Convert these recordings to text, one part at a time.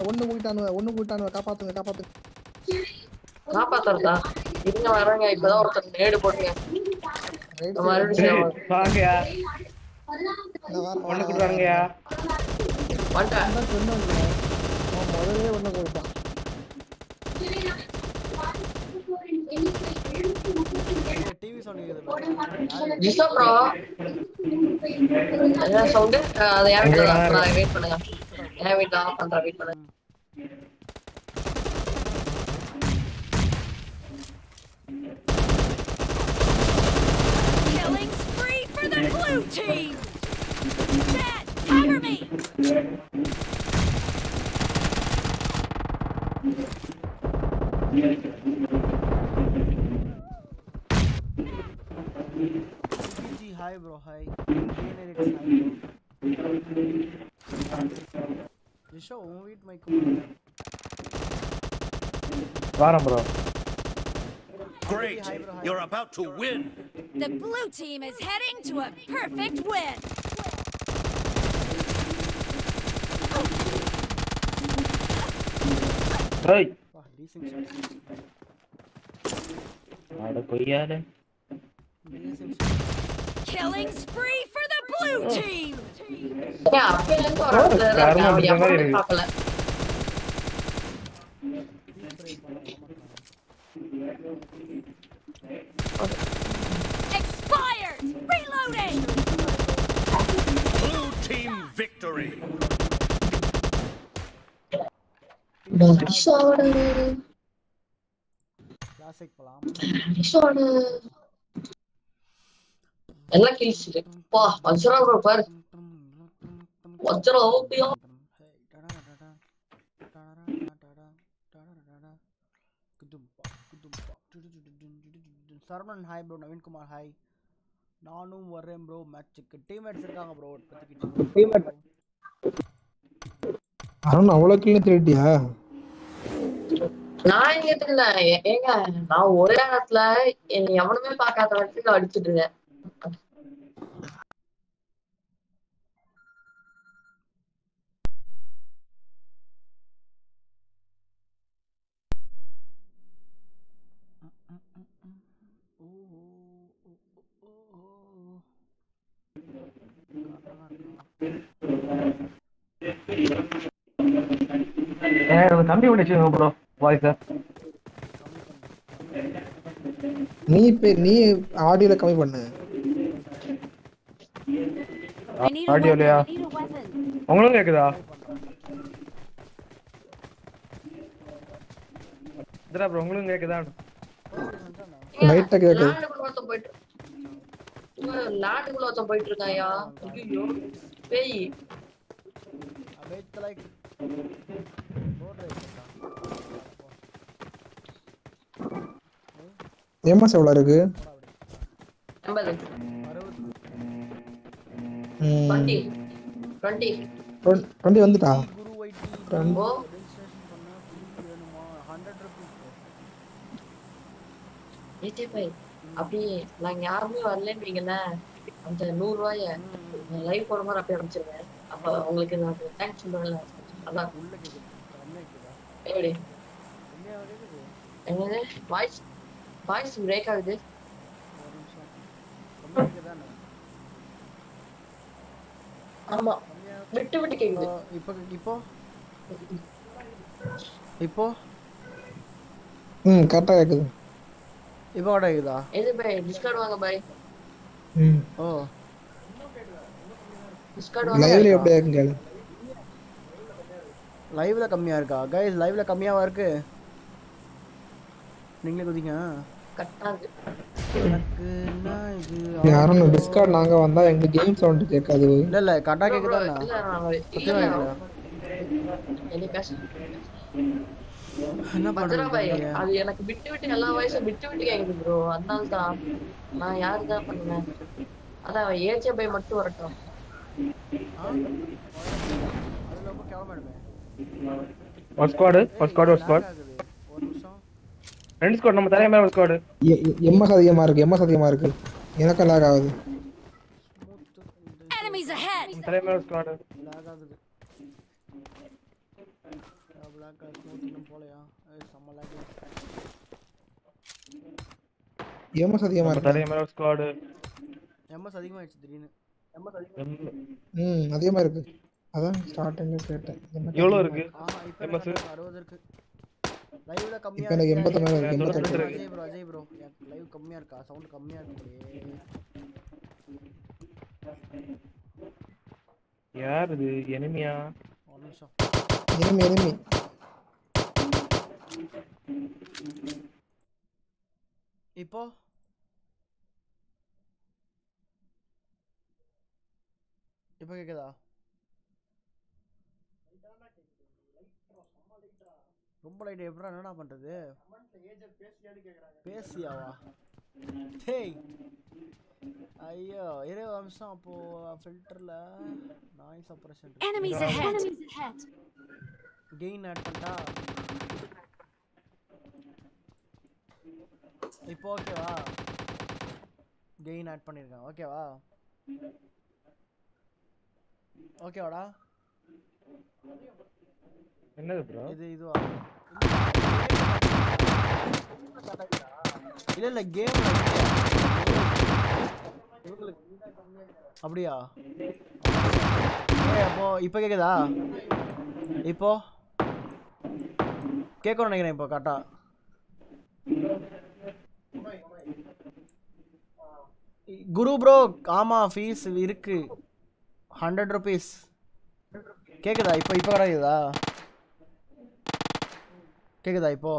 ஒண்ணு கூட்டானுவ ஒண்ணு கூட்டானுவ காப்பாத்துங்க காப்பாத்துங்க காப்பாத்துறதா இருங்க வரேங்க இப்பதான் ஒருத்தர் நேடு போட்டுங்க ரைட் மறுபடியும் வாங்கயா நான் ஒண்ணு கொடுறாங்கயா வந்துட்டேன் சொன்னாங்க அவன் முதல்ல ஒண்ணு கொடுத்தான் டிவி சவுண்ட் கேக்குது ஜிசோ ப்ரோ என்ன சவுண்டு அதை என் வீட்டுல தான் நான் வெயிட் பண்ணுங்க என் வீட்டுல ஆஃப் பண்றேன் வெயிட் பண்ணுங்க Killing spree for the blue team! Dad, cover me! ஜி ஹாய் ப்ரோ ஹாய் ஜெனரிக்ஸ் ஹாய் ப்ரோ ஜிஷோ உன் வீட் மைக்கு வாரம் bro Great! You're about to win! The blue team is heading to a perfect win! ஏய் வா டீசிங் ஷாட் அட கொய்யாலே teasing Killing spree for the blue team! ஏன் அப்பையில இருந்து ஒரு இடத்துல இருக்கேன் அவன் எவனுமே பார்க்கல Expired! Reloading! Blue team victory! டிஷோடு கிளாசிக் போலாம் டிஷோடு எல்லாம் கிழிச்சிட்டு பா வஜ்ரா ப்ரோ பாரு வஜ்ரம் ஓபியா Saravanan hi bro Naveenkumar hi நானும் வர்றேன் ப்ரோ மேட்சுக்கு டீம்மேட்ஸ் இருக்காங்க ப்ரோ அருண் அவ்வளவு கிளீன் திருட்டியா நான் இங்க இல்ல ஏங்க நான் ஒரே இடத்துல என்னை எவனுமே பார்க்காத இடத்துக்கு அடிச்சிட்டு இருக்கேன் எனக்கு கம்மி பண்ணி வச்சுக்கோங்க ப்ரோ வாய்ஸை நீ இப்ப நீ ஆடியோல கம்மி பண்ணு I need a audio weapon! இல்லையா I need a weapon! உங்களுக்கு கேக்குதா இதுடா ப்ரோ உங்களுக்கு கேக்குதா லைட்டா கேக்குது லேண்டுக்குள்ள ஒருத்தன் போயிட்டு லேண்டுக்குள்ள ஒருத்தன் போயிட்டு இருக்காயா ஐயோ பேய் வெயிட் லைக் ரோட் எம்எஸ் எவ்வளவு இருக்கு எண்பது ம், டுவெண்ட்டி டுவெண்ட்டி டுவெண்ட்டி வந்துட்டா குரு வைட்டி டுவெண்ட்டி ஓ ரெஜிஸ்ட்ரேஷன் பண்ண ஃப்ரீ வேணுமா ஹண்ட்ரட் ருபீஸ் ஏத்தே பை அப்படியே நாங்க யாருமே வரலன்னு வைங்களேன் அந்த நூறு ரூபாய லைவ் போற மாதிரி அப்படியே அனுப்பிச்சிருவேன் அப்ப உங்களுக்கு நான் தேங்க்ஸ் சொல்றேன்ல அதான் உள்ள கேக்குது கம்மியா கேக்குதா எப்படி கம்மியா கேக்குது என்னது வாய்ஸ் வாய்ஸ் பிரேக் ஆகுது ஒரு நிமிஷம் கம்மியா கேக்குதானே ஆமா கம்மியா விட்டு விட்டு கேக்குது இப்போ இப்போ இப்போ ம் கரெக்டா கேக்குது இப்போ கூட கேக்குதா எது பை டிஸ்கார்ட் வாங்க பை ம் ஓ டிஸ்கார்ட் வாங்க லைவ்ல எப்படி இருக்குங்க கேளு லைவ்ல கம்மியா இருக்கா கைஸ் லைவ்ல கம்மியாவா இருக்கு நீங்களே குதிங்க கட்டாது எனக்கு நான் இது யாரும் டிஸ்கார்ட் நாங்க வந்தா எங்க கேம் சவுண்ட் கேட்காது இல்ல இல்ல கரெக்டா கேக்குதா இல்ல நான் சத்தியமா இல்ல கேக்குதா என்ன பேச என்ன பத்ரா பாய் பண்றீங்க அது எனக்கு விட்டு விட்டு எல்லா வயசும் விட்டு விட்டு கேக்குது ப்ரோ அதனால தான் நான் யாரு தான் பண்ணேன் அதான் ஏஜே பை மட்டும் வரட்டும் அது ரொம்ப கேவலமாயிடுமே ஒரு ஸ்குவாடு ஒரு ஸ்குவாடு ஒரு ஸ்குவாட் ஆகுது ஒரு நிமிஷம் ரெண்டு ஸ்குவாட் நம்ம தலைய மேல ஒரு ஸ்குவாடு எம்எஸ் அதிகமா இருக்கு எம்எஸ் அதிகமா இருக்கு எனக்கு லாக் ஆகுது Enemies ahead! தலைய மேல ஒரு ஸ்குவாடு லாக் ஆகுது பிளாக் கலர் ஸ்மோக் இன்னும் போலையா ஏய் செம்ம lag எம்எஸ் அதிகமா நம்ம இருக்கு தலைய மேல ஒரு ஸ்குவாடு எம்எஸ் அதிகமாகிடுச்சு திடீர்னு ம் அதிகமா இருக்கு அதான் ஸ்டார்டிங்ல கேட்டேன் என்ன எவ்வளவு இருக்கு ஆஹா இப்போ MS? எனக்கு அறுபது இருக்கு லைவ்ல கம்மியா இப்ப எனக்கு எண்பத்தி மேல இருக்கு தொண்ணூத்தி எண்பத்தெட்டு ரெண்டு அஜய் ப்ரோ அஜய் ப்ரோ எனக்கு லைவ் கம்மியா இருக்கா சவுண்ட் கம்மியா இருக்கு யார் இது எனிமியா ஒரு நிமிஷம் எனிமி எனிமி இப்போ இப்போ கேக்குதா ரொம்ப லைட் எப்படா என்னடா பண்றது பேசியாவா டேய் ஐயோ இரு ஒரு நிமிஷம் அப்போ ஃபில்டர்ல noise operation Enemies ahead! Gain add பண்ணிட்டா இப்போ ஓகேவா கெயின் ஆட் பண்ணிருக்கேன் ஓகேவா ஓகேவாடா என்னது ப்ரோ இது இதுவா இல்ல இல்ல கேம் அப்படியா ஏய் அப்போ இப்போ கேக்குதா இப்போ கேட்கணும் நினைக்கிறேன் இப்போ கரெக்டா குரு ப்ரோ ஆமா ஃபீஸ் இருக்கு ஹண்ட்ரட் ருபீஸ் கேக்குதா இப்போ இப்போ கிடைக்குதா கேக்குதா இப்போ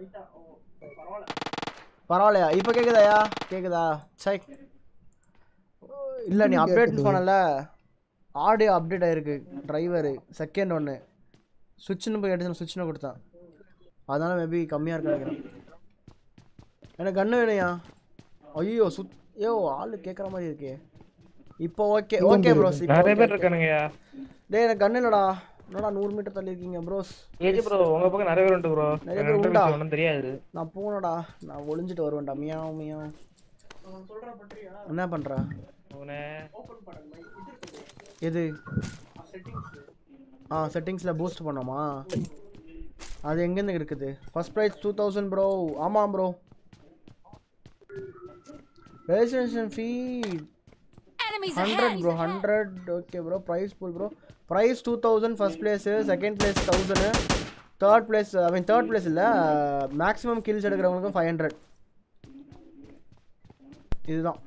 பரவாயில்லையா இப்போ கேக்குதாயா கேக்குதா சை இல்லை நீ அப்டேட் பண்ணல ஆடியோ அப்டேட் ஆயிருக்கு டிரைவரு செகண்ட் ஒன்று சுவிட்ச்னு போய் எடுத்து சுவிட்ச்னு கொடுத்தான் அதனால மேபி கம்மியாக இருக்கு நினைக்கிறேன் எனக்கு கண்ணு வேணுயா ஐயோ சுத் ஐயோ ஆள் கேட்குற மாதிரி இருக்கே இப்போ ஓகே ஓகே ப்ரோஸ் நிறைய பேர் இருக்கானுங்கயா டேய் எனக்கு கண்ணு இல்லடா என்னடா நூறு மீட்டர் தள்ளி இருக்கீங்க ப்ரோஸ் ஏஜி ப்ரோ உங்க பக்கம் நிறைய பேர் உண்டு ப்ரோ நிறைய பேர் உண்டா? ஒன்றும் தெரியாது நான் போனடா நான் ஒளிஞ்சிட்டு வருவேன்டா மியாவ் மியாவ் என்ன பண்ற அவனே எது ஆ செட்டிங்ஸில் பூஸ்ட் பண்ணோமா அது எங்கேருந்து இருக்குது first prize two thousand bro ஆமாம் bro registration fee Enemies hundred ahead! Bro hundred okay bro prize full bro prize two thousand first place second place thousand third place I mean third place இல்லை maximum kills எடுக்கிறவங்களுக்கும் five hundred இதுதான்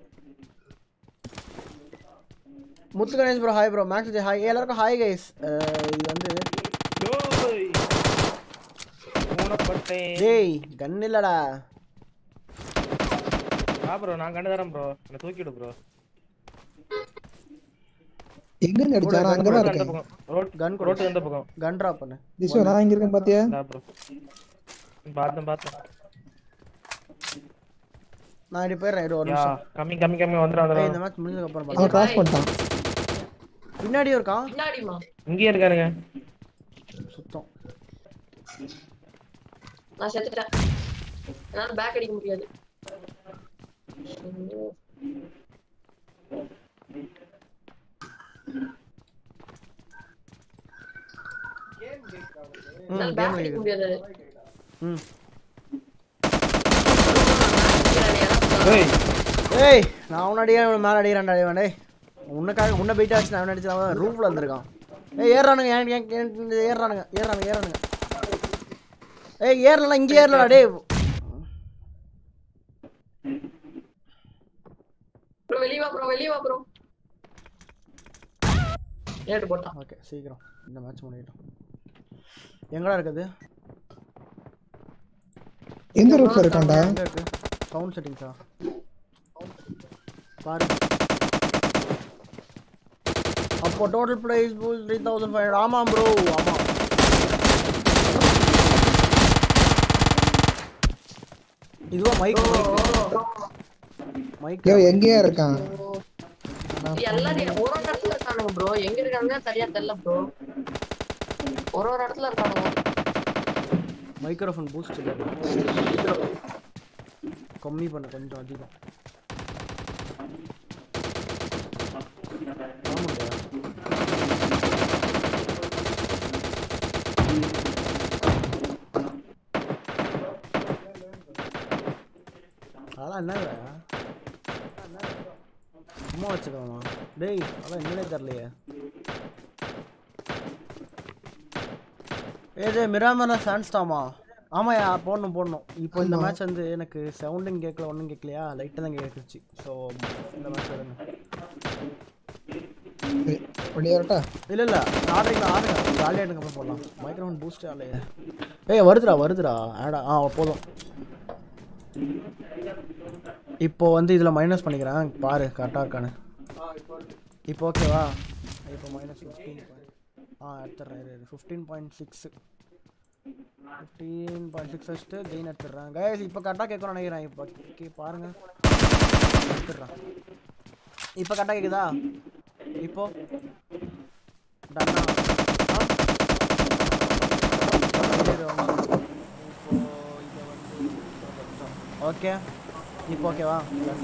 Muthu Ganesh bro hi bro Max hi எல்லாருக்கும் hi guys இது வந்து டோய் ஊனப்பட்டேன் டேய் கன் இல்லடா ஆ bro நான் கண்டு தரேன் ப்ரோ என்ன தூக்கிடு ப்ரோ எங்க இருந்து அடிச்சா நான் அங்கதான் அந்த இருக்கேன் பக்கம் ரோட் கன் கொடு ரோட்டு அந்த பக்கம் கன் ட்ராப் பண்ணு திசு நான் இங்க இருக்கேன் பாத்தியா இந்தா ப்ரோ பார்த்தேன் பார்த்தேன் நான் இப்படி போயிடுறேன் இரு ஒரு யா நிமிஷம் கம்மி கம்மி கம்மி வந்துடும் ஏய், வந்துடும் இந்த மேட்ச் முடிஞ்சதுக்கு அப்புறம் அவன் பார்த்து கிராஸ் பண்ணிட்டான் பின்னாடியும் இருக்கான் பின்னாடிமா இங்கேயே இருக்கானுங்க சுத்தம் நான் செத்துட்டேன் என்னால பேக் அடிக்க முடியாது ஐயோ. ம் என்னால கேம் பேக் அடிக்க முடியாது ம் ஏய் ஏய் நான் உன்ன அடிக்கிறேன் இவன் மேலே அடிக்கிறான்டா இவன் டேய் உன்னுக்காக உன்னை போயிட்டு ஆச்சு நான் அடிச்சு அவன் ரூஃபில் வந்திருக்கான் ஏய் ஏறானுங்க ஏன் ஏன் ஏன் இந்த ஏறானுங்க ஏறானுங்க ஏறானுங்க ஏய் ஏறலாம் இங்கே ஏறலடா டேய் ப்ரோ வெளிய வா ப்ரோ வெளிய வா ப்ரோ ஏட்டு போட்டான் ஓகே சீக்கிரம் இந்த மேட்ச் முடியட்டும் எங்கடா இருக்குது எந்த ரூட்ல இருக்கான்டா எங்க இருக்கு சவுண்ட் செட்டிங்ஸா பாரு அப்போ total prize three thousand five ஆமாம் ப்ரோ ஆமாம் இதுவா மைக் மைக் யோ எங்கேயா இருக்கான் எல்லாரும் ஒரு ஒரு இடத்துல இருக்கானுங்க ப்ரோ எங்க இருக்காங்க சரியா தெரியல ப்ரோ ஒரு ஒரு இடத்துல இருக்கானுங்க மைக்ரோஃபோன் பூஸ்ட் இல்லை கம்மி பண்ண கொஞ்சம் அதிகம் ஆமாண்டா. அதெல்லாம் என்னடா சும்மா வச்சுக்கோமா டேய் அதான் என்னன்னே தெரியலையே ஏதே மிராமரா சான்ஸ்டாமா ஆமாயா போடணும் போடணும் இப்போ இந்த மேட்ச் வந்து எனக்கு சவுண்டும் கேட்கல ஒன்றும் கேட்கலையா லைட்டாக தான் கேட்குச்சு ஸோ இந்த மேட்ச் வருங்க வெளியே வரட்டா இல்லை இல்லை ஆடுறீங்களா ஆடுங்க ஜாலியாக எடுங்க அப்புறம் போடலாம் மைக்ரோஃபோன் பூஸ்ட் ஆலையே ஏய் வருதுடா வருதுடா ஆடா ஆ போதும் இப்போ வந்து இதில் மைனஸ் பண்ணிக்கிறேன் பாரு கரெக்டாக இருக்கானு இப்போ ஓகேவா இப்போ மைனஸ் ஃபிஃப்டீன் ஆ எடுத்துட்றேன் fifteen point six fifteen point six வச்சுட்டு கெயின் எடுத்துடுறேன் கைஸ் இப்போ கரெக்டாக கேட்கணும்னு நினைக்கிறேன் இப்போ கே பாருங்க எடுத்துடுறேன் இப்போ கரெக்டாக கேட்குதா இப்போ டன்னா ஓகே இப்போ ஓகேவா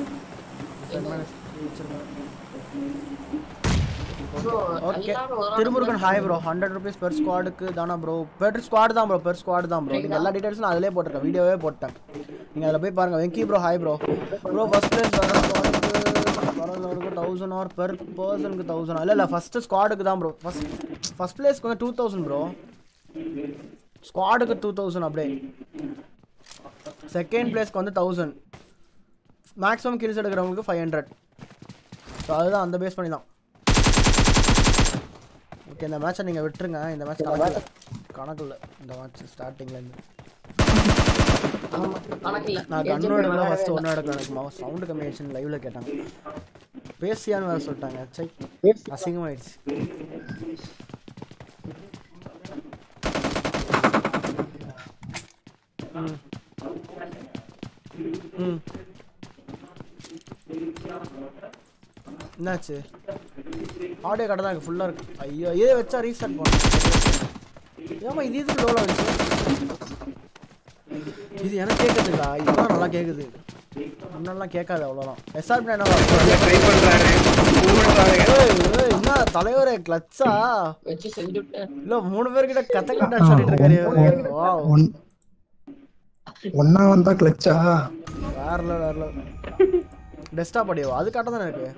ப்ரோ ஓகே எல்லாரும் ஒரு Thirumurugan hi bro hundred rupees per ஸ்குவாடுக்கு தானா ப்ரோ பெர் ஸ்குவாட் தான் ப்ரோ பெர் ஸ்குவாட் தான் ப்ரோ நீங்கள் எல்லா டீடைல்ஸும் நான் அதிலே போட்டிருக்கேன் வீடியோவே போட்டேன் நீங்கள் அதில் போய் பாருங்கள் Venki bro hi bro bro first place வர ஸ்குவாடுக்கு வரவங்களுக்கு தௌசண்ட் ஆர் பெர் பர்சனுக்கு தௌசண்ட் இல்லை இல்லை ஃபஸ்ட்டு ஸ்குவாடுக்கு தான் ப்ரோ ஃபஸ்ட் ஃபஸ்ட் பிளேஸ்க்கு வந்து டூ தௌசண்ட் ப்ரோ ஸ்குவாடுக்கு டூ தௌசண்ட் அப்படியே செகண்ட் பிளேஸ்க்கு வந்து தௌசண்ட் மேக்ஸிமம் கில்ஸ் எடுக்கிறவங்களுக்கு ஃபைவ் ஹண்ட்ரட் ஸோ அதுதான் அந்த பேஸ் பண்ணி தான் ஓகே இந்த மேட்சை நீங்கள் விட்டுருங்க இந்த மேட்ச் கணக்கு கணக்கில் இந்த மேட்ச் ஸ்டார்டிங்லேருந்து ஆமா, கணக்கில்ல. நான் HM கண்ணோட விளையாடவே ஃபஸ்ட்டு இல்லை. ஒன்றா எடுக்க எனக்கு சவுண்டு கம்மியாச்சுன்னு லைவில் கேட்டாங்க பேசியான்னு வேறு சொல்லிட்டாங்க சை அசிங்கமாயிடுச்சு ம் ம் என்னாச்சு ஆடியோ கடை தான் ஃபுல்லாக இருக்கு ஐயோ இதே வச்சா ரீஸ்டார்ட் பண்ணணும் ஏமா இது இது லோவில் வந்துச்சு இது எனக்கு கேட்குதுக்கா இதெல்லாம் நல்லா கேட்குது முன்னெல்லாம் கேட்காது அவ்வளோதான் எஸ்ஆர்பி என்னவா ட்ரை பண்றாரு ஏய், ஏய், என்ன தலைவரே கிளச்சா வச்சு செஞ்சுட்டேன். இல்ல மூணு பேர்கிட்ட கத்த கட்ட சொல்லிட்டு இருக்காரு இவரு. வாவ். ஒன் ஒன்னா வந்தா கிளச்சா வேற level, வேற level. டெஸ்க்டாப் அடியோ அது கரெக்டாக தானே இருக்கு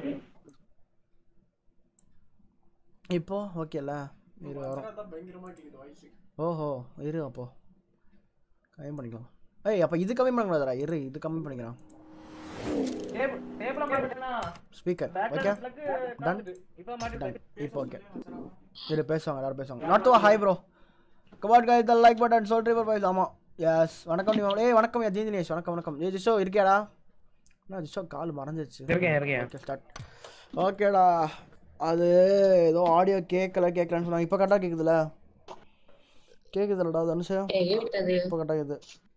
இப்போ ஓகேல இரு வரும் ஓஹோ இரு அப்போ கம்மி பண்ணிக்கலாம் ஏய் அப்போ இது கம்மி பண்ணக்கூடாதுடா இரு இது கம்மி பண்ணிக்கலாம் டேபிள மாட்டிட்டேனா ஸ்பீக்கர் ஓகே பேட்டர்னுக்கு Done. காட்டுது இப்போ மாட்டிட்டு டன் இப்போ ஓகே இரு பேசுவாங்க எல்லாரும் பேசுவாங்க நாட் தோ ஹாய் ப்ரோ கபாட் காய் த லைக் பட்டன் சொல்றீ ப்ரோ பாய்ஸ் ஆமாம் எஸ் வணக்கம் நீ ஏய் வணக்கம் யா ஜீந்தினேஷ் வணக்கம் வணக்கம் ஏ ஜிஷோ இருக்கியாடா என்ன ஜிஷோ கால் மறைஞ்சிருச்சு இருக்கேன் இருக்கேன் ஓகே ஸ்டார்ட் ஓகேடா அது ஏதோ ஆடியோ கேட்கல கேட்கலன்னு சொன்னாங்க இப்போ கரெக்டாக கேட்குதுல கேட்குதுலடா தனுஷம் ஏய், கேட்டது. இப்போ கரெக்டாக கேட்குது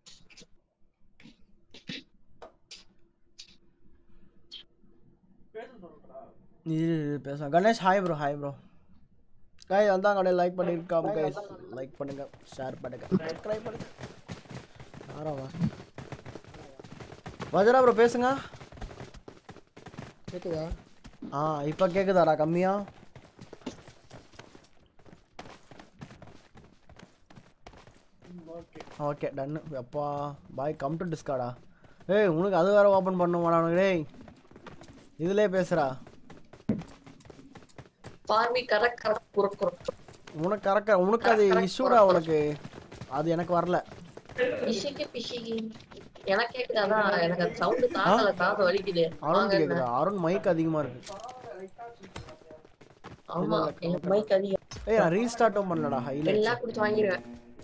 இரு இரு, பேசலாம் Ganesh hi bro hi bro guys வந்தாங்க அப்படியே லைக் பண்ணிருக்காம கைஸ் லைக் பண்ணுங்க ஷேர் பண்ணுங்க சப்ஸ்கிரைப் பண்ணுங்க யாராவா வஜரா ப்ரோ பேசுங்க கேக்குதா ஆ இப்போ கேக்குதாடா கம்மியா ஓகே டன் அப்பா பாய் கம் டு டிஸ்காடா ஏய் உனக்கு அது வேற ஓப்பன் பண்ணுவாடா உனக்கு டேய் இதுலயே பேசுறா பார்மி கரக் கரக் குரக் குரக். உனக்கு கறக்க உனக்கு அது இஷ்யூடா உனக்கு அது எனக்கு வரல பிசிக்கு பிசிக்கு. எனக்கு கேக்குது, அதான் எனக்கு அந்த sound காதுல காது வலிக்குது. அருண் வாங்க என்ன? கேக்குதா அருண் மைக் அதிகமா இருக்கு ஆமா, எனக்கு mic அதிகம். ஏய் நான் ரீஸ்டார்ட்டும் பண்ணலடா ஹைலைட் எல்லாம் குடிச்சு வாங்கிருவேன்.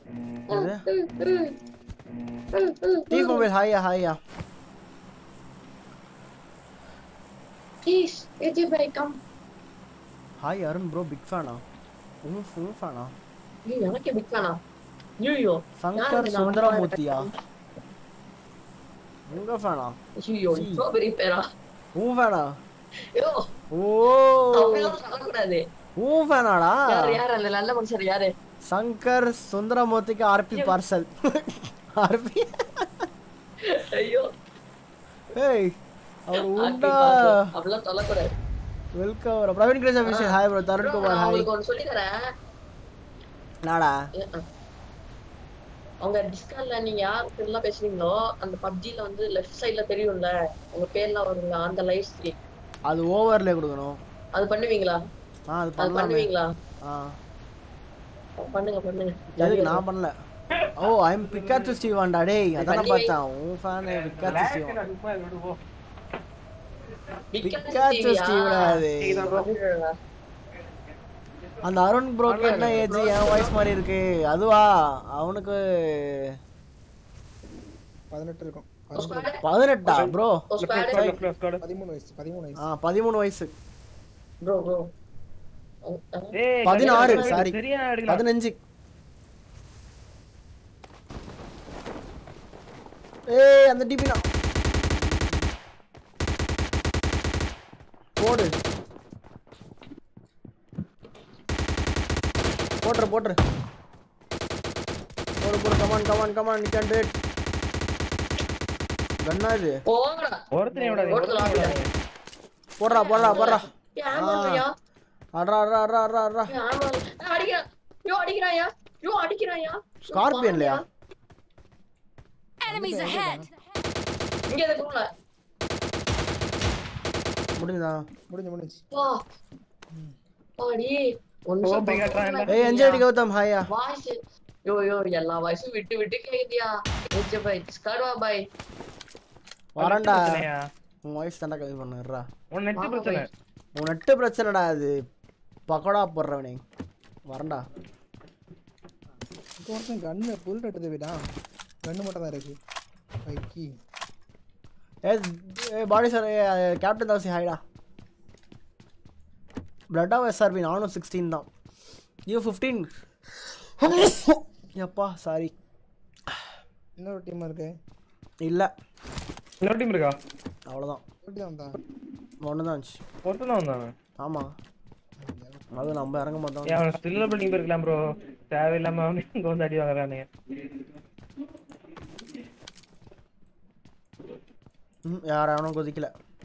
டீ மொபைல் ஹாயா ஹாயா Please, AJ bhai, come. Hi Arun bro big ஃபேனா உன் ஃபுல் ஃபேனா ஏய், எனக்கே big fan ஆ? ஐயையோ, சங்கர் யாருக்கு நான் சுந்தரமூர்த்தியா உங்க ஃபேனா ஐயையோ, இவ்வளோ பெரிய பேரா? உன் ஃபேனா ஐயோ, ஓ அப்படிலாம் சொல்லக்கூடாது. உன் ஃபேனாடா யாரு, யாரு, அந்த நல்ல மனுஷர் யாரு? சங்கர் சுந்தரமூர்த்திக்கு ஆர்பி பார்சல் ஆர்பி ஐயோ, ஏய் அவர் happy உண்டா birthday. அப்படிலாம் சொல்லக்கூடாது. வெல்கம் பிரவீன் கிரேஷ் Abhishek hi bro Tarun bro, Kumar நான் ஹாய் உங்களுக்கு ஒண்ணு சொல்லித் தரேன். நாடா ஏ, அஹ். அவங்க டிஸ்கார்ட்ல நீங்க யாருக்கு எல்லாம் பேசுறீங்களோ அந்த பப்ஜில வந்து லெஃப்ட் சைடுல தெரியும்ல உங்க பேர்லாம் வருங்க அந்த லைவ் ஸ்ட்ரீம் அது ஓவர்லே கொடுக்கணும் அது பண்ணுவீங்களா ஆ அது அது பண்ணலாமே பண்ணுவீங்களா ஆ பண்ணுங்க பண்ணுங்க எதுக்கு நான் பண்ணல ஓ ஐ எம் பிக்காச்சு ஸ்டீவான்டா டேய் அதான பண்ணி வை. பார்த்தேன் உன் ஃபேன் பிக்காச்சு ஸ்டீவன் நான் சும்மா இது விடுவோம் பிக்காச்சு ஸ்டீவனா அது பண்ணுங்க அந்த அருண் ப்ரோ என்ன ஏஜ் என் வாய்ஸ் மாதிரி இருக்கு அதுவா அவனுக்கு பதினெட்டு இருக்கும் பதினெட்டு, பதினெட்டா ப்ரோ Close, close. பதிமூணு வயசு பதிமூணு வயசு ஆ பதிமூணு வயசு ப்ரோ ப்ரோ ஏய், பதினாறு, கல்யாணம் sorry. சரியா அடிக்கலாம். பதினஞ்சு ஏய் அந்த டிபி தான் போடு போட்டுரு போட்டுரு போடு போடு கமான் கமான் கமான் நிக்கான் டேட் கண்ணா இது போங்கடா ஒருத்தனை விடாதீங்க, ஒருத்தனை ஒருத்தனை விடாதீங்க. விடாதீங்க. போடுறா போடுறா போடுறா ஏய், ஆமாங்கய்யா. அட்ரா அட்ரா அட்ரா அட்ரா அட்ரா ஏய், ஆமாங்க. ஏய், அடிக்கிறான். ஐயோ, அடிக்கிறான்யா. ஐயோ, அடிக்கிறான்யா. ஸ்கார்பியன் இல்லையா Enemies ahead! இங்க இருக்கு உள்ள. முடிஞ்சுதா முடிஞ்சு முடிஞ்சு வா. வாடி. ஒரு ஓ, நிமிஷம் போய் காட்டுறான் பக்கத்துல ஏய் என்ஜாய் கௌதம் ஹாயா வாய்ஸ் யோ யோ எல்லா வாய்ஸும் விட்டு விட்டு கேக்குதியா ஏஜே பாய் டிஸ்கார்ட் வா பாய் வரேன்டா பிரச்சனையா? உன் வாய்ஸ் தாண்டா கம்மி பண்ணுறா உன் நெட் வாங்க பிரச்சனை உன் நெட்டு பிரச்சனைடா அது பக்கோடா போடுறவனே வரேன்டா இப்போ ஒருத்தன் கண்ணு புல் எடுத்து விடா கண்ணு மட்டும் தான் இருக்கு பைக்கி ஏ ஏ பாடி சார் கேப்டன் தாசி ஹாய்டா பிளட் ஆஃப் எஸ்ஆர்பி நானும் சிக்ஸ்டீன் தான் ஐயோ ஃபிஃப்டீன் எப்பா சாரி இன்னொரு டீம் இருக்கு இல்லை இன்னொரு டீம் இருக்கா அவ்வளோதான் எப்படி தான் வந்தான் ஒன்று தான் இருந்துச்சு ஒருத்தன் தான் வந்தாங்க ஆமாம் அது நம்ம இறங்க மாட்டோம் ஏன் அவன் ஸ்டில்ல பில்டிங் இருக்கலாம் ப்ரோ தேவையில்லாம அவன் இங்க வந்து அடி வாங்குறானே ம் யார் அவனும் கொதிக்கல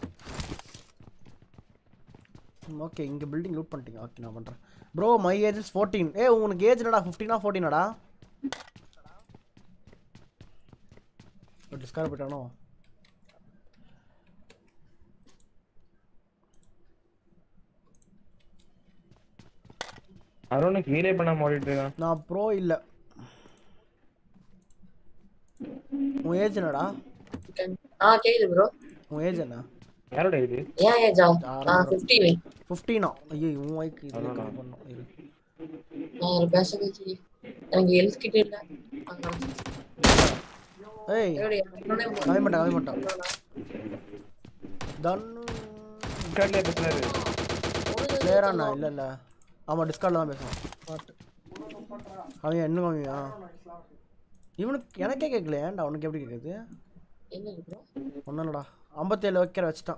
ஓகே இங்கே பில்டிங் லூட் பண்ணிட்டீங்க ஓகே நான் பண்ணுறேன் bro my age is fourteen ஏ உனக்கு ஏஜ் என்னடா ஃபிஃப்டீனா ஃபோர்டீனாடா டிஸ்கார் போயிட்டானோ அருணுக்கு வீலே பண்ணாம ஓடிட்டு இருக்கான் நான் ப்ரோ இல்லை உன் ஏஜ் என்னடா ஆ கேக்குது ப்ரோ உன் ஏஜ் என்ன யாரோட இது ஏன் ஏஜா ஆ 15 ஃபிஃப்டீனா ஐயோ உன் வாய்க்கு இதில் கம்மி பண்ணோம் இரு. நான் ஒரு பேச கட்சி எனக்கு ஹெல்த் கிட்ட இல்ல ஏய் என்னோட என்னோட கம்மி மாட்டேன் கம்மி மாட்டேன் தன்னு கார்ட்ல பேசுறாரு கிளியராண்ணா இல்லை இல்லை ஆமாம் டிஸ்கார்டில் தான் பேசுவான் பாட்டு அவன் இன்னும் கம்மியா இவனுக்கு எனக்கே கேட்கல ஏன்டா அவனுக்கு எப்படி கேட்குது என்ன ப்ரோ ஒன்றும் இல்லைடா ஐம்பத்தேழு வைக்கிற வச்சுட்டான்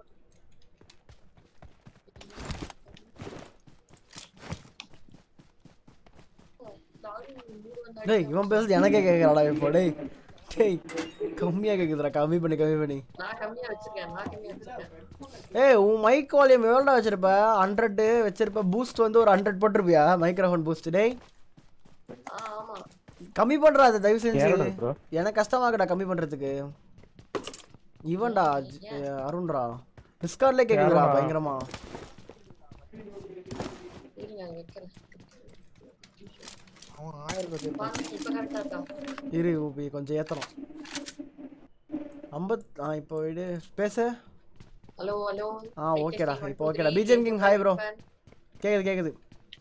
டேய் இவன் பேசுறது எனக்கே கேட்குறாடா இப்போ டேய் டேய் கம்மியாக கேட்குதுடா கம்மி பண்ணி கம்மி பண்ணி நான் கம்மியா வச்சிருக்கேன் நான் கம்மியா வச்சிருக்கேன் ஏய் உன் மைக் வால்யூம் எவ்வளோடா வச்சிருப்ப ஹண்ட்ரட் வச்சிருப்ப பூஸ்ட் வந்து ஒரு ஹண்ட்ரட் போட்டிருப்பியா மைக்ரோஃபோன் பூஸ்ட் டேய் ஆ ஆமா கம்மி பண்றா அதை தயவு செஞ்சு யாரோட ப்ரோ எனக்கு கஷ்டமாக்குடா கம்மி பண்றதுக்கு இவன்டா ஜ- அருண்ரா டிஸ்கார்ட்ல கேக்குதுடா யாரா? பயங்கரமா இருங்க வைக்கிறேன் அவன் ஆயிரம் ரூபாய் கேட்பான். பாருங்க இப்ப கரெக்டா இருக்கா இரு உபி கொஞ்சம் ஏத்தணும் ஐம்பத் ஆ இப்போ இது பேசு ஹலோ ஹலோ ஆ ஓகேடா இப்போ ஓகேடா பிஜிஎம் கிங் ஹாய் ப்ரோ கேக்குது கேக்குது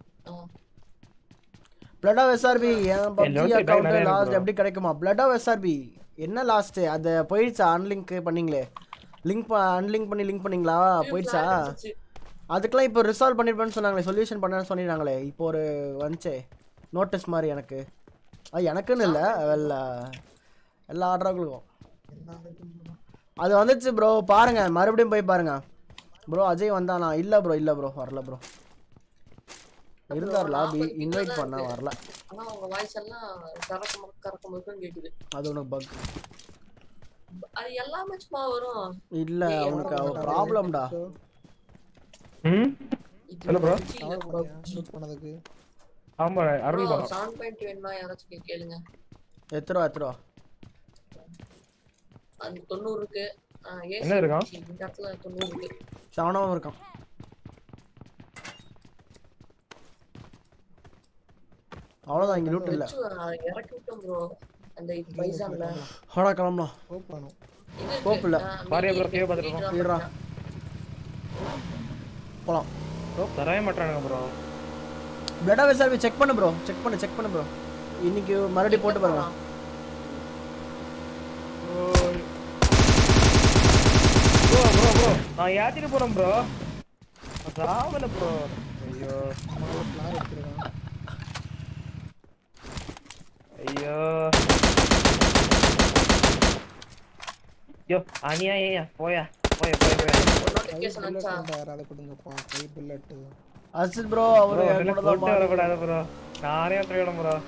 பிளட் ஆஃப் எஸ்ஆர்பி என் பப்ஜி lottery bag அக்கௌண்ட் நிறைய இருக்கு லாஸ்ட் bro. எப்படி கிடைக்குமா பிளட் ஆஃப் எஸ்ஆர்பி என்ன லாஸ்ட் அது போயிடுச்சா அன்லிங்க் பண்ணீங்களே லிங்க் அன்லிங்க் பண்ணி லிங்க் பண்ணீங்களா போயிடுச்சா அதுக்கெல்லாம் இப்போ ரிசால்வ் பண்ணிருப்பேன்னு சொன்னாங்களே சொல்யூஷன் பண்ணேன்னு சொல்லிடுறாங்களே இப்போ ஒரு வந்துச்சே நோட்டீஸ் மாதிரி எனக்கு அது எனக்குன்னு இல்லை எல்லா எல்லா ஆர்டர்களுக்கும் அது வந்துச்சு ப்ரோ பாருங்க மறுபடியும் போய் பாருங்க ப்ரோ அஜய் வந்தானா இல்லை ப்ரோ இல்லை ப்ரோ வரல ப்ரோ இருந்தார் லாபி இன்வைட் பண்ண வரல ஆனா உங்க வாய்ஸ் எல்லாம் கறக்க முறுக்கு கறக்க முறுக்குன்னு கேக்குது அது உனக்கு பக் அது எல்லாமே சும்மா வரும் இல்லை அவனுக்கு ப்ராப்ளம்டா ம் Hello, bro. அவன் கூட shoot பண்ணதுக்கு ஆமா அருள் பண்ணோம் செவன் பாயிண்ட் வேணுமா யாராச்சும் கே- கேளுங்க எத்தனை ரூபா எத்தனை ரூபா அந்த தொண்ணூறு இருக்கு ஆ, AC என்ன இருக்கான்? இந்த இடத்துல தொண்ணூறு இருக்கு சவனமும் இருக்கான் அவ்வளோதான் இங்கே லூட் இல்லை வச்சு, ஆ, இறக்கி விட்டோம் ப்ரோ அந்த பைசான்ல ஹோடா கிளம்பலாம் ஹோப் பண்ணும் இது இருக்கு. Hope இல்ல. ஆ, பாரியா bro, மீதி கீழே பார்த்துட்டு மீதி இருடா. drop போகலாம் ப்ரோ தரவே மாட்டானுங்க ப்ரோ பெடா வெசால் செக் பண்ணு ப்ரோ செக் பண்ணு செக் பண்ணு ப்ரோ இன்னைக்கு மறுபடியும் போட்டு பாருங்க ப்ரோ ப்ரோ ப்ரோ நான் ஏத்திட்டு போறேன் ப்ரோ சாவல ப்ரோ ஐயோ பிளான் எடுத்துருக்கான் ஐயோ ஐயோ அனியா ஏயா போயா போயா போயா போயா ஒரு notification வந்துச்சா? யாராவது கொடுங்கப்பா கை புல்லட் அசித் ப்ரோ அவரு ப்ரோ என் என்ன கூட தான் போட்டு வரக்கூடாது ப்ரோ நானே ட்ரைவிடும் ப்ரோ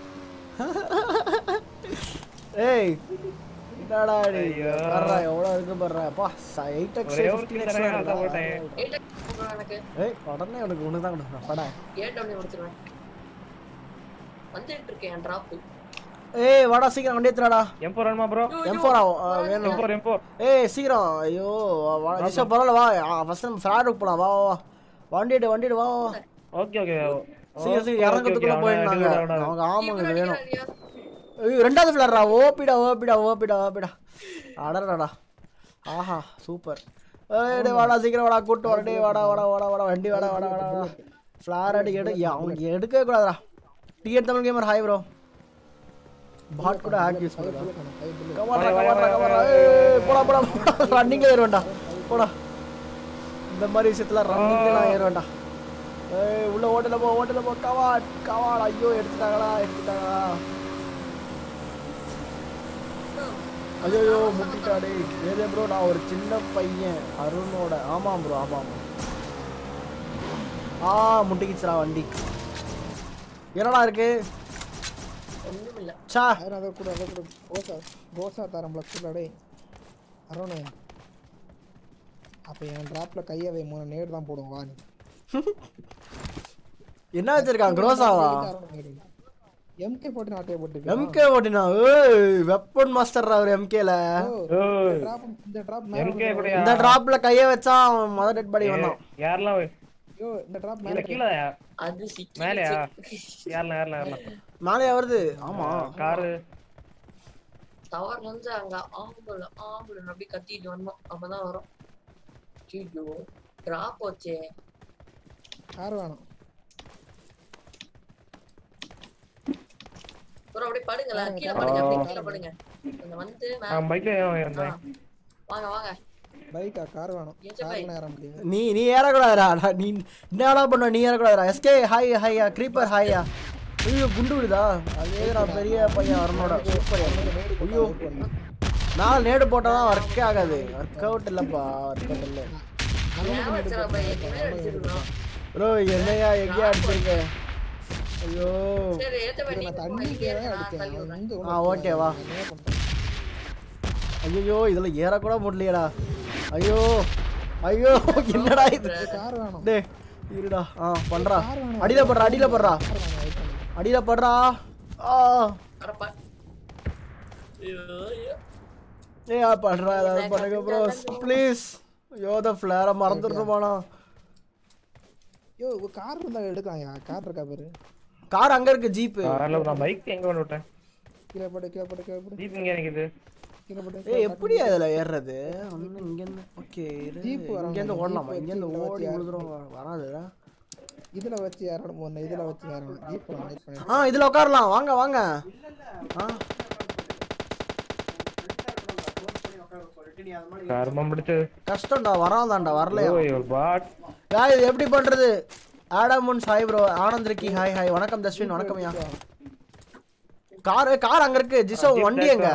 ஏய் என்னடா நீ ஐயோ. வர்றா எவ்வளோ இருக்கு பாடுறா அப்பா எயிட் எக்ஸ் ஒரே ஒரு kill தரேன், அதான் போட்டேன். Eight X bro எனக்கு ஏய் உடனே உனக்கு ஒன்று தான் கொடுக்குறேன் படா ஏன் டவுன் முடிச்சிருவேன் வந்துட்டு இருக்கேன் டிராப் ஏய் வாடா சீக்கிரம் வண்டி எடுத்துடாடா M4 வேணுமா ப்ரோ எம் ஃபோர் வேணும் M4 M4 ஏய் சீக்கிரம் ஐயோ வா ஜிஷா பரவாயில்ல வா ஃபர்ஸ்ட் நம்ம ஃப்ளாட்டுக்கு போலாம் வா வா வா வண்டி எடு வண்டி எடு வா வா ஓகே ஓகே சீக்கிரம் சீக்கிரம் இறங்கத்துக்குள்ள போயிடுனாங்க அவங்க ஆமாங்க இது வேணும் ஐயா ஐயோ ரெண்டாவது ஃப்ளாரா ஓபிடா ஓபிடா ஓபிடா ஓபிடா அடடடா ஆஹா சூப்பர் ஏய் டேய் வாடா சீக்கிரம் வாடா கூட்டு வாடா டேய் வாடா வாடா வாடா வாடா வண்டி வாடா வாடா வாடா வாடா ஃப்ளார் அடி எடு ஏய், அவனுக்கு எடுக்கவே கூடாதுடா TN Tamil gamer hi bro bot கூட ஹேக் யூஸ் பண்ணுறா கை புல்லட் கவர்றா கவர்றா கவர்றா ஏய் போடா போடா ரன்னிங்ல ஏறுவேன்டா போடா இந்த மாதிரி விஷயத்துல ரன்னிங்ல நான் ஏறுவேன்டா ஏய் உள்ள ஓட்டல போ ஓட்டல போ கவாட் கவாட் ஐயோ எடுத்துட்டாங்களா எடுத்துட்டாங்களா ஐயோ முட்டிட்டாடே ஏதே ப்ரோ நான் ஒரு சின்ன பையன் அருணோட ஆமாம் ப்ரோ ஆமாம் ஆ முட்டிக்கிச்சுடா வண்டி என்னடா இருக்கு ஒண்ணும் இல்ல சா யாரும் அதை கூட அதை கூட கோசா கோசா தரம்பல கூட டேய் அருணே அப்ப என் டிராப்ல கையை வை மூணு நேடு தான் போடுவோம் வா நீ என்ன வச்சிருக்கான் குரோசாவா எம்கே போட்டு நாட்டையை போட்டு எம்கே ஓட்டினா ஏய் வெப்பன் மாஸ்டர் அவர் எம்கேல ஓய் டிராப் இந்த டிராப் MK கூட இந்த டிராப்ல கைய வச்சா அவன் மொத டெட் பாடி வந்தான் யாரெல்லாம் ஐயோ இந்த டிராப் இல்ல மேல கீழ அது சிக்கி மேலயா யாரெல்லாம் யாரெல்லாம் யாரெல்லாம் மேலே வருது ஆமா காரு டவர்ல இருந்து அங்க ஆம்புல ஆம்புல அப்படியே கத்திட்டு வந்தோம் அப்பதான் வரும் ஐயோ டிராப் வச்சே கார் வேணும் ப்ரோ அப்படியே படுங்கள கீழே படுங்க அப்படியே கீழே படுங்க இந்த வந்து மே- நான் பைக்ல ஆ, வந்தேன் வாங்க வாங்க பைக்கா கார் வேணும் ஏன் சார் கார் ஏற முடியும் நீ நீ ஏறக்கூடாதுடா நான் நீ என்னடா பண்ண நீ ஏறக்கூடாதுடா எஸ்கே ஹாய் ஹாய்யா க்ரீப்பர் ஹாய்யா ஐயோ குண்டு விடுதா அதேடா பெரிய பையன் வரனோட சூப்பர் ஐயோ நான் நேடு போட்டால் தான் ஒர்க்கே ஆகாது ஒர்க் அவுட் இல்லைப்பா ஒர்க் அவுட் இல்லை ஏன் வச்சிடா பை எதுவுமே அடிச்சிருக்கோம் ப்ரோ என்னையா எங்கேயா அடிச்சிருக்க ஐயோ சரி ஏத்த பை நீங்க நான் போங்க, தண்ணி நீங்க கேவே ஏறுங்க, நான் அடிச்சேன் தள்ளி அவன் விடுறேன். வந்து ஆ ஓகே வா என்ன பண்றான் ஐயோ இதுல ஏறக்கூட முடியலடா ஐயோ ஐயோ என்னடா இது கார் வேணும் டேய் இருடா ஆ பண்றா அடியில படுறா அடியில படுறா அடியில படுறா ஆ அட பா ஐயோ ஐயோ ஏய் ஆ பண்றா ஏதாவது பண்ணுங்க ப்ரோ ப்ளீஸ் ஐயோ த ஃப்ளேரை மறந்துடுமாண்ணா ஐயோ கார் இருந்தா எடுக்காயா கார் இருக்கா பாரு கார் அங்க இருக்கு ஜீப்பு கார்ல நான் பைக் எங்க கொண்டு விட்டேன் கீழே போட்டு கீழே போட்டு கீழே போட்டு ஜீப் இங்க நிக்குது கீழே போட்டு ஏய் எப்படி அதுல ஏறுறது ஒண்ணு இங்க இருந்து ஓகே Jeep வரணும். இங்க இருந்து Jeep ஓடலாமா வச்சு இங்க இருந்து இதுல ஓடி வச்சு விழுதுறோம் வராதுடா இதுல வச்சு ஏறணும் ஒண்ணு இதுல வச்சு ஏறணும் ஜீப் வெயிட் பண்ணி ஆ இதுல உட்காரலாம் வாங்க வாங்க ஆ கர்மம் பிடிச்சது கஷ்டம்டா வராதான்டா வரலையா ஓய் ஒரு பாட் யார் இது எப்படி பண்றது ஆடாமுன் ஹாய் ப்ரோ ஆனந்த் இருக்கி ஹாய் ஹாய் வணக்கம் தஸ்வின் வணக்கம் ஐயா கார் கார் அங்க இருக்கு ஜிசோ உன் வண்டி எங்க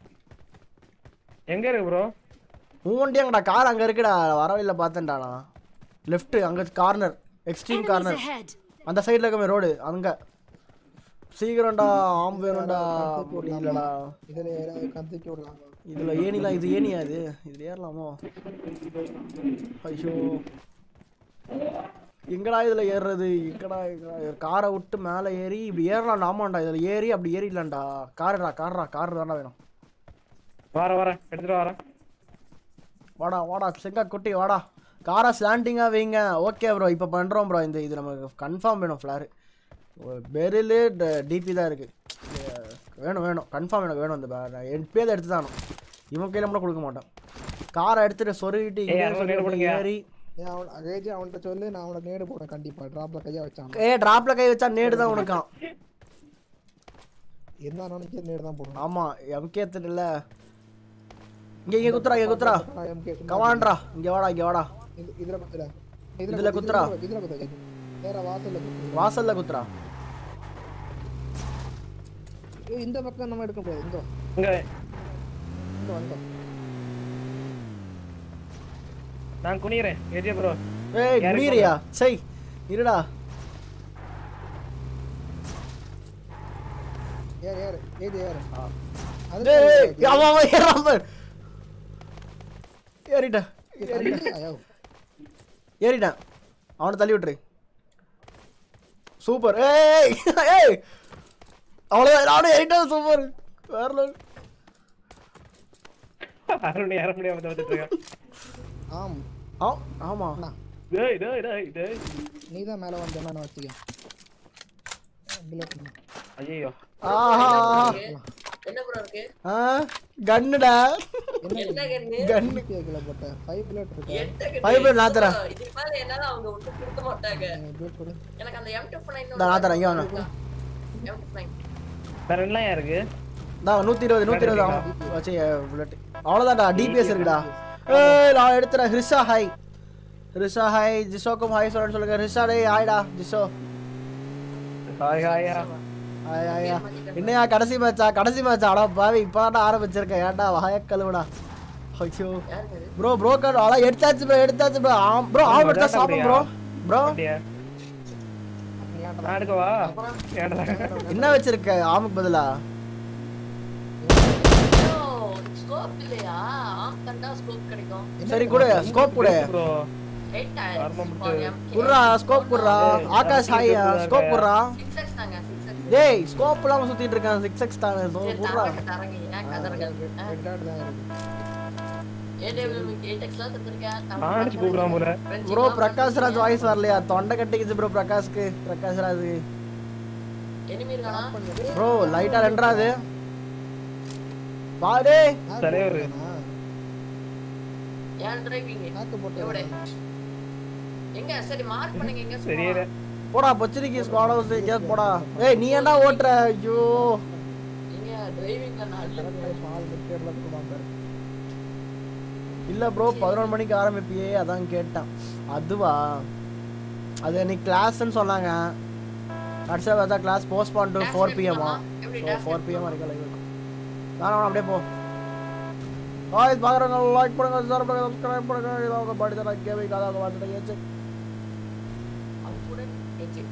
எங்க இருக்கு ப்ரோ உன் வண்டி எங்கடா கார் அங்க இருக்குடா வரவில்லை பார்த்தேன்டா நான் லெஃப்ட் அங்க corner extreme Enemies corner ahead. அந்த சைடுல இருக்கமே ரோடு அங்க சீக்கிரம்டா ஆம்பு வேணும்டா முடியலடா இதுல ஏறாது கத்திக்கி விடலாம் இதுல ஏனிலாம் இது ஏனியா இது இதுல ஏறலாமோ ஐயோ எங்கடா இதுல ஏறுறது எங்கடா எங்கடா காரை விட்டு மேலே ஏறி இப்படி ஏறலாம் ஆமாண்டா இதுல ஏறி அப்படி ஏறிடலாம்டா காருடா கார்டா கார் தான்டா வேணும் வர வரேன் எடுத்துட்டு வரேன் வாடா வாடா செங்கா குட்டி வாடா காரை ஸ்லாண்டிங்காக வைங்க ஓகே ப்ரோ இப்போ பண்ணுறோம் ப்ரோ இந்த இது நமக்கு கன்ஃபார்ம் வேணும் ஃப்ளாரு பெரிலு டிபி தான் இருக்குது வேணும் வேணும் கன்ஃபார்ம் எனக்கு வேணும் இந்த பே- என் பேர் எடுத்து தானும் இவன் கையில் மட்டும் கொடுக்க மாட்டேன் காரை எடுத்துட்டு சொருகிட்டு ஏய், இங்கே அருண் சொல்லி நேரு அப்படியே போடுங்க. ஏறி ஏன் அவன் அகேஜ் அவன்கிட்ட சொல்லு நான் அவனுக்கு நேடு போடுறேன் கண்டிப்பா டிராப்ல கையா வச்சான் ஏ டிராப்ல கை வச்சா நேடு தான் உனக்கான் என்ன நினைச்சு நேடு தான் போடுறான் ஆமாம் எம்கே தெரியல இங்கே இங்கே குத்துறா இங்கே குத்துறா கமான்ட்ரா இங்கே வாடா இங்கே வாடா இது- இதுல குத்துடா இதுல குத்துறா. இதுல குத்துறா வேற வாசல்ல குத்து வாசல்ல குத்துறா ஏய், இந்த பக்கம் நம்ம எடுக்க முடியாது இந்த இங்க இந்த வந்தோம் நான் குனிகிறேன் ஏஜே ப்ரோ ஏய் யாருக்கு குடியிறியா சை இருடா ஏறு ஏறு ஏது ஏறு அது டேய் ஏய், அவன் அவன் ஏறாம பாரு. ஏறிட்டேன் ஐயோ ஏறிட்டேன் அவனை தள்ளி விட்டுரு சூப்பர் ஏய் ஏய் அவ்வளோதான் நானும் ஏறிட்டேன் சூப்பர் வேற level. அருண் ஏற முடியாம தவிர்த்துட்டு இருக்கேன் ஆம் ஆ ஆமா டேய் டேய் டேய் டேய் நீ தான் மேல வந்த நான் வச்சுக்க பில்லட் பண்ணு. ஐயோ ஆஹா என்ன ப்ரோ இருக்கு ஆ கன்னுடா என்ன கண்ணு கன்னு கேக்கல போட்ட ஃபைவ் பில்லட் இருக்கு எட்ட கண்ணு. பைபிள் நான் தரேன். இதுக்கு மேல என்னால அவங்க விட்டு கொடுக்க மாட்டாங்க பில்லட் கொடு எனக்கு அந்த எம் டூ இந்தா, நான் தரேன், இங்க வாங்க. எம் டூ நைன் வேற என்ன இருக்கு தான் நூற்றி இருபது நூற்றி இருபது ஆகும் வச்சு புல்லட் அவ்வளோதான்டா டிபிஎஸ் இருக்குடா ஏய் நான் எடுத்துறேன் ஹிரிஷா ஹாய் ஹிரிஷா ஹாய் ஜிஷோக்கும் ஹாய் சொல்லுன்னு சொல்லுங்க ஹிரிஷா டேய் ஹாய்டா ஜிஷோ ஹாய் ஹாயா ஹாய் ஹாயா என்னையா கடைசி மேட்சா கடைசி மேட்சா அடா பாவி இப்போ ஆரம்பிச்சிருக்கேன் ஏன்டா வாய கழுவுடா ஐயோ யாருக்கு அது? ப்ரோ ப்ரோ கார்டு அதான் எடுத்தாச்சு ப்ரோ எடுத்தாச்சு ப்ரோ ஆம் ப்ரோ ஆம் எடுத்தா சாப்பிடும் ப்ரோ ப்ரோ அப்படியா நான் எடுக்கவா ஏன்டா என்ன வச்சிருக்க ஆமுக்கு பதிலா ஐயோ, scope இல்லையா ஆம் தண்டா ஸ்கோப் கிடைக்கும் சரி கொடு ஸ்கோப் கொடு ப்ரோ எயிட் ஆரம்பம் for விட்டு. MK. குடுறா ஸ்கோப் குடுறா ஏய், ஆகாஷ் ஹாய் ஸ்கோப் குடுறா Six X தாங்க, six X. டேய் ஸ்கோப் இல்லாம சுத்திட்டு இருக்கான் சிக்ஸ் எக்ஸ் தானே சரி, குடுறா தரங்க, தரங்க, ஏன் கதறுகள்? ஆ, ரெட் டாட் தான் இருக்கு AWM க்கு 8X லாம் தந்திருக்கேன். நான் அடிச்சு கூப்பிடுறான் போல French ப்ரோ லாம் பிரகாஷ் ராஜ் வாய்ஸ் வரலையா தொண்டை கட்டிக்குச்சு ப்ரோ பிரகாஷ்க்கு பிரகாஷ் ராஜ் enemy இருக்கானா? ப்ரோ லைட்டா ரெண்டாது வா டேய் தலைவர் ஏன் driving? காத்து போட்டு எവിടെ? எங்க சரி மார்க் பண்ணுங்க எங்க தெரியல போடா பொச்சரிக்கி ஸ்குவாட் ஹவுஸ் கேஸ் போடா ஏய் நீ ஏன்டா ஓட்டுற ஐயோ எங்க டிரைவிங்ல நல்ல பால் மிட்டர்ல கொடுப்பான் பாரு இல்ல ப்ரோ பதினொன்று மணிக்கு ஆரம்பிப்பியே அதான் கேட்டேன் அதுவா அது அன்னைக்கு கிளாஸ்ன்னு சொன்னாங்க கடைசியாக பார்த்தா கிளாஸ் போஸ்ட் பண்ணிட்டு ஃபோர் பிஎம்மா எப்படி ஸோ ஃபோர் பிஎம் வரைக்கும் லைவ் இருக்கும் வேணாம் அப்படியே போ ஆய் பார்க்குறவங்க லைக் பண்ணுங்க ஷேர் பண்ணுங்க சப்ஸ்கிரைப் பண்ணுங்க இது அவங்க பாடி தான் கேள்வி காதாக வந்துட்டு ஏச்சு அவங்களுடன் எஜி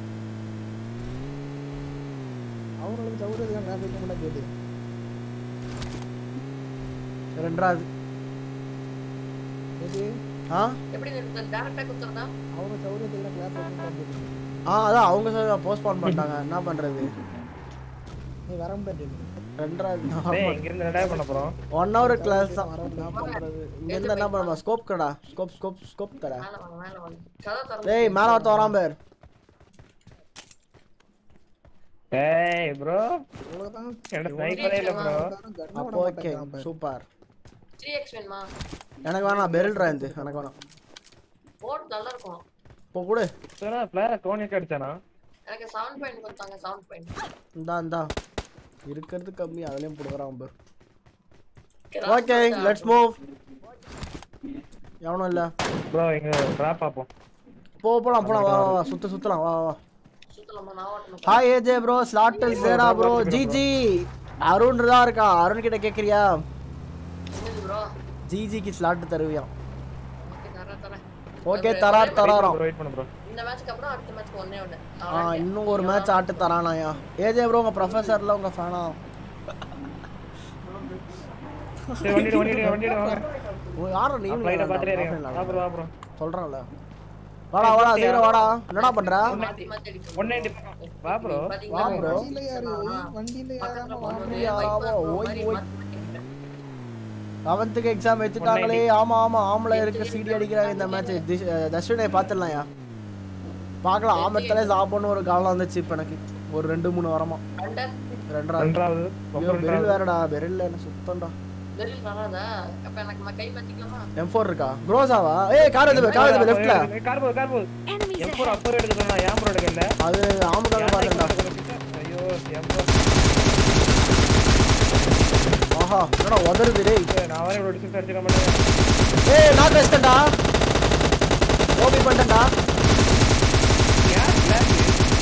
அவங்களுக்கு சௌகரியத்துக்கு டிராஃபிக் மட்டும் கேட்டு ரெண்டாவது எது ஆ எப்படி இந்த டைரக்டா குத்துறதா அவங்க சௌகரியத்துக்கு கிளாஸ் மட்டும் கேட்டு ஆ அதான் அவங்க போஸ்ட்போன் பண்ணிட்டாங்க என்ன பண்ணுறது நீ வர முடியாது ரெண்டாவது டேய் இங்க இருந்து ரெண்டாயிரம் பண்ண போறோம் ஒன் ஹவர் கிளாஸ் தான் என்ன பண்ணுறது இங்கேருந்து என்ன பண்ண ஸ்கோப் கடா ஸ்கோப் ஸ்கோப் ஸ்கோப் கடா மேல வாங்க மேல வாங்க கதை திறந்து டேய் மேலே ஒருத்த வரான் பேர் ஏய் ப்ரோ அவ்வளவுதான் என்ன ஸ்னைப்பரே இல்ல ப்ரோ அப்போ ஓகே சூப்பர் 3x வேணுமா எனக்கு வேணாம் பெரில்ரா இருந்து எனக்கு வேணாம் போட் நல்லா இருக்கும் இப்போ கொடு சொன்னா பிளேயர் கோனியக்கு அடிச்சானா எனக்கு சவுண்ட் பாயிண்ட் கொடுத்தாங்க சவுண்ட் பாயிண்ட் இந்தா இந்தா இருக்கிறது கம்மி அதுலயும் போடுறான் பேர் ஓகே லெட்ஸ் மூவ் எவனும் இல்ல ப்ரோ இங்க டிராப் பாப்போம் போ போலாம் போலாம் வா வா, வா சுத்து சுத்தலாம் வா வா, வா சுத்தலாமா நான் ஓட்டணும் ஹாய் ஏஜே ப்ரோ ஸ்லாட்டர் சேரா ப்ரோ ஜிஜி அருண் தான் இருக்கான் அருண் கிட்ட கேக்குறியா என்னது ப்ரோ ஜிஜிக்கு ஸ்லாட் தருவியா ஓகே தரேன் தரேன் ஓகே தரார் தராராம் ப்ரோ வெயிட் பண்ணு ப்ரோ இந்த மேட்ச்க்கு அப்புறம் அடுத்த மேட்ச்க்கு ஒண்ணே ஒண்ணு ஆ இன்னும் ஒரு மேட்ச் ஆட்டு தரானாயா ஏஜே ப்ரோ உங்க ப்ரொஃபஸர்ல உங்க ஃபேனா சரி வண்டிடு வண்டிடு வண்டிடு வாங்க யாரும் நீ ஃளைட்ட பாத்துட்டே இருக்கேன் வா ப்ரோ வா ப்ரோ சொல்றான்ல வாடா வாடா சீக்கிரம் வாடா என்னடா பண்ற மாத்தி மாத்தி அடிக்கணும். ஒன் நைன்டி வா ப்ரோ பாத்தீங்களா? வா bro. வண்டியில யாரு வண்டியில பக்கத்துல யாராம போகும்போது அப்படியா? wiper ஓய், மாதிரி ஓய். மாத்தி மாத்தி அடிக்கணும். லெவன்த்துக்கு எக்ஸாம் வச்சுட்டாங்களே ஆமா ஆமா ஆம்பளை இருக்கு சிடி அடிக்கிறாங்க இந்த மேட்ச் தர்ஷனை பார்த்துடலாம்யா பார்க்கலாம் ஆமத்தாலே சாப்பிடணும் ஒரு காலம் வந்துச்சு இப்போ எனக்கு ஒரு ரெண்டு மூணு வாரமா அண்டர் ரெண்டரை ரெண்டாவது ரொம்ப ஐயோ பெரில் ரெண்டாவது வேறடா பெரில் என்ன சுத்தம்டா வெளியில் வராதா அப்ப எனக்கு ம- கை மாத்திக்கலாமா எம் ஃபோர் இருக்கா க்ரோஸாவா ஏய் கார் எடுத்து கார் எடுத்து லெஃப்ட்ல கார் போகுது கார் போகுது Enemies M four ahead. Upper எடுக்க சொன்னா ஏன் ப்ரோ எடுக்கல அது ஆமுக்காக பாருடா ஐயோ எம் ஃபோர் ஆஹா என்னடா உதறுது டேய் நான் வரேன் ப்ரோ டிஸ்கஸ் அடிச்சுக்க மாட்டேன் ஏய் நான் வச்சிட்டேன்டா ஓபி பண்ணிட்டேன்டா யார் பிளாக்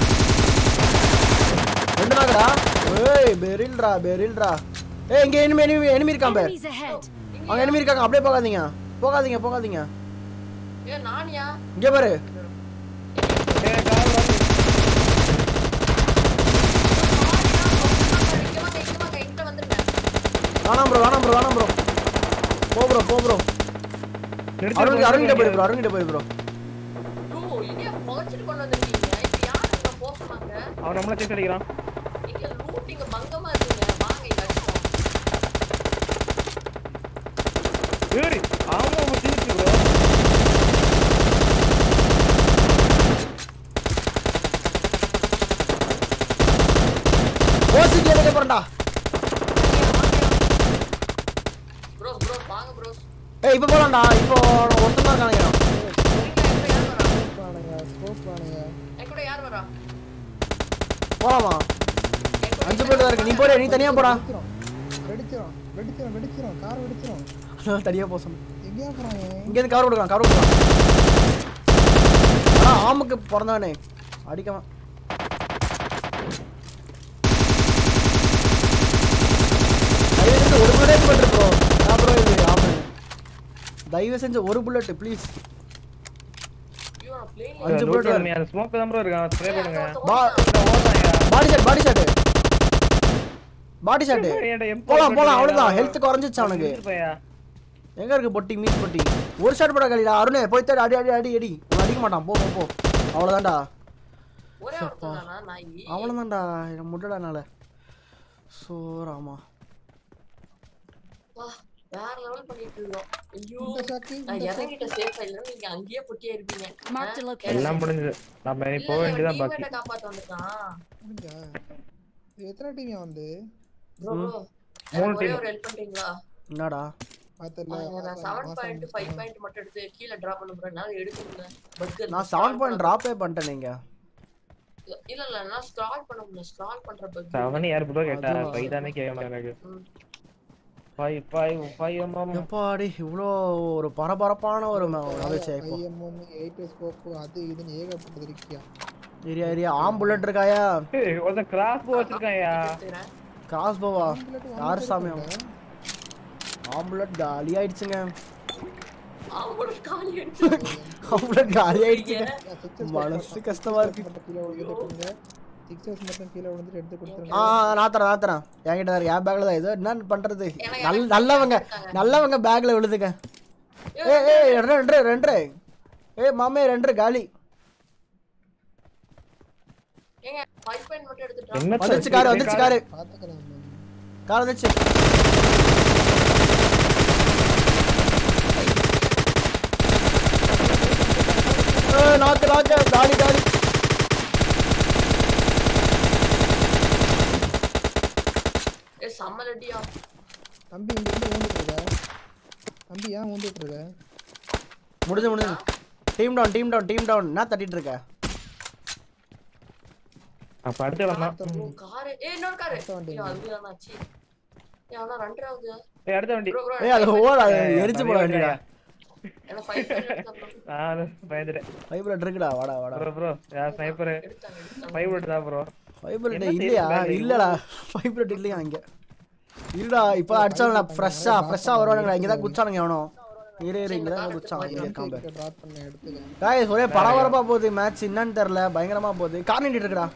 ரெண்டு நாகடா ஏய் பெரில்டா பெரில்டா ஏய் இங்க எனிமி எனிமி எனிமி இருக்கான் பாரு Enemies ahead. அங்க எனிமி இருக்காங்க அப்படியே போகாதீங்க போகாதீங்க போகாதீங்க ஏ நானியா இங்க பாரு ஏய் கார் வருது இங்க வாங்க இங்க வாங்க இங்க வந்துருங்க வேணாம் ப்ரோ வேணாம் ப்ரோ வேணாம் ப்ரோ போ ப்ரோ போ ப்ரோ நிறுத்து அருண் bro, அருண் கிட்ட போய் நிறுத்து. ப்ரோ அருண் கிட்ட போய் ப்ரோ ப்ரோ இங்க புகைச்சிட்டு கொண்டு வந்திருக்கீங்க இப்ப யாரு இங்க போக சொன்னாங்க அவன் நம்மள சேஸ் அடிக்கிறான் இங்க லூட் இங்க பங்கமா இருக்குங்க வாங்க இங்க அடிப்போம் ஏய் ஆமா முடிஞ்சிச்சு ப்ரோ ஓசிக்கு எடுக்க போறேன்டா ப்ரோஸ் ப்ரோஸ் வாங்க ப்ரோஸ் ஏய் இப்போ போலாம்டா இப்போ ஒருத்தன் தான் காணிக்கிறோம் ஸ்கோப் ஆனுங்க என் கூட யார் வரா போலாமா என் கூட அஞ்சு பேர் தான் இருக்கு நீ போட நீ தனியா போடா வெடிச்சிரும் வெடிச்சிரும் வெடிச்சிரும் கார் வெடிச்சிரும் அதான் தனியா போக சொன்னேன் எங்கேயா போறாங்க இங்க இருந்து கவர் கொடுக்கலாம் கவர் கொடுக்கலாம் ஆனா ஆமுக்கு பிறந்தவனே அடிக்கவன் தயவு செஞ்சு ஒரு புல்லட் பண்ற ப்ரோ அப்புறம் இது ஆமா தயவு செஞ்சு ஒரு புல்லட் ப்ளீஸ் ஐயோ நான் பிளேன்ல அஞ்சு லூட் bullet கம்மி அந்த ஸ்மோக் தான் ப்ரோ இருக்கான் ஸ்ப்ரே பண்ணுங்க பா ஓடாயா body shot body shot body shot ஏன்டா M4 போலாம் போலாம் போட்டு அவ்வளவுதான் ஏன்டா ஹெல்த் குறைஞ்சிச்சு அவனுக்கு பையா எங்க இருக்கு பொட்டி மீன் பொட்டி ஒரு ஷாட் போட கலிடா அருணே போய் தேடி அடி அடி அடி அடி இவன் அடிக்க மாட்டான் போ போ போ அவ்வளவுதான்டா ஒரே ஒருத்தன் தானா நாய் அவ்வளவுதான்டா எனக்கு முட்டடா என்னால சோ ராமா வா வேற லெவல் பண்ணிட்டு இருக்கோம் ஐயோ இந்த சாக்கு நான் இறங்கிட்ட சேஃபா இல்ல நீங்க அங்கேயே பொட்டியே இருப்பீங்க Marked a ஆ? location. எல்லாம் முடிஞ்சது நம்ம இனி இல்ல, போக இல்ல, வேண்டியதான் இவன் பாக்கி teammate-அ காப்பாத்த வந்துட்டான் முடிஞ்சா இது எத்தனை டீம் வந்து ப்ரோ ப்ரோ மூணு ஒரே team. ஒரு ஹெல்ப் பண்றீங்களா என்னடா பார்த்தல நான் செவன் பாயிண்ட் ஃபைவ் பாயிண்ட் மட்டும் எடுத்து கீழே டிராப் பண்ண போறேன் என்னால எடுக்க முடியல பக் நான் செவன் பாயிண்ட் ட்ராப்பே பண்ணிட்டேன் நீங்க இல்ல இல்ல நான் ஸ்க்ரால் பண்ண முடியல ஸ்க்ரால் பண்ற பக் செவன் யார் ப்ரோ கேட்டா அதுவா? ஃபைவ் தானே கேட்க எனக்கு ஃபைவ் ஃபைவ் ஃபைவ் அம்மா எப்பாடி இவ்வளோ ஒரு பரபரப்பான ஒரு நகைச்சே இப்போ ஐஎம்எம் எயிட் ஸ்கோப் அது இதுன்னு ஏகப்பட்டது இருக்கியா ஏரியா ஏரியா ஆம் புல்லட் இருக்காயா ஏய், ஒருத்தன் கிராஸ் போ வச்சிருக்காயா எடுத்துக்கிறேன் கிராஸ் போவா bullet one யார் bullet சாமி இல்ல. அவன் ஆம் புல்லட் காலி ஆயிடுச்சுங்க அவங்களோட காலி எடுத்து ஆம் புல்லட் காலி ஆயிடுச்சுங்க நான் sixes மனசு மட்டும் கஷ்டமா இருக்கு மட்டும் கீழே விழுந்துட்டு சிக்ஸஸ் மட்டும் கீழே விழுந்துட்டு எடுத்து ஆ கொடுத்துருங்க ஆ, நான் தரேன் நான் தரேன் என்கிட்ட தான் இருக்கு என் பேக்ல தான் ஏதோ என்ன பண்றது எனக்கு நல் எனக்கு நல்லவங்க கொடுத்தாங்க. நல்லவங்க பேக்ல விழுதுங்க ஏய் ஏய் ரெண்டு ரெண்டு ரெண்டு ஏய் மாமே ரெண்டு காலி ஏங்க ஃபைவ் பாயிண்ட் மட்டும் எடுத்துட்டு என்ன வந்துச்சு காரு வந்துச்சு காரு பார்த்துக்கலாம் கார் வந்துச்சு ஏய், நாக்கு நாக்கு காலி காலி ஏ செம்ம ரெடியா தம்பி இங்க இருந்து ஊந்துட்டு இருக்க தம்பி ஏன் ஊந்துட்டு இருக்க முடிஞ்சு முடிஞ்சு team down team down team down என்ன தட்டிட்டு இருக்க அப்ப அடுத்து வரலாம் காரு ஏ இன்னொரு காரு அடுத்த வண்டி ஐயோ அதுதான் ஆச்சு ஏ ஆனா ரெண்டாவது ஏய் அடுத்த வண்டி ப்ரோ ப்ரோ ஏய் அது ஓட அது எரிச்சு போட வேண்டியடா என்ன ஃபைவ் பாயிண்ட் எடுத்தாங்க நான் பயந்துட்டேன் ஃபைபர் இருக்குடா வாடா வாடா ப்ரோ ப்ரோ யார் ஸ்னைப்பர் எடுத்தாங்க எடுத்தாங்க ஃபைவ் மினிட் தான் ப்ரோ ஃபைபர் என்ன இல்லையா தேடி bag இல்லடா ஃபைபர் இல்லையா இங்க இருடா இப்போ அடிச்சாலும் ஃப்ரெஷ்ஷா ஃப்ரெஷ்ஷா வருவானுங்களா இங்க தான் குச்சானுங்க எவனோ இரு இரு இங்க தான் குச்சான் இங்க இருக்கான் பாரு டிராப் பண்ண எடுத்துக்க காய்ஸ் ஒரே பரபரப்பா போகுது மேட்ச் என்னன்னு தெரியல பயங்கரமா போகுது கார் நின்றுட்டு இருக்குடா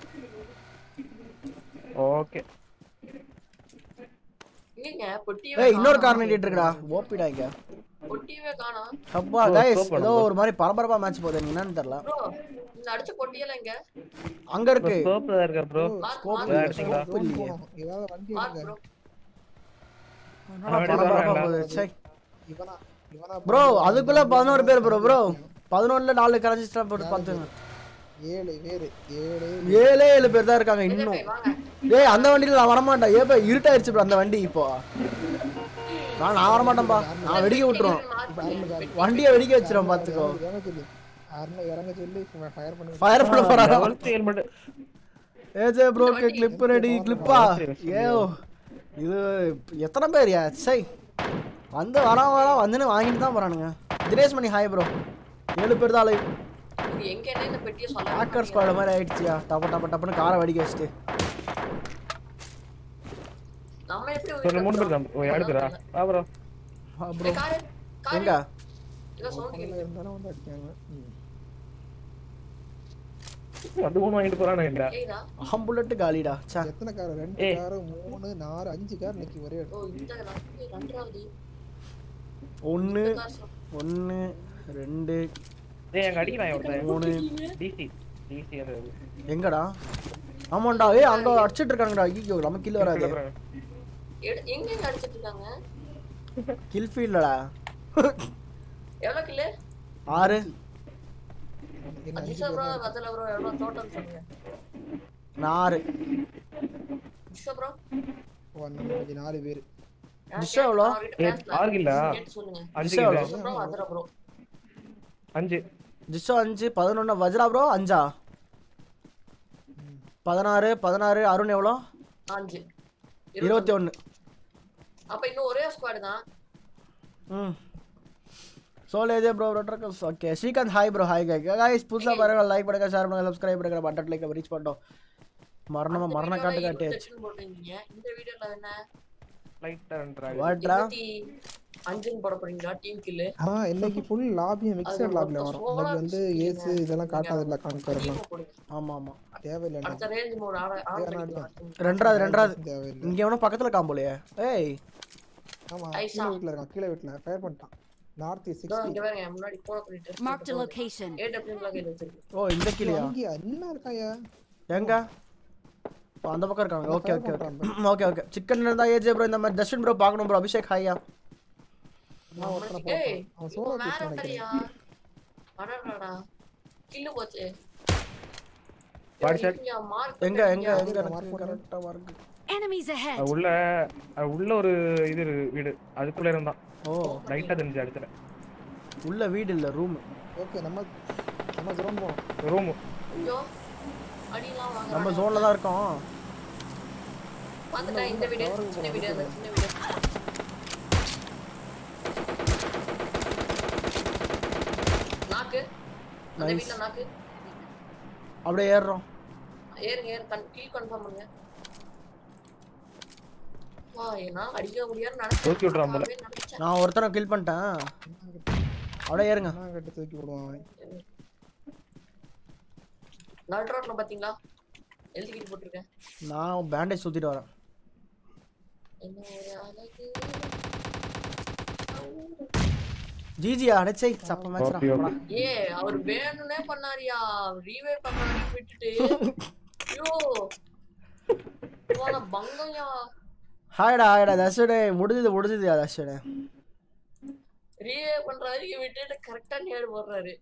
ஓகே இங்கங்க பொட்டி ஏய் இன்னொரு கார் நின்றுட்டு இருக்குடா ஓபிடா இங்க பொட்டியவே காணோம் அப்பா Bro, கைஸ் stop பண்ணு ஏதோ bro. ஒரு மாதிரி பரபரப்பா மேட்ச் போகுது எனக்கு என்னன்னு தெரியல ப்ரோ இந்த அடிச்ச பொட்டியெல்லாம் எங்க அங்க இருக்கு ஸ்கோப்ல தான் இருக்கா ப்ரோ மார்க் scope மார்க் இல்ல, அடிச்சிங்களா? scope இல்லையே. போகணும். ஏதாவது வண்டி மார்க் எடுங்க ப்ரோ என்னடா பரபரப்பா போகுது சை இவனா இவனா ப்ரோ அதுக்குள்ள பதினோரு பேர் ப்ரோ ப்ரோ பதினொன்னுல நாலு கரைஞ்சிஸ்டா போட்டு பார்த்துங்க ஏழு பேரு ஏழு ஏழே ஏழு பேர் தான் இருக்காங்க எங்க இன்னும் போய் வாங்க டேய் அந்த வண்டியில நான் வரமாட்டேன் ஏப்பா இருட்டாயிருச்சு bro அந்த வண்டி இப்போ நான் நான் வரமாட்டேன்பா நான் வெடிக்க விட்டுருவோம் வண்டியை வெடிக்க வச்சிரும் பாத்துக்கோ இறங்க சொல்லு அருணை இறங்க சொல்லி ஃபயர் பண்ணி ஃபயர் பண்ண போறாங்க லெவல்த் ஹெல்மெட் ஏஜே ப்ரோக்கு கிளிப் ரெடி கிளிப்பா ஏ இது எத்தனை பேர் யா சை வந்து வரான் வரான் வந்துன்னு வாங்கிட்டு தான் போறானுங்க தினேஷ் மணி ஹாய் ப்ரோ ஏழு பேர் தான் லைவ் இது எங்க என்ன இந்த பெட்டியை சொல்ல ஹேக்கர் ஸ்குவாட் மாதிரி ஆயிடுச்சியா டப்ப டப்ப டப்புன்னு காரை வெடிக்க வச்சுட்டு நம்ம எப்படி ஒரு மூணு பேர் தான் ஓ எடுக்குறா வா ப்ரோ ப்ரோ காரு காரு எங்க ஏதோ சவுண்ட் கேக்குது இருந்தாலும் வந்து அடிக்காங்க ம். அது மூணு வாங்கிட்டு போறானு இல்ல கேக்குதா ஆம்புலட்டு காலிடா சே எத்தனை கார் ரெண்டு ஏய். கார் மூணு நாலு அஞ்சு கார் நிக்கி ஒரே ஓ இந்த ரெண்டு- ரெண்டாவது ஒன்று கார் சொல். ஒன்று ரெண்டு டேய் அங்க அடிக்கிறான் ஒருத்தன் மூணு டிசி டிசி அது எங்கடா ஆமாண்டா ஏய் அங்க அடிச்சிட்டு இருக்காங்கடா ஐயோ நம்ம கில் வராது எடு- எங்க எங்க அடிச்சிட்டு இருக்காங்க கில் ஃபீல்டடா எவ்வளவு கில்லு ஆறு என்ன அஜிஷா ப்ரோ பதில ப்ரோ எவ்வளவு டோட்டல் சொல்லுங்க நான் ஆறு அஜிஷா ப்ரோ ஓ, அந்த மாதிரி நாலு பேர் ஜிஷா எவ்வளோ? ஏய், ஆறு கில்லா? கேட்டு சொல்லுங்க அஞ்சு டிஸ்ஸா கிலோ எவ்வளோ? ப்ரோ அதிர ப்ரோ அஞ்சு ஜிஷோ அஞ்சு பதினொன்று வஜ்ரா ப்ரோ அஞ்சா பதினாறு பதினாறு அருண் எவ்வளோ அஞ்சு இருபத்தி ஒன்று அப்ப இன்னும் ஒரே ஸ்குவாட் தான் ம் சோலேஜே ப்ரோ ரோட்டர்க்கஸ் okay Srikanth hi bro hi காய் காய்ஸ் புதுசாக பாருங்க லைக் பண்ணுங்க ஷேர் பண்ணுங்க சப்ஸ்கிரைப் பண்ணுங்க பட்டன் லைக் ரீச் பண்ணிட்டோம் மரணமா அந்த மரண videoல காட்டு இருபத்தி காட்டியாச்சு எட்டுன்னு போட்டிருந்தீங்க இந்த வீடியோல என்ன லைட்டா ரன்றாங்க வாட்ரா இருபத்தி அஞ்சுன்னு போட போறீங்களா டீம் கில்லு ஆ இன்னைக்கு ஃபுல் லாபியும் மிக்சர் அது லாபில மொத்தம் வரும் இன்னைக்கு வந்து solar ஏசு இதெல்லாம் காட்டாதுல்ல கான்கர்லாம் டீம் போடுங்க ஆமாம் ஆமாம் தேவையில்லை எனக்கு. அடுத்த ரேஞ்ச் மோட் ஆட ஆட ஏன் பண்ணிக்கலாம். ரெண்டாவது ரெண்டாவது தேவையில்லை இங்கே எவனோ பக்கத்தில் காம்போலையே ஏய் ஆமா ஐசா. கீழே வீட்ல இருக்கான் கீழே வீட்ல ஃபயர் பண்ணிட்டான் நார்த் இதோ சிக்ஸ்டி இங்க பாருங்க முன்னாடி போன பண்ணிட்டு Marked a location. ஏட் அப்படின்னு கையில் வச்சிருக்கு ஓ இந்த கிளியா அங்கேயா இன்னும் இருக்காயா எங்க ஓ, அந்த பக்கம் இருக்காங்க அந்த ஓகே fire ஓகே ஓகே பண்றான் ஓகே ஓகே சிக்கன் இருந்தா ஏஜே ப்ரோ இந்த மாதிரி ஜஸ்டின் ப்ரோ பார்க்கணும் ப்ரோ அபிஷேக் ஹையா நான் ஒருத்தனை ஏய், பார்த்தான். அவன் இப்போ சோலோ மேல பீஸ் நினைக்கிறேன் இருக்காரியா? அடடடா. கில்லு போச்சு. Body shot. இங்க mark எங்க எங்க பண்ணிருக்கியா? எங்க mark எனக்கு பண்ணு. கரெக்டா மார்க் Enemies ahead. அது உள்ள அது உள்ள ஒரு இது இருக்கு, வீடு அதுக்குள்ள இருந்தான் ஓ லைட்டா தெரிஞ்சு அடுத்துல உள்ள வீடு இல்ல ரூம் ஓகே நம்ம நம்ம ஜோன் போவோம் ரூம் ஐயோ, அடிலாம் வாங்குறாங்க. நம்ம ஜோன்ல தான் இருக்கோம் பார்த்துட்டேன், இந்த வீடு, சின்ன வீடு, அந்த சின்ன வீடு. நாக்கு. அந்த Nice. வீட்ல நாக்கு. அப்படியே ஏறுறோம் ஏறுங்க, ஏறு, கன்- kill confirm பண்ணுங்க. வா, என்னால அடிக்க முடியாதுன்னு நினைச்சேன். தூக்கி விட்டுறான் போல. அப்படியே நினைச்சேன். நான் ஒருத்தனை கில் பண்ணிட்டேன் அப்படியே ஏறுங்க நான் கட்டி தூக்கி விடுவான் அவன். நடு ரோட்ல பாத்தீங்களா எழுதிக்கிட்டு போட்டிருக்கேன் நான் பேண்டேஜ் சுத்திட்டு வரேன் என்ன ஒரு அழகு ஜிஜியா அடைச்சை சப்ப மேட்ச்டா Okay, okay. ஏ அவர் வேணும்னே பண்ணாரியா ரீவே பண்ணாரி விட்டுட்டு ஐயோ போன பங்கம்யா ஹாய்டா ஹாய்டா தர்ஷனே முடிஞ்சது முடிஞ்சது தர்ஷனே ரீவே பண்ற வரைக்கும் விட்டுட்டு கரெக்டா நேடு போடுறாரு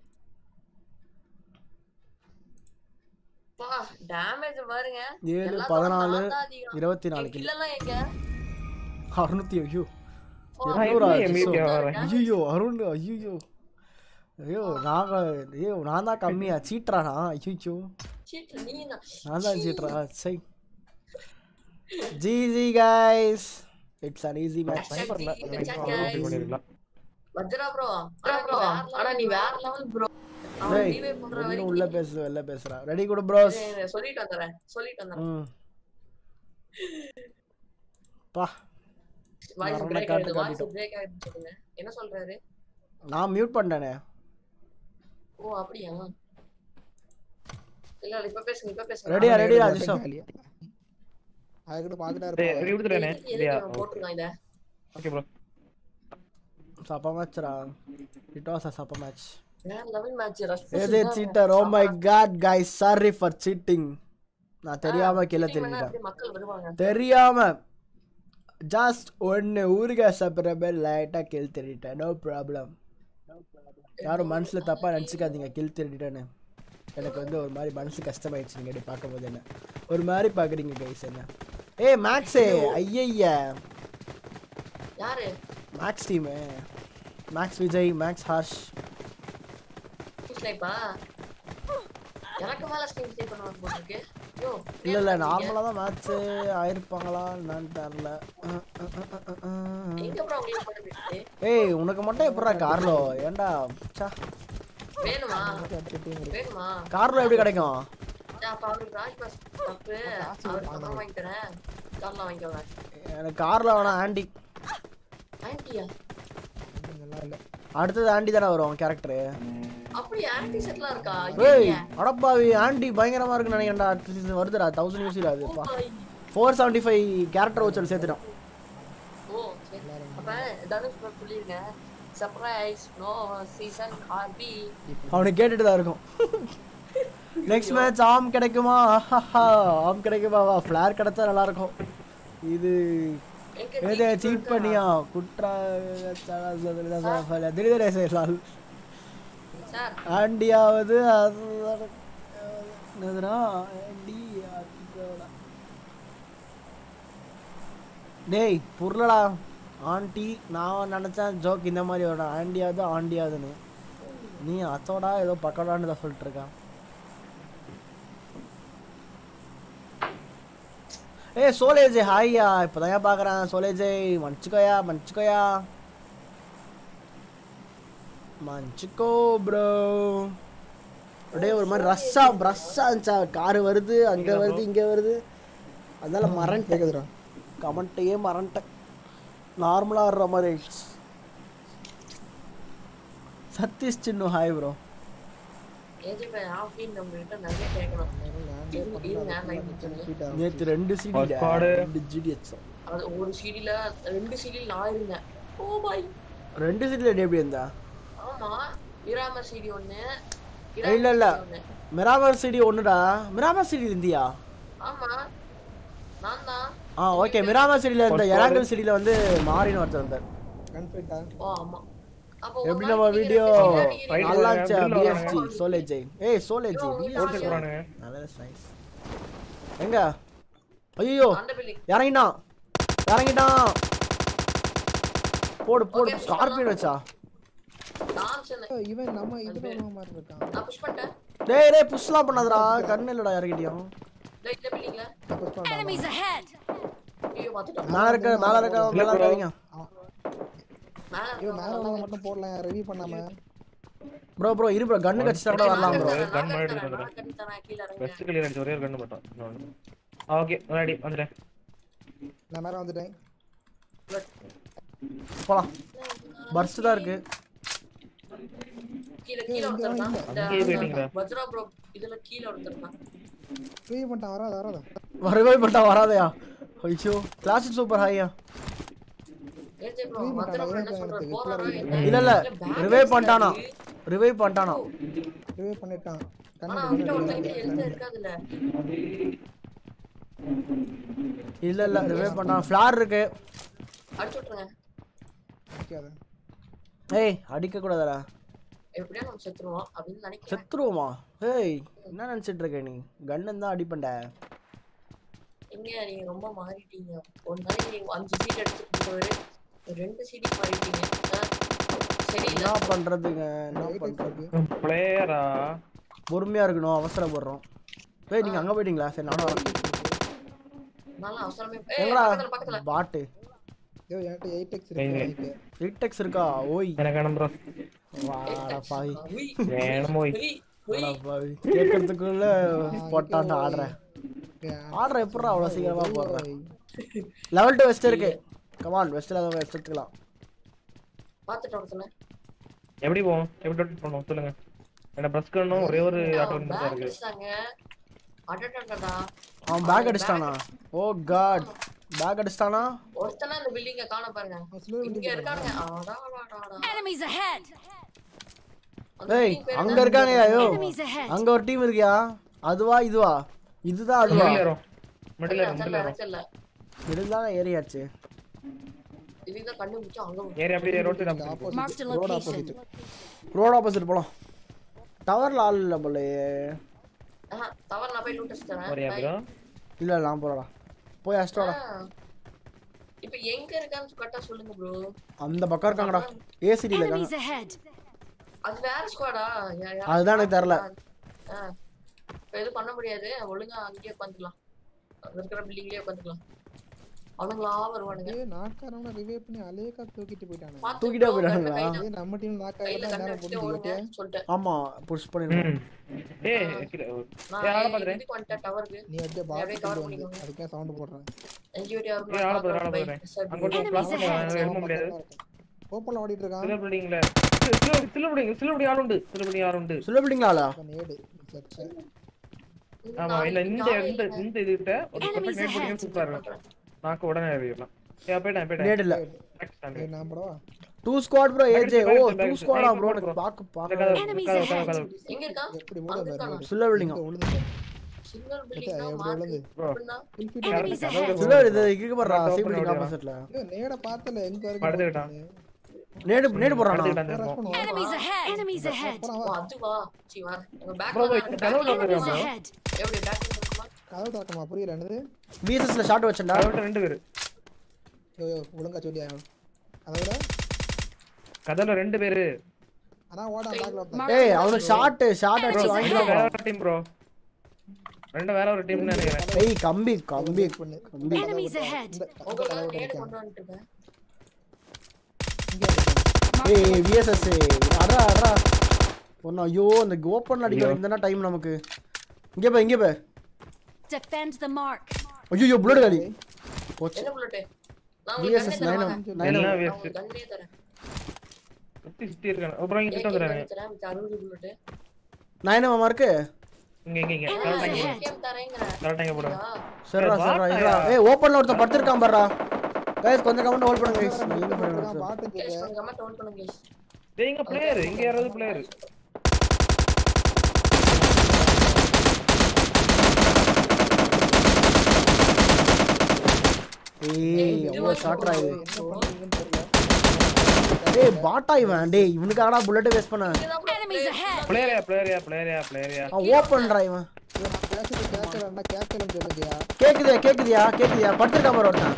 பா டேமேஜ் பாருங்க ஏழு எல்லாத்தோட பதினாலு நான் தான் அதிகம். இருபத்தி நாலு என் கிலோ kill எல்லாம் எங்க அறுநூத்தி ஐயோ பா, இருநூறா எப்படி என் மீதியை வரேன்? ஐயோ அருண் ஐயோ ஐயோ நாங்க ஐயோ நான் தான் கம்மியா சீட்றானா ஐயோ cheat, நீ தான். நான் தான் சீட்றா சை GG guys it's an easy match ஸ்னைப்பர்ல இந்த chat guys. பண்ணிருக்கலாம் வஜ்ரா ப்ரோ ப்ரோ ஆனா நீ வேற லெவல் ப்ரோ அவன் டேய் ரீவே பண்ற ஒண்ணு வரைக்கும் உள்ள பேசு வெளில பேசுறா ரெடி குடு ப்ரோஸ் இரு, இரு, சொல்லிட்டு வந்துறேன் சொல்லிட்டு வந்துறேன் ம் பா வாய்ஸ் மரண பிரேக் காட்டு ஆகுது வாய்ஸ் காட்டிட்டோம். பிரேக் ஆகுதுன்னு சொல்லுங்க என்ன சொல்றாரு நான் மியூட் பண்ணிட்டேனே ஓ அப்படியா இல்ல இல்ல இப்ப பேசுங்க இப்ப பேசுங்க ரெடியா அவன் ரெடியா நேரா ஜிஷோ காலியா. அதுக்கிட்ட பார்த்துட்டா டேய் இருப்பான் ரெடி விடுத்துறேனே எதுக்கு- இல்லையா எதுக்கு இவன் போட்டிருக்கான் இத ஓகே ப்ரோ சப்ப மேட்ச்ரா இட் வாஸ் அ சப்ப மேட்ச் வேற லெவல் மேட்ச் ரஷ் ஏதே cheater oh my God guys sorry for cheating நான் தெரியாம கீழே தெரிஞ்சிட்டேன் மக்கள் வருவாங்க தெரியாம ஜஸ்ட் ஒன்று ஊறுகாய் சாப்பிட்ற மாதிரி லைட்டாக கில் திருடிட்டேன் நோ ப்ராப்ளம் யாரும் மனசில் தப்பாக நினச்சிக்காதீங்க கில் திருடிட்டேன்னு எனக்கு வந்து ஒரு மாதிரி மனசு கஷ்டமாயிடுச்சு நீங்கள் இப்படி பார்க்கும்போது என்ன ஒரு மாதிரி பார்க்குறீங்க கைஸ் என்ன ஏய் மேக்ஸே ஐயய்யா யாரு Max team Max Vijay Max Harsh ஸ்னைப்பா எனக்கு மேல ஸ்னைப் ஸ்னைப் பண்ணுவாங்க போட்டுருக்கு யோ இல்லை இல்லை நார்மலாக தான் மேட்ச்சு ஆயிருப்பாங்களா என்னன்னு தெரில அஹ், அஹ், அஹ், அஹ், அஹ். எங்க அப்புறம் உங்களுக்கு மட்டும் போயிட்டு ஏய் உனக்கு மட்டும் எப்படா கார்லோ ஏன்டா சா வேணுமா வேணுமா கார்லோ எப்படி கிடைக்கும் சரி, அப்ப அவருக்கு ராஜ் பாஸ் தப்பு அவருக்கு அப்புறம் வாங்கி தரேன் கார்லாம் வாங்கிக்கோங்க எனக்கு கார்ல வேணாம் ஆண்டி ஆன்ட்டியா நல்லா இல்லை அடுத்தது ஆண்டி தானே வரும் கேரக்டரு அப்படி ஆன்ட்டி செட்லாம் இருக்கா ஏய் ஐயா. அடப்பாவி ஆண்டி பயங்கரமா இருக்குன்னு நினைக்கிறேன்டா அடுத்த season வருதுடா தௌசண்ட் யூசில் அதுப்பா ஓய். ஃபோர் செவன்ட்டி ஃபைவ் கேரக்டர் வச்சு சேர்த்துட்டோம் ஓ சரி அப்ப தனுஷ் bro சொல்லிருங்க சர்ப்ரைஸ் நோ சீசன் ஆர்பி அவனுக்கு கேட்டுட்டு தான் இருக்கும் நெக்ஸ்ட் மேட்ச் ஆம் கிடைக்குமா ஆஹாஹா, ஆம் கிடைக்குமா வா ஃப்ளார் கிடைச்சா நல்லா இருக்கும் இது எங்க ஏதே cheat சீட் இருக்கா? பண்ணியா குற்றா திடீர் செய்யலாம் சார் ஆண்டியாவது அது என்னதுன்னா ஆண்டி அதுக்கோட. டேய் புரியலடா ஆண்டி நான் நினச்சேன் ஜோக் இந்த மாதிரி வரும் ஆண்டியாவது ஆண்டியாவதுன்னு நீ அச்சோடா ஏதோ பக்கடான்னு தான் சொல்லிட்டு இருக்கான் ஏய் சோலேஜே ஹாய்யா இப்போதான் ஏன் பார்க்குறேன் சோலேஜே மன்னிச்சுக்கோயா மன்னிச்சுக்கோயா மன்னிச்சுக்கோ ப்ரோ அப்படியே ஒரு மாதிரி ரஷ்ஷா ரஷ்ஷா இருந்துச்சா காரு வருது அங்கே வருது இங்கே வருது அதனால மறந்துட்டேன் கேக்குதுடா கமெண்ட்டையே மறந்துட்டேன் நார்மலாக ஆடுற மாதிரி ஆயிடுச்சு Sathish Chinnu hi bro AJ பை ஆஃப்லைன் நம்ம கிட்ட நிறைய கேட்கணும் இருங்க, இருங்க லைவ் முடிச்சிருங்க நேற்று ரெண்டு சிடி Squad. ரெண்டு ஜிடி வச்சோம் அது ஒரு சீடில ரெண்டு சீடியில் நான் இருந்தேன் ஓ பாய் ரெண்டு சிடியில் எப்படி இருந்தா ஆமா இராம சீடி ஒண்ணு ஏய், இல்ல, இல்ல. ஒண்ணு மிராமர் சிடி ஒன்றுடா மிராமர் சிடி இருந்தியா ஆமா நான் தான் ஆ ஓகே மிராமர் சிடியில் இருந்த எராங்கல் சிடியில் வந்து மாறின்னு ஒருத்தர் இருந்தார் கன்ஃபிட்டா ஓ ஆமா அப்போ ஒரு எப்படி நாளைக்கு நம்ம நீங்க வீடியோ ரெண்டு சீடி Right. நல்லா இருந்துச்சு Middle ல பிஎஸ்ஜி வரானுங்க. சோலேஜ் ஏய் சோலேஜ் ஓட்டு போறானுங்க நல்ல நைஸ் எங்க ஐயோ அந்த பில்டிங் இறங்கிட்டான் இறங்கிட்டான் போடு போடு Okay, ஸ்கார்பியன் வச்சா நான் சொன்னேன் இவன் நம்ம இதுல வர மாதிரி இருக்கான் நான் புஷ் பண்ணிட்டேன் டேய் டேய் புஷ்லாம் பண்ணாதடா கண்ணு இல்லடா இறங்கிட்டியும் டேய், இந்த பில்டிங்ல நான் push பண்ணிட்டேன். Enemies ahead! ஐயோ பாத்துட்டோம் மேல இருக்க மேல இருக்க மேல இருக்காதீங்க மேல இவன் மேல உள்ளவங்க மட்டும் போடலாம் ரிவ்யூ பண்ணாம ப்ரோ ப்ரோ இரு ப்ரோ கண்ணு கடிச்சா கூட வரலாம் ப்ரோ bro. gun மாதிரி எடுத்துட்டு வந்துடுறேன். கீழே இறங்க வெஸ்ட் கிளியர் அடிச்சு ஒரே ஒரு கண்ணு மட்டும் ஓகே ரெடி வந்துட்டேன் நான் மேல வந்துட்டேன் போலாம் பர்ஸ்ட் தான் இருக்கு கீழே கீழே ஒருத்தர் தான் அங்கேயே போயிட்டீங்களா? வஜ்ரா ப்ரோ இதுல கீழே ஒருத்தர் தான் ரிவ்யூ பண்ணிட்டான் வராத வராத வரவே மாட்டா வராதயா ஐயோ கிளாசிக் சூப்பர் ஹையா AJ bro Revive Vajra bro என்ன பண்ணிட்டான், சொல்றாரு எனக்கு போறாரா இப்ப என்ன? இல்ல இல்ல bag ரிவைவ் அடிச்சுட்டாரு. பண்ணிட்டானா ரிவைவ் பண்ணிட்டானா ரிவ்யூ பண்ணிட்டான் ஆனா கண்ணு அவன்கிட்ட கண்ணு ஒருத்தங்கிட்ட எழுத இருக்காதுல்ல இல்ல இல்ல ரிவைவ் பண்ணான் ஃபிளார் இருக்கு அடிச்சு விட்டுருங்க நிக்காத. ஏய் அடிக்க கூடாதடா எப்படியா நம்ம செத்துருவோம் அப்படின்னு நினைக்கிறேன் செத்துருவோமா ஏய் என்ன நினைச்சிட்டு இருக்க நீ கண்ணு தான் அடிப்பண்ட எங்க நீங்க ரொம்ப மாறிட்டீங்க ஒரு நாளைக்கு நீங்க அஞ்சு சீட் எடுத்துட்டு போறவரு ரெண்டு சீடி மாறிட்டீங்க ஆ, சரி இல்ல என்ன பண்றதுங்க என்ன Eight X பண்றது இருக்கு. பிளேயரா பொறுமையா இருக்கணும் அவசரப்படுறோம் ஏய் நீங்க அங்க போயிட்டீங்களா சரி நானும் வரேன் நல்லா அவசரமே ஏய் எங்கடா பக்கத்துல பக்கத்துல பாட்டு ஐயோ என்கிட்ட எயிட் எக்ஸ் இருக்கு எங்க? எனக்கு. எயிட் இருக்கா ஓய் எனக்கு வேணும் ப்ரோ வாடா பாவி உய், வேணுமோ உய், உய். வாடா பாவி கேட்கறதுக்குள்ள போட்டான்டா ஆடுறேன் ஏன், ஆடுற எப்படா அவ்வளோ சீக்கிரமா போடுறேன் லெவல் டூ வெஸ்ட் இருக்கு கமான் வெஸ்ட்ல அதை வெஸ்ட் எடுத்துக்கலாம் பாத்துட்டு வர சொன்னேன் எப்படி போவோம் எப்படி rotate பண்ணுவோம் சொல்லுங்க என்ன பிரஸ் கண்ணும் ஒரே ஒரு ஆட்டோ மட்டும் தான் பேக் இருக்கு அடிச்சாங்க அடடடடா அவன் பேக் அடிச்சிட்டானா ஓ காட் பேக் அடிச்சிட்டானா ஒருத்தனா இந்த பில்டிங்க காண பாருங்க அவன் slow இங்க building இருக்கானுங்க அடா, அடா, அடா, அடா. Enemies ahead! அந்த ஏய் building பேரு அங்க என்ன? இருக்காங்க ஐயோ Enemies ahead! அங்க ஒரு டீம் இருக்கியா அதுவா இதுவா இதுதான் அதுவா மிடில் ஏறும் மிடில் ஏறும் தெரியல, மிடில் ஏறும் தெரியல. இதுதான் ஏரியாச்சு இதுதான் கண்டுபிடிச்சு அங்க ஏறி அப்படியே road side opposite Marked a road location. opposite road opposite போலாம் டவர்ல ஆள் இல்ல போலயே ஆஹா, தவறு நான் போய் லூட் அடிச்சிட்டேன் வரியா ப்ரோ இல்ல இல்ல, நான் போறடா போய் அஷ்டோடா இப்ப எங்க இருக்கான்னு கரெக்டா சொல்லுங்க ப்ரோ அந்த பக்கம் இருக்காங்கடா ஏசிடில Enemies இருக்காங்க ahead! அது வேற ஸ்குவாடா அதுதான் எனக்கு தெரியல. இப்ப எதுவும் பண்ண முடியாது ஒழுங்கா அங்கேயே உட்காந்துக்கலாம் அங்க இருக்கிற பில்டிங்லயே உட்காந்துக்கலாம் அவனுங்களா வருவானுங்க ஏய் நாக்காரவன ரிவைவ் பண்ணி அலேக்கா தூக்கிட்டு போயிட்டானே பாத்து தூக்கிட்டே bro, போயிட்டானுங்களா? கையில- ஏய் நம்ம டீம் கையில நாக்காயில கண்ணு நேரம் வச்சுட்டு போட்டு ஓடுங்க சொல்லிட்டேன் ஆமா புஷ் பண்ணிருக்கோம் ம் ஏய் கீழே நான் ஏய், ஆளை பாத்துறேன். இதுக்கு வந்துட்டேன் டவருக்கு நீ அப்படியே அப்படியே பாத்து cover வந்து பண்ணிக்கோங்க. அதுக்கே சவுண்ட் போடுறேன் எங்க வீட்டு ஏய், ஆளை பாத்துறேன், ஆளை பாத்துறேன். அங்க ஒரு பிளாஸ் பண்ணி எழுத முடியாது ஓப்பன்ல ஓடிட்டு இருக்கான் சில்வர் பில்டிங்ல சில்வர் பில்டிங் சில்வர் பில்டிங் ஆள் உண்டு சில்வர் பில்டிங் ஆள் உண்டு சில பில்டிங்ல ஆளா இப்ப நேடு சச்ச ஆமா இல்ல இந்த இந்த இந்த இது கிட்ட ஒரு Enemies பர்ஃபெக்ட் நேட் ahead. பண்ணி சூப்பரா இருக்கும் நாக்கு உடனே ஏறிடலாம் ஏ போய்டா போய்டா நேட் இல்ல ஏய் நான் படவா two squad bro AJ oh back, two back, ஸ்குவாடா back, ப்ரோ back, எனக்கு bro. பாக்க இந்த பாக்க கதவு Enemies கதவு ahead. கதவு எங்க இருக்கான் எப்படி அங்க மூட இருக்கானா? பாரு சில்வர் பில்டிங் விழுந்து சில்வர் மச்சான், பில்டிங் எப்படி மார்க் விழுந்து ப்ரோ அப்படின்னா கில் Enemies ahead! சில்வர் இது இங்க பாருடா Open சி பில்டிங் ஓடியா? ஆப்போசிட்ல ஏய் நேட பார்த்தல எங்க படுத்துக்கிட்டான். வரைக்கும் நேடு நேடு போறானா அடுத்து இருக்கும் Enemies ahead! Enemies ahead! ஓ, அதுவா சீ வா எங்க பேக் Bro, wait, கதவு பேக் திறந்து Enemies bro. ahead! எப்படி பேக் இருக்குமா கதவு திறக்கமா புரியல என்னது விஎஸ்எஸ்ல ஷாட் வச்சேன்டா கதவுல ரெண்டு பேரு யோ யோ ஒழுங்கா சொல்லியா அதை விட கதவுல ரெண்டு பேரு அதான் ஓட பேக்ல Marked ஏய் a அவனுக்கு location. ஷாட் ஷாட் அடிச்சு Enemies வாங்கிட்டு வேற வா ஒரு டீம் ப்ரோ ரெண்டு வேற ஒரு டீம்னு நினைக்கிறேன் ஏய் கம்பி கம்பி பண்ணு கம்பி Enemies ahead! இந்த இந்த உங்களுக்கு கதவு நேடு திறக்காம. கொண்டு வந்துட்டு இருக்கேன் இங்க இருக்கேன். ஏய் விஎஸ்எஸ் அடா அடா ஒன்னு ஐயோ இந்த ஓப்பன் அடிக்கிற இந்த டைம் நமக்கு இங்க பா இங்க பா Defend the mark! ஐயோ புல்லட் காலி போச்சு என்ன புல்லட் நான் VSS உங்களுக்கு கண்ணே நைன் தரேன் நைன் என்ன நான் waste? உங்களுக்கு கண்ணே தரேன் சுத்தி சுத்தி இருக்காங்க அப்புறம் இங்க கிட்ட ஏகே வந்துறாங்க கண்ணே தரேன் மிச்ச அறுபது புல்லட் நைன் மாமா இருக்கு இங்க இங்க இங்க Enemies கரெக்டா இங்க ahead! ஏகேம் தரேங்கிறேன் கரெக்டா இங்க போடுங்க சரிடா ஏய், சரிடா பாத்தா இருடா ஏய் ஓப்பன்ல ஒருத்தன் படுத்திருக்கான் பாருடா கைஸ் கொஞ்சம் கமெண்ட் ஹோல்ட் பண்ணுங்க guys. நீங்க இருக்கான், பண்ணுங்க பாட்டு கேஸ் கேட்க கொஞ்சம் கமெண்ட் டவுன் பண்ணுங்க guys. டேய் இங்க பிளேயர் இங்க யாராவது பிளேயர் ஏய் எவ்வளோ ஷாட்ரா இது என்ன பண்ணுறதுன்னு தெரியல டேய் பாட்டா இவன் டேய் இவனுக்காடா புல்லட் வேஸ்ட் பண்ண இதுதான் bro Enemies ahead! பிளேயரியா பிளேயரியா பிளேயரியா பிளேயரியா அவன் ஓப்பன்டா இவன் இவன் நான் பேசுறது கேட்கலன்னா கேட்கலன்னு சொல்லுங்கயா கேக்குதியா கேக்குதியா கேக்குதியா படுத்திருக்கான் பாரு ஒருத்தன்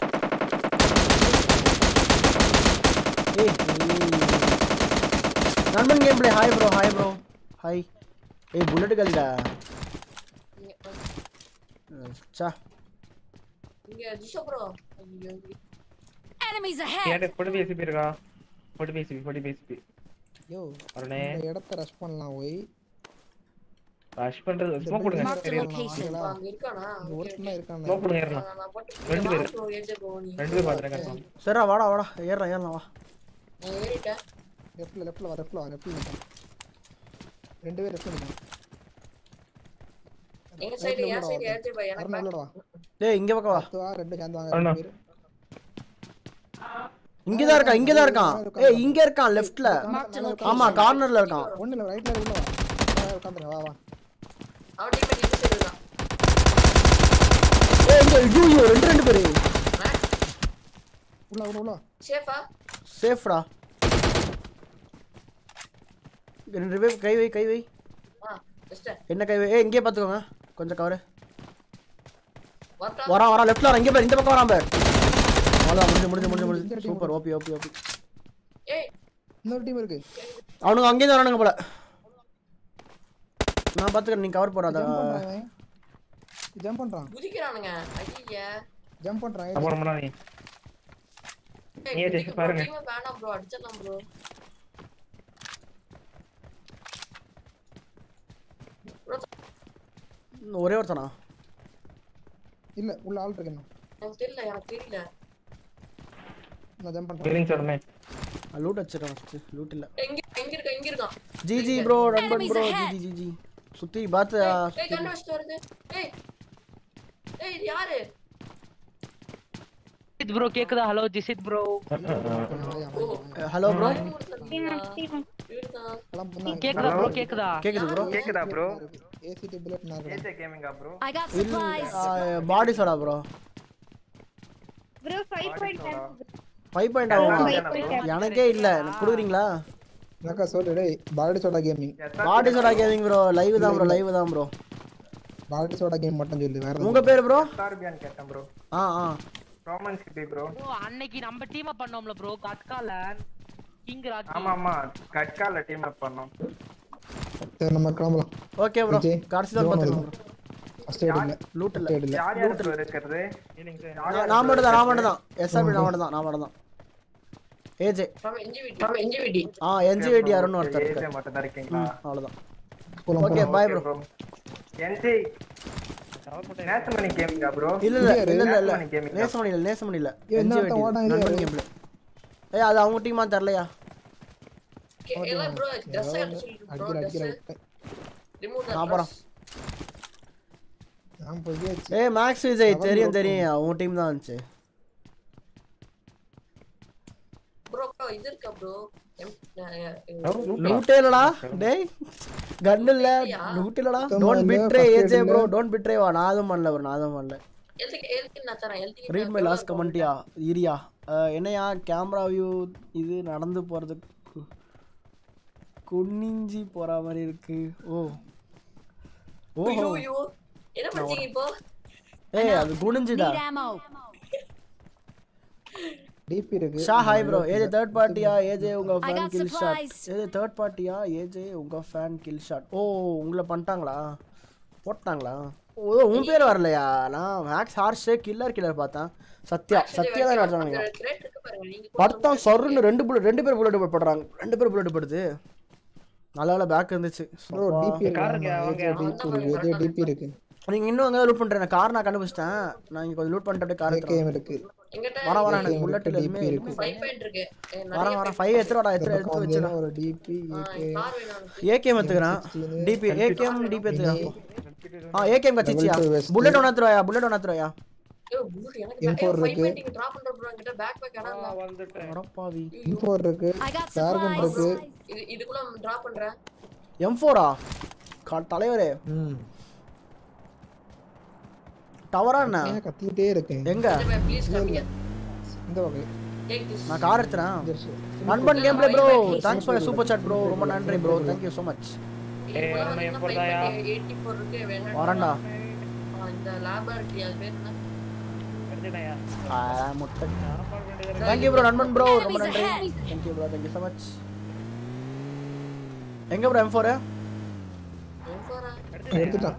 ஏய் ஏய். நண்பன் game play hi bro hi bro hi ஏய் புல்லட் கல்டா இங்க, சா இங்க ஜிஷோ ப்ரோ ஐயோ Enemies ahead! ஏன்டா பொடி பேசிபி இருக்கா பொடி பேசிபி பொடி பேசிபி யோ அருணே இந்த இடத்த ரஷ் பண்ணலாம் ஒய் ரஷ் பண்றது ஸ்மோக் கொடுங்க Mark the தெரியும் location. இப்ப அங்க இருக்கானா இங்க ஒருத்தனா இருக்கானே ஸ்மோக் கொடுங்க ஏறலாம் நான் போட்டு ரெண்டு பேரு. ப்ரோ ஏஜே ப்ரோ நீ ரெண்டு பேர் பாத்துறேன் சரிடா வாடா வாடா ஏறலாம் ஏறலாம் வா நான் ஏறிட்டேன் லெஃப்ட்ல லெஃப்ட்ல வா லெஃப்ட்ல வா லெஃப்ட்ல நிக்கான் ரெண்டு பேர் லெஃப்ட்ல நிக்கான் எங்க சைடு என் சைடு ஏஜே பை எனக்கு அருண் back. உள்ளடா டேய் இங்க பக்கம் வா பத்து வா ரெண்டு சேர்ந்து வாங்க அருணா. ரெண்டு பேரு இங்கதான் இருக்கான் இங்கதான் இருக்கான் ஏய் இங்க இருக்கான் லெஃப்ட்ல Marked a ஆமா location. கார்னர்ல இருக்கான் ஒண்ணு இல்ல ரைட்ல உள்ள வா உட்காந்துறேன் வா வா அவன் டீம் எங்க சைடு தான் ஏய் இங்க ஐயோ ஐயோ, ரெண்டு ரெண்டு பேரு மேக்ஸ் உள்ள உள்ள உள்ள சேஃபா சேஃப்டா ரெண்டு பேர் கை வை கை வை ஆ ஜஸ்ட் என்ன கை வை ஏய் இங்கே பாத்துக்கோங்க கொஞ்சம் கவரு வரட்டா வரான் வரான் லெஃப்ட்ல வரான் இங்கே பாரு இந்த பக்கம் வரான் பாரு அவ்வளோதான் முடிஞ்சு முடிஞ்சு முடிஞ்சு முடிஞ்சு சூப்பர் ஓபி ஓபி ஓபி ஏய் இன்னொரு டீம் இருக்கு அவனுங்க அங்கேயும் தான் வரானுங்க போல நான் பாத்துக்கிறேன் நீ கவர் போடாத ஜம்ப் பண்றான் ஜம்ப் பண்றான் குதிக்கிறானுங்க ஐயா ஜம்ப் பண்றான் அப்புறம் பண்ணா நீ நீயே just பாருங்க. வேணாம் ப்ரோ அடிச்சிடலாம் ப்ரோ இன்னும் ஒரே ஒருத்தனா இல்ல உள்ள ஆள் இருக்கு இன்னும். எனக்கு தெரியல எனக்கு தெரியல நான் ஜம்ப் பண்றேன் ஃபீலிங்ஸ் உடனே லூட் வச்சிருக்கேன் ஃபஸ்ட்டு லூட் இல்லை எங்க எங்க இருக்க எங்க இருக்கான் ஜி ஜி ப்ரோ நண்பன் Enemies bro ahead. G G G சுத்தி பார்த்து ஏய் கண்ணு வச்சுட்டு வருது ஏய் ஏய் இது யாரு ப்ரோ கேக்குதா hello Jisith bro hello bro கேக்குதா ப்ரோ கேக்குதா கேக்குது ப்ரோ கேக்குதா ப்ரோ ஏசிடி புல்லட் நான் ஏஜே கேமிங்கா bro I got supplies. Body soda bro bro five point five point ஆகும் எனக்கே இல்ல எனக்கு கொடுக்குறீங்களா எனக்கா சொல்லு டேய் baldy soda gaming body soda gaming bro live தான் ப்ரோ லைவ் தான் ப்ரோ பால்டி சோடா கேம் மட்டும் சொல்லு வேற உங்க பேர் ப்ரோ ஸ்டார்பியான் கேட்டேன் ப்ரோ ஆ ஆ ரோமன் சிட்டி ப்ரோ ப்ரோ அன்னைக்கு நம்ம டீம் அப் பண்ணோம்ல ப்ரோ கட்கால கிங் ராஜ் ஆமா ஆமா கட்கால டீம் அப் பண்ணோம் சரி நம்ம கிளம்பலாம் ஓகே ப்ரோ விஜய், கடைசி தான் ஜோன் பார்த்துக்கலாம் ப்ரோ ஃபர்ஸ்ட் எய்ட் இல்ல லூட் இல்ல ஃபர்ஸ்ட் எய்ட் இல்ல யார் யார் ப்ரோ இருக்கிறது இல்லைங்க சார் நான் மட்டும் தான் நான் மட்டும் தான் எஸ்ஆர்பி நான் மட்டும் தான் நான் மட்டும் தான் AJ from NGVT. From NGVT. ஆ என்ஜிஐடி அருண் ஒருத்தர் ஏஜே இருக்காரு மட்டும் தான் இருக்கீங்களா அவ்வளவுதான் போலாம் ஓகே போலாம் bye bro bro NG Nesamani கேமிங்கா ப்ரோ இல்ல இல்ல இல்ல இல்ல இல்ல நேசமணி gaming தான். நேசமணி இல்ல நேசமணி இல்ல ஏய், இந்த என்ஜிஐடி ஆட்டம் ஓடாங்க, இது நண்பன் கேம்ல ஏய் அது அவங்க டீமா தெரியலையா Okay, எல்லாம் bro, dress அ எடுத்து சொல்லிட்டு bro, அடிக்கிற dress அடிக்கிற அ. Remove the நான் போறேன். dress. நான் போய் ஏய் மேக்ஸ் விஜய் தெரியும் தெரியும் அவங்க டீம் தான் வந்துச்சு Bro, bro, இது இருக்கா bro? எம்- அஹ், லூட்டே இல்லடா டேய் கன் இல்ல லூட் இல்லடா don't betray AJ bro don't betray வா நான் அதுவும் பண்ணல bro நான் அதுவும் பண்ணல எழுதிக்க- எழுதிக்க நான் தரேன், எழுதிக்க ரீட் நான் மை எவ்வளவு லாஸ்ட் கமெண்ட்டியா இரியா என்னையா கேமரா வியூ இது நடந்து போறது கு- குனிஞ்சி போற மாதிரி இருக்கு ஓ ஓஹோ ஐயோ, ஐயோ. என்ன படிச்சீங்க இப்போ ஏய் அது குனிஞ்சுடா Need ammo. டிபி இருக்கு ஷா ஹாய் ப்ரோ ஏஜே தேர்ட் பார்ட்டியா ஏஜே உங்க I fan got kill shot supplies. AJ third பார்ட்டியா ஏஜே உங்க ஃபேன் கில் ஷாட் ஓ உங்களை பண்ணிட்டாங்களா போட்டாங்களா ஓ உன் பேர் வரலையா நான் மேக்ஸ் ஹார்ஷ் கில்லர் கில்லர் பார்த்தேன் சத்யா சத்யா தான் நடிச்சாங்க அந்த thread இருக்கு பாருங்க, நீங்க படுத்தான் சொருன்னு ரெண்டு புல்லட் ரெண்டு பேர் புல்லட் போடுறாங்க ரெண்டு பேர் புல்லட் படுது நல்ல வேலை பேக் இருந்துச்சு ப்ரோ டிபி இருக்கு டிபி இருக்கு ஏதோ டிபி இருக்கு நீங்க இன்னும் அங்கே லூட் பண்றேன் கார் நான் கண்டுபிடிச்சிட்டேன் நான் இங்க கொஞ்சம் லூட் பண்ணிட்டு அப்படியே கார் எடுத்துறேன் ஏகேஎம் இருக்கு எங்கிட்ட வர வர எனக்கு இருக்கு, புல்லட் DP எதுவுமே இருக்கு. five point இருக்கு ஏ, நிறைய வரேன் வரேன் ஃபைவ் எடுத்துடா எடுத்து இந்த எடுத்து பக்கம் வச்சிடா வந்தீங்கன்னா ஒரு டிபி ஆ, ஏகே car வேணும் எனக்கு. ஏகேஎம் எடுத்துக்கிறேன் டிபி ஏகேஎம் டிபி எடுத்துக்கிறேன் ஆ ஏகேஎம் கச்சிச்சியா Double two west. புல்லட் ஒன்று எடுத்துருவாயா புல்லட் ஒன்று எடுத்துருவாயா ஐயோ, bullet, எனக்கு M4 நிறைய five இருக்கு. point இங்க drop பண்ற bro, என்கிட்ட backpack இடம் இல்ல. வந்துட்டேன் அடப்பாவி இன்ஃபோர் இருக்கு I got டார்கன் supplies. இருக்கு இது இதுக்குள்ள drop பண்றேன் எம் ஃபோரா தலைவரே ம் டவரா என்ன ஏன் கத்திட்டே இருக்கேன் எங்க ப்ளீஸ் காமிங்க இந்த வகை டேக் திஸ் நான் கார் எடுத்துறேன் ஜெர்சி. நண்பன் game play bro thanks for super chat bro ரொம்ப நன்றி ப்ரோ தேங்க்யூ ஸோ மச் இதுக்குள்ள வந்து என்ன 5.84 இருக்கு வேணா வரேன்டா ஆ, இந்த laboratory அது பேர் என்ன எடுத்துட்டேன்யா ஆ, முட்டை நான் பண்ண வேண்டியது தேங்க்யூ ப்ரோ நண்பன் ப்ரோ ரொம்ப Enemies நன்றி ahead. Thank you bro thank you so much எங்க ப்ரோ எம் ஃபோரு M4 ஆ? எடுத்துட்டான்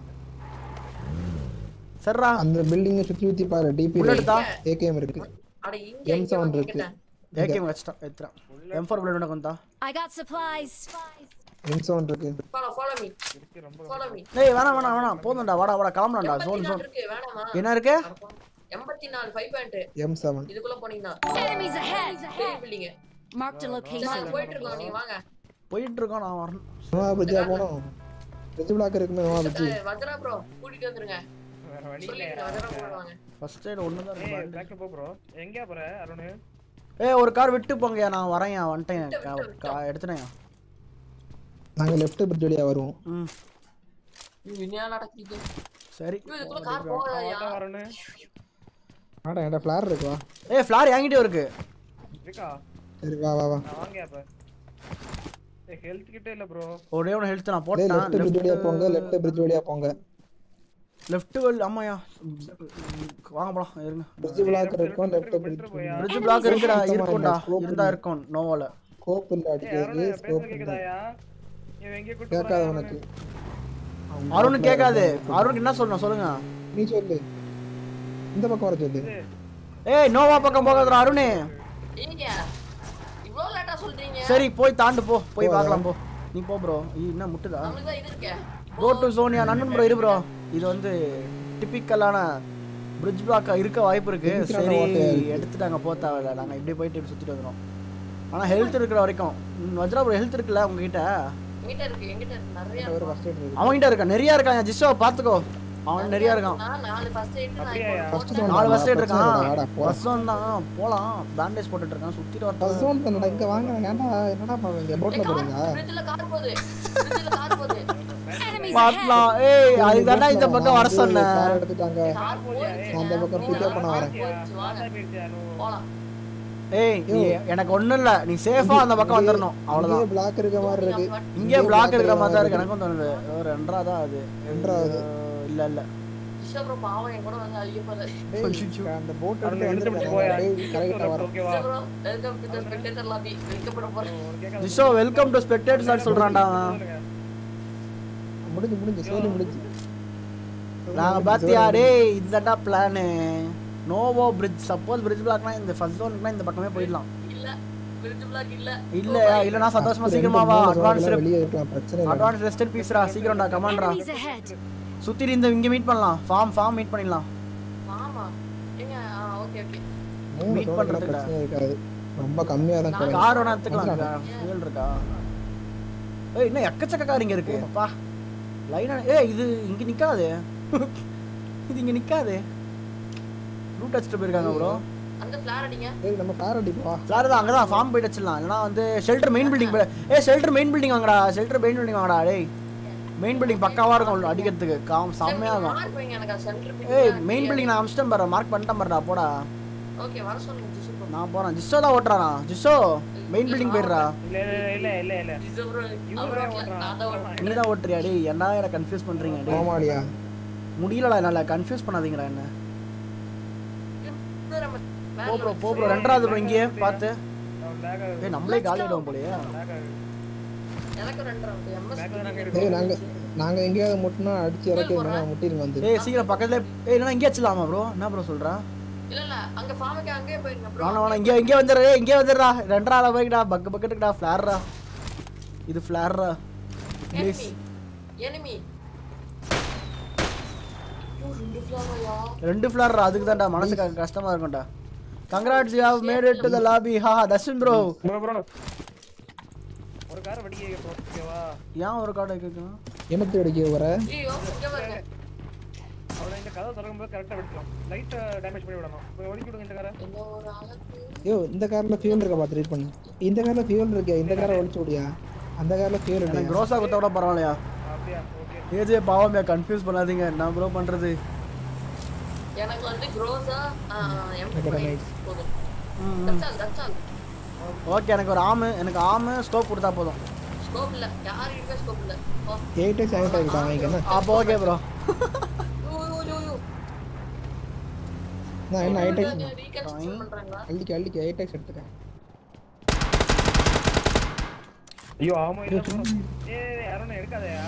சரிடா அந்த பில்டிங்கை சுத்தி சுத்தி பாரு டிபி புல்லட் தான் ஏகேஎம் இருக்கு அட இங்க எம் இங்க செவன் வந்து இருக்கு கேட்டேன். ஏகேஎம் வச்சிட்டான் எடுத்துறான் எம் ஃபோர் புல்லட் உனக்கு வந்தா I got supplies. M seven இருக்கு Follow, follow me. Follow me. ஏய் வேணாம் வேணாம் வேணாம் போதும்டா வாடா வாடா கிளம்பலாம்டா ஜோன் 84 ஜோன் இருக்கு, வேணாமா? என்ன இருக்கு எண்பத்தி நாலு ஃபைவ் பாயிண்ட் எம் செவன் இதுக்குள்ள போனீங்கன்னா Enemies ahead. பெரிய பில்டிங் Marked a நாங்க location. போயிட்டு இருக்கோம் நீங்க வாங்க போயிட்டு இருக்கோம் நான் வரணும் நோவா பிரிட்ஜா போனோம் பிரிட்ஜ் பிளாக் இருக்குமே Nova bridge ah, Vajra bro கூட்டிட்டு வந்துருங்க வேற வழி சொல்லிடுங்க வஜ்ரா ப்ரோ வாங்க ஃபர்ஸ்ட் எய்ட் ஒன்று தான் ஏய் இருக்கு பேக் போ ப்ரோ எங்க போற அருண் ஏய் ஒரு கார் விட்டு போங்கயா நான் வரேன் வந்துட்டேன் கா- கா- எடுத்துட்டேன் நாங்க லெஃப்ட் பிரிட்ஜ் வழியா வருவோம் ம் என்ன நடக்குது சரி ஐயோ, இதுக்குள்ள கார் போகாதயா ஆட்டோ அருண் ஆடா என்கிட்ட ஃபிளார் இருக்கு வா ஏய் ஃப்ளார் என்கிட்டயும் இருக்கு இருக்கா சரி வா வா வா நான் வாங்க அப்ப ஏய் ஹெல்த் கிட்ட இல்ல ப்ரோ ஒரே ஒன்று ஹெல்த் நான் டேய் போட்டேன் லெஃப்ட் பிரிட்ஜ் வழியா போங்க லெஃப்ட் பிரிட்ஜ் வழியா போங்க லெஃப்ட் வெல் ஆமாயா வாங்க போலாம் இருங்க பிரிட்ஜ் பிளாக் இருக்கும் லெஃப்ட் பிரிட்ஜ் பிரிட்ஜ் பிளாக் இருக்குடா சுத்தமா இருக்கும்டா இல்ல, scope இருந்தா இல்ல. இருக்கும் நோவால ஸ்கோப் இல்ல ஏய் அருண் அடிக்கிறது பேசுறது ஸ்கோப் இல்ல கேக்குதாயா இவன் எங்க கூட்டி கேட்காத போறான் உனக்கு அருண் கேட்காது அருணுக்கு என்ன சொல்லணும் சொல்லுங்க நீ சொல்லு இந்த பக்கம் வர சொல்லு ஏய் நோவா பக்கம் போகாதடா அருண் ஏங்க இவ்ளோ லேட்டா சொல்றீங்க சரி போய் தாண்டு போ போய் பார்க்கலாம் போ நீ போ ப்ரோ என்ன முட்டுதா நம்மளுக்கு தான் இது இருக்கே கோ டு சோனியா நண்பன் ப்ரோ இரு ப்ரோ இது வந்து டிபிக்கலான பிரிட்ஜ் பிளாக் இருக்க வாய்ப்பு இருக்கு Typical ஆன சரி ஓட்டையா இருக்கு. எடுத்துட்டாங்க போ தேவையில்ல நாங்க இப்படி போயிட்டு இப்படி சுத்திட்டு வந்துடும் ஆனா ஹெல்த் இருக்கிற வரைக்கும் ம், வஜ்ரா ப்ரோ ஹெல்த் இருக்குல்ல உங்ககிட்ட எங்கிட்ட இருக்கு எங்கிட்ட இருக்கு நிறைய ஒரு ஃபர்ஸ்ட் எய்ட் இருக்கு அவன்கிட்ட இருக்கா நிறைய இருக்காங்க ஜிஸ்ஸோ பாத்துக்கோ அவன் நிறைய இருக்கான் நான் நாலு ஃபர்ஸ்ட் எய்ட் நான் அப்படியா? இப்போ First போட்டேன். zone நாலு வாடா, ஃபர்ஸ்ட் எய்ட் பிரச்சனை இல்லடா, இருக்கான் வாடா, போலாம். ஃபர்ஸ்ட் ஒன் தான் போலாம் பேண்டேஜ் போட்டுட்டு இருக்கான் சுத்திட்டு ஃபர்ஸ்ட் வரட்டும் ஜோன் தானடா இங்க வாங்க ஏன்டா என்னடா பண்ணுவீங்க போட்ல ஏய், போறீங்க கார் bridge ல கார் போகுது bridge ல கார் போகுது Enemies மாட்டலாம் ahead! ஏய் அதுக்கு தானே இந்த பக்கம் வர சொன்னேன் கார் எடுத்துட்டாங்க கார் போயிடுச்சு அந்த பக்கம் pick up பண்ண வரேன். போலாம் ஏய் நீ எனக்கு ஒண்ணும் இல்ல நீ சேஃபா அந்த பக்கம் வந்துடணும் அவ்வளவுதான் பிளாக் இருக்க மாதிரி இருக்கு இங்கே பிளாக் இருக்கிற மாதிரி தான் இருக்கு எனக்கும் தோணுது ஒரு ரெண்டரா தான் அது ரெண்டாவது. அஹ் இல்ல இல்ல ரிஷப் பாவம் என் கூட வந்து அழிய போறாரு அந்த போட் அருண் எடுத்து எடுத்து வந்து போயா கரெக்டா வர ஓகேவா bro welcome to the spectator lobby welcome போறேன் ஜிஷோ வெல்கம் டு ஸ்பெக்டேட்டர்ஸ் சொல்றான்டா அவன். முடிஞ்சு முடிஞ்சு சோலி முடிஞ்சு நாங்க பாத்தியா டேய் இதுதான்டா plan Novo bridge suppose bridge பிளாக்னா இந்த ஃபர்ஸ்ட் ஜோனுக்குனா இந்த பக்கமே போயிடலாம் இல்ல bridge block இல்ல இல்ல இல்லனா சந்தோஷமா சீக்கிரமா வா அட்வான்ஸ் வெளியே இருக்கலாம் பிரச்சனை இல்லை அட்வான்ஸ் ரெஸ்ட் இன் பீஸ்ரா சீக்கிரம்டா கமாண்ட்ரா Enemies ahead! சுத்திரி இந்த இங்க மீட் பண்ணலாம் ஃபார்ம் ஃபார்ம் மீட் பண்ணிடலாம் ஆமா ஏங்க ஓகே ஓகே மூணு meet zone பண்றதுக்குடா. பிரச்சனை இருக்காது ரொம்ப கம்மியா தான் குறையும். கார் வேணா எடுத்துக்கலாம் ஃபியூல் இருக்கா ஏய் இன்னும் எக்கச்சக்க கார் இங்க இருக்கு அப்பா லைனா ஏய் இது இங்க நிக்காது இது இங்க நிக்காது ரூட் அடிச்சுட்டு போயிருக்காங்க ப்ரோ அந்த ஃபிளார் அடிங்க ஏய் நம்ம கார் அடிப்பா சார் தான் அங்கதான் ஃபார்ம் போயிட்டு வச்சிடலாம் இல்லைனா வந்து ஷெல்டர் மெயின் பில்டிங் ஏய் ஷெல்டர் மெயின் பில்டிங் வாங்கடா ஷெல்டர் மெயின் பில்டிங் வாங்கடா டேய் மெயின் பில்டிங் பக்காவா இருக்கும் அடிக்கிறதுக்கு காம் செம்மையா இருக்கும் மார்க் வைங்க எனக்கு சென்டர் ஏய் மெயின் பில்டிங் நான் அமிச்சிட்டேன் பாரு மார்க் பண்ணிட்டேன் பாருடா போடா ஓகே வர சொல்லுங்க ஜிசு ப்ரோ நான் போறேன் ஜிஸ்ஸோ தான் ஓட்டுறானா ஜிஸ்ஸோ மெயின் பில்டிங் போயிடுறா இல்ல இல்ல இல்ல இல்ல இல்ல ஜிசு ப்ரோ அவர் ஓட்டல நான் தான் ஓட்டுறேன் நீ தான் ஓட்டுறியா டேய் என்ன என்ன கன்ஃபியூஸ் பண்றீங்க டேய் ஆமாடியா முடியலடா என்னால கன்ஃபியூஸ் பண்ணாதீங்கடா என்ன இன்னும் நம்ம போ ப்ரோ போ ப்ரோ ரெண்டாவது ப்ரோ இங்கேயே பார்த்து லேக் ஆகுது ஏய் நம்மளே காலி ஆயிடுவோம் போலயே லேக் ஆகுது எனக்கு ரெண்டு ரவுண்ட் எம்எஸ் பேக்ல தான் ஏய் நாங்க நாங்க எங்கேயாவது முட்டினா அடிச்சு இறக்கி வேணா முட்டிருங்க வந்து ஏய் சீக்கிரம் பக்கத்துல ஏய் இல்லைனா இங்கே வச்சிடலாமா ப்ரோ என்ன ப்ரோ சொல்றா இல்ல இல்ல அங்க ஃபார்முக்கு அங்கேயே போயிருங்க ப்ரோ வேணாம் வேணாம் இங்கே இங்கே வந்துடுறா ஏய் இங்கே வந்துடுறா ரெண்டாவது போய்டா பக்கு பக்கெட்டுக்குடா ஃப்ளார்ரா இது ஃப்ளார்ரா ப்ளீஸ் எனிமி எனிமி ஐயோ ரெண்டு ஃபிளாரையா ரெண்டு ஃப்ளார் அதுக்கு தான்டா மனசு க- கஷ்டமா இருக்கும்டா congrats you have made it to the lobby ஹா தர்ஷன் ப்ரோ ப்ரோ ப்ரோ ஒரு கார் வெடிக்க ப்ரோ ஓகேவா ஏன் ஒரு கார்டு கேட்கணும் எனக்கு அடிக்க வர ஐயோ இங்க பாருங்க அவளை இந்த கதவை திறக்கும்போது கரெக்டா வெடிக்கலாம் லைட் டேமேஜ் பண்ணி விடணும் இப்போ ஒதுக்கி விடுங்க இந்த காரை என்ன ஒரு அழகு ஐயோ இந்த கார்ல ஃபியூல் இருக்கா பார்த்து ரீட் பண்ணு இந்த கார்ல ஃபியூல் இருக்கா இந்த காரை ஒழிச்சு விடியா அந்த கார்ல ஃபியூல் எனக்கு இல்லையா க்ரோஸா கொடுத்தா கூட பரவாயில்லையா அப்படியா ஓகே ஏஜே பாவமே கன்ஃபியூஸ் பண்ணாதீங்க என்ன ப்ரோ பண்றது எனக்கு வந்து க்ரோஸா எனக்கு எம் nice. போதும் ம், ம். That's all that's all okay எனக்கு ஒரு ஆமு எனக்கு ஆமு ஸ்கோப் கொடுத்தா போதும் ஸ்கோப் இல்ல யாருக்குமே ஸ்கோப் இல்ல ஓ எயிட்டே செவன் ஆகிட்டான் வாங்கிக்க என்ன அப்போ okay bro you you you you நான் என்ன எயிட்டே ரீகன்ஸ்ட்ரக்ஷன் பண்றாங்களா அள்ளிக்க அள்ளிக்க எயிட்டெக்ஸ் எடுத்துக்கேன் ஐயோ ஆமா இல்ல ப்ரோ ஏய் யாரும் எடுக்காதயா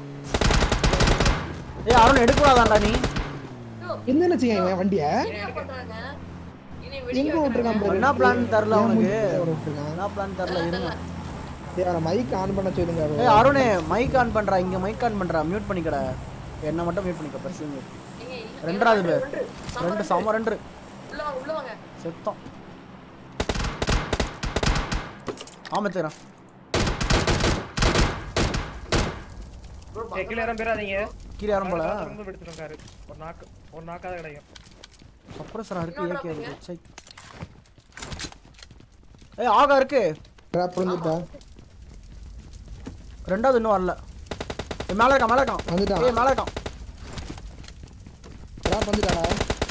ஏய் அருண் எடுக்கூடாதாண்டா நீ என்ன நினைச்சீங்க இவன் வண்டிய என்ன பண்றாங்க இனி எங்க வெடிக்க விட்டுருக்கான் பாரு. என்ன பிளான் தரல ஏன் உனக்கு முன்னாடி அவரை விட்டுருக்கான்? என்ன பிளான் தரல இருங்க டேய், அவனை மைக் ஆன் பண்ண சொல்லுங்க bro. ஏய் அருணே மைக் ஆன் பண்றா இங்க மைக் ஆன் பண்றா மியூட் பண்ணிக்கடா என்ன மட்டும் மியூட் பண்ணிக்க பஸ் நீங்க இல்ல- ரெண்டாவது பேர் ரெண்டு. சம ரெண்டு சம ரெண்டு உள்ள வாங்க உள்ள வாங்க செத்தம் ஆமத்துறான் ப்ரோ ஏய் கீழ இறங்க போறாதீங்க கீழே யாரும் போல ரொம்ப வெடிச்சிடும் காரு ஒரு நாக்கு ஒரு நாக்காத கிடைக்கும் சப்ரஸரா இருக்கு ஏகே இருக்கு சை ஏய் ஆகா இருக்கு Trap விழுந்துட்டா. ரெண்டாவது இன்னும் வரல ஏய் மேல இருக்கான் மேல இருக்கான் வந்துட்டான். ஏய் மேல இருக்கான் Trap வந்துட்டாடா.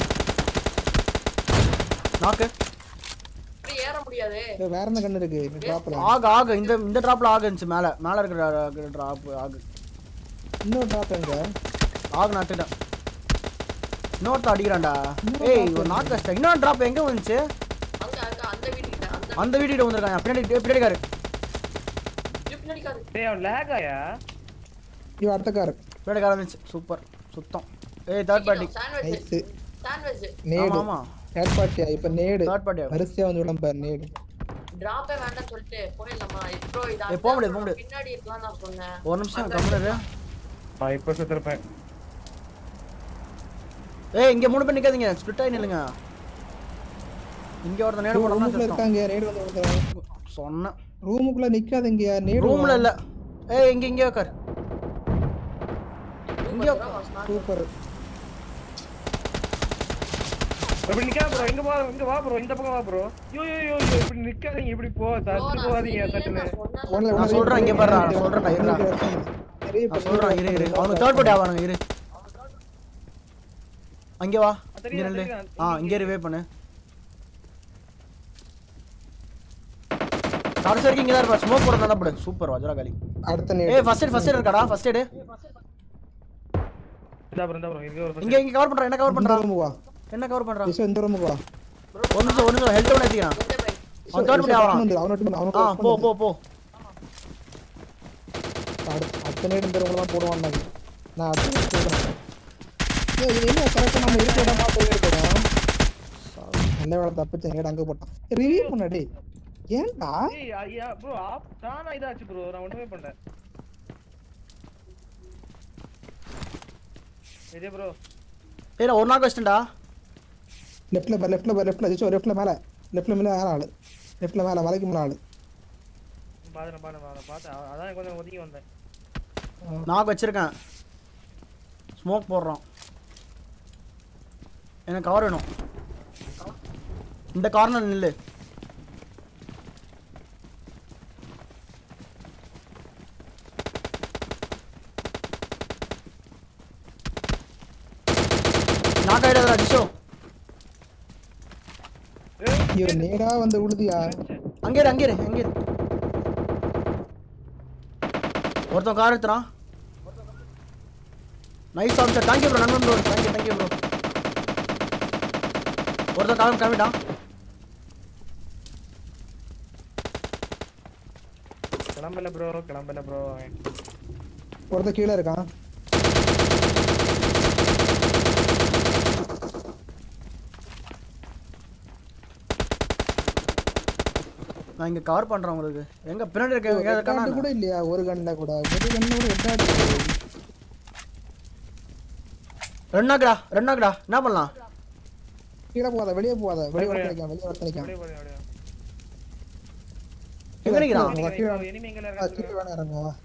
நாக்கு இப்படி ஏற முடியாது டேய், வேற என்ன கண்ணு இருக்கு இந்த trapல? ஆக ஆக இந்த இந்த டிராப்ல ஆக இருந்துச்சு மேல மேல இருக்கிற டிராப் ஆகு இன்னொரு trap எங்க? ஆக நட்டுட்டேன் இன்னொருத்த அடிக்கிறான்டா ஏய் ஒரு நாக்கு கஷ்டம் இன்னொரு டிராப் எங்க வந்துச்சு அங்க அங்க அந்த வீட்டுக்கிட்ட அந்த அந்த வீட்டுக்கிட்ட வந்திருக்கான் பின்னாடி பின்னாடி காரு வீட்டு பின்னாடி காரு டேய் அவன் லேக் ஆயா இவன் அடுத்த car. பின்னாடி கார் இருந்துச்சு சூப்பர் சுத்தம் ஏய் third party sandwich Nice. Sandwich nade. ஆமா ஆமா Third party ஆ? இப்ப நேடு. தேர்ட் பார்ட்டி வரிசையா வந்து விடாம பாரு, நேடு. டிராப்பே வேண்டாம் சொல்லிட்டு போயிடலாமா ப்ரோ இது ஏய், போக முடியாது, போக அதுதான் முடியாது. பின்னாடி இருக்கலாம் நான் சொன்னேன் ஒரு நிமிஷம் கம்முனு நான் இப்போ செத்துருப்பேன் ஏய் இங்க மூணு பேர் நிக்காதீங்க ஸ்பிளிட் ஆகி நில்லுங்க இங்க ஒருத்தன் நேடு ரூமுக்குள்ள போடணும் இருக்காங்க நேடு வந்து விழுந்துறாங்க. சொன்னேன் ரூமுக்குள்ள நிக்காதீங்கயா நேடு ரூம்ல இல்ல ஏய் இங்க இங்க உட்கார் இங்க சூப்பர் இப்படி நிக்காத ப்ரோ இங்க வா இங்க வா ப்ரோ இந்த பக்கம் வா ப்ரோ யோ யோ யோ யோ இப்படி நிக்காதீங்க இப்படி போ தட்டு போகாதீங்க தட்டுன்னு உன்னை- நான் உன்னை சொல்றேன், இங்க பாருடா, நான் revive சொல்றேன்டா, இருடா. revive நான் சொல்றேன் இரு இரு அவனுக்கு தேர்ட் பார்ட்டி ஆவானுங்க இரு அங்கே வா இங்க தெரியும், நில்லு தெரியும். ஆ இங்கே ரிவே பண்ணு கடைசி வரைக்கும் இங்கே தான் இருப்பா ஸ்மோக் போடுறதா தான் போடு சூப்பர் வஜ்ரா காலி அடுத்த நேடு ஏய் ஃபர்ஸ்ட் எய்ட் ஃபர்ஸ்ட் எய்ட் இருக்காடா ஃபர்ஸ்ட் எய்ட் இந்தா ப்ரோ இந்தா ப்ரோ இங்க ஒரு இங்க இங்க கவர் பண்றா என்ன கவர் இந்த பண்றா ரூமுக்கு வா என்ன கவர் பண்றா விஸ்வ இந்த ரூமுக்கு வா ஒரு நிமிஷம் ஒரு நிமிஷம் ஹெல்த் ஒன்று ஏத்திக்கிறான் அவன் தேர்ட் பார்ட்டி ஆவறான் வந்து அவனை விட்டு அவனுக்கு ஆ அவனுக்கு போ போ போ அடுத்த அடுத்த நேடு இந்த ரூம்ல தான் போடுவான் நான் நான் அடுத்த நேடு சொல்றேன் ஏய் இது என்ன கரெக்டா நம்ம இருக்க இடமா போய் இருக்கோம் நல்ல வேலை தப்பிச்சேன் நேடு அங்க போட்டான் ரிவ்யூ பண்ண டேய் ஏன்டா ஏய் ஐயா ப்ரோ ஆப் தானா இதாச்சு ப்ரோ நான் ஒண்ணுமே பண்ணல இதே ப்ரோ ஏய் நான் ஒரு நாள் வச்சிட்டேன்டா லெஃப்ட்ல பாரு லெஃப்ட்ல பாரு லெஃப்ட்ல ஜிச்சோ லெஃப்ட்ல மேல லெஃப்ட்ல மேல யார ஆளு லெஃப்ட்ல மேல வலைக்கு மேல ஆளு பாத்துறேன் பாத்துறேன் பார்த்தேன் அதான் கொஞ்சம் ஒதுங்கி வந்தேன் நான் வச்சிருக்கேன் ஸ்மோக் போடுறோம் எனக்கு கவர் வேணும் இந்த கார்னர் நில்லு நாக் ஆயிடாதடா டிஷோ ஐயோ நேடா வந்து உழுதியா அங்கே இரு அங்கே இரு அங்கே இரு ஒருத்தன் கார் எடுத்துறான் நைஸ் ஆப்ஷன் தேங்க்யூ ப்ரோ நண்பன் ப்ரோ தேங்க்யூ தேங்க்யூ ப்ரோ ஒருத்தன் கிளம்பி கிளம்பிட்டான் கிளம்பல ப்ரோ கிளம்பல ப்ரோ ஒருத்தன் கீழே இருக்கான் நான் இங்க கவர் பண்றேன் உங்களுக்கு எங்க பின்னாடி இருக்க எங்க ரெட் இருக்கானா டாட் கூட இல்லையா ஒரு கண்ணில் கூட ஒரு கண்ணில் கூட ரெட் டாட் இருக்கு. ரெண்டாக்குடா ரெண்டாக்குடா என்ன பண்ணலாம் கீழே போகாத வெளியே போகாத வெளியே போய் ஒருத்தன் நிக்கான், வெளியே ஒருத்தன் நிக்கான். அப்படியே போடு அப்படியே எங்க நிக்கிறான் அவன் கீழே எனிமி எங்க ஆ, இருக்காங்க கீழே வேணா இறங்க வா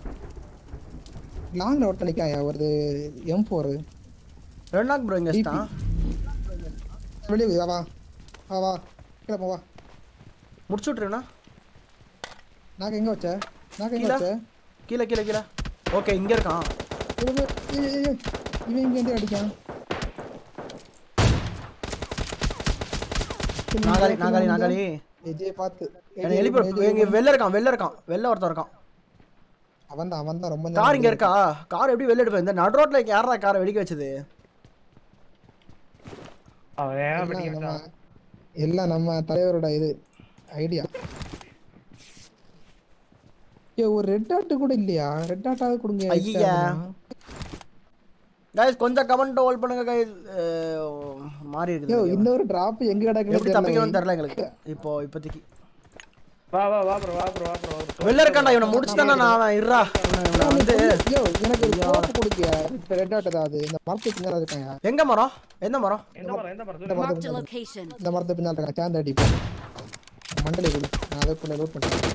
லாங்ல ஒருத்தன் நிக்காயா ஒரு எம் ஃபோர் ரெண்டாக் ப்ரோ இங்க வச்சிட்டான் வெளியே போய் வா வா வா வா கீழே போ வா முடிச்சு விட்டுருண்ணா நாக்கு எங்க வச்ச நாக்கு எங்க கீழே? வச்ச கீழே கீழே கீழே ஓகே இங்க இருக்கான் இவன் போய்- ஏய், ஏய், ஏய், இவன் இங்க இருந்து அடிக்கான் நாகாலி நாகாலி நாகாலி விஜய் பார்த்து என்ன எழுப்பி எங்க வெளில இருக்கான் வெளில இருக்கான் வெளில ஒருத்தன் இருக்கான் அவன் தான் அவன் தான் ரொம்ப கார் இங்க இருக்கா கார் எப்படி வெளில எடுப்பேன் இந்த நடு ரோட்ல யாரா காரை வெடிக்க வச்சது அவன் ஏன் எல்லாம் அப்படி நம்ம இருக்கான் எல்லாம் நம்ம தலைவரோட இது ஐடியா ஏ ஒரு ரெட் டாட் கூட இல்லையா ரெட் டாட்டாவது கொடுங்க ஐயா. கைஸ் கொஞ்சம் கமெண்ட் ஹோல்ட் பண்ணுங்க கைஸ் மாறி யோ இருக்குது இந்த ஒரு டிராப் எங்க எப்படி கிடக்குன்னு தப்பிக்கணும்னு தெரியல எங்களுக்கு இப்போ இப்போதைக்கு வா வா வா ப்ரோ வா ப்ரோ வா ப்ரோ வெளில இருக்கான்டா இவனை முடிச்சுட்டானா நான் அவன் இருறா இவனை இவனை வந்து யோ எனக்கு ஒரு கோப்பு கொடுக்கியா இப்ப ரெட் டாட் ஏதாவது இந்த மரத்துக்கு பின்னால இருக்காங்க எங்க மரம் எந்த மரம் எந்த மரம் எந்த மரம் இந்த சொல்லு மரத்துக்கு Marked a பின்னால location. இந்த மரத்துக்கு பின்னால இருக்காங்க சேர்ந்து அடிப்போம் மண்டலை கொடு நான் அதை கொண்டு லோட் பண்ணிட்டேன்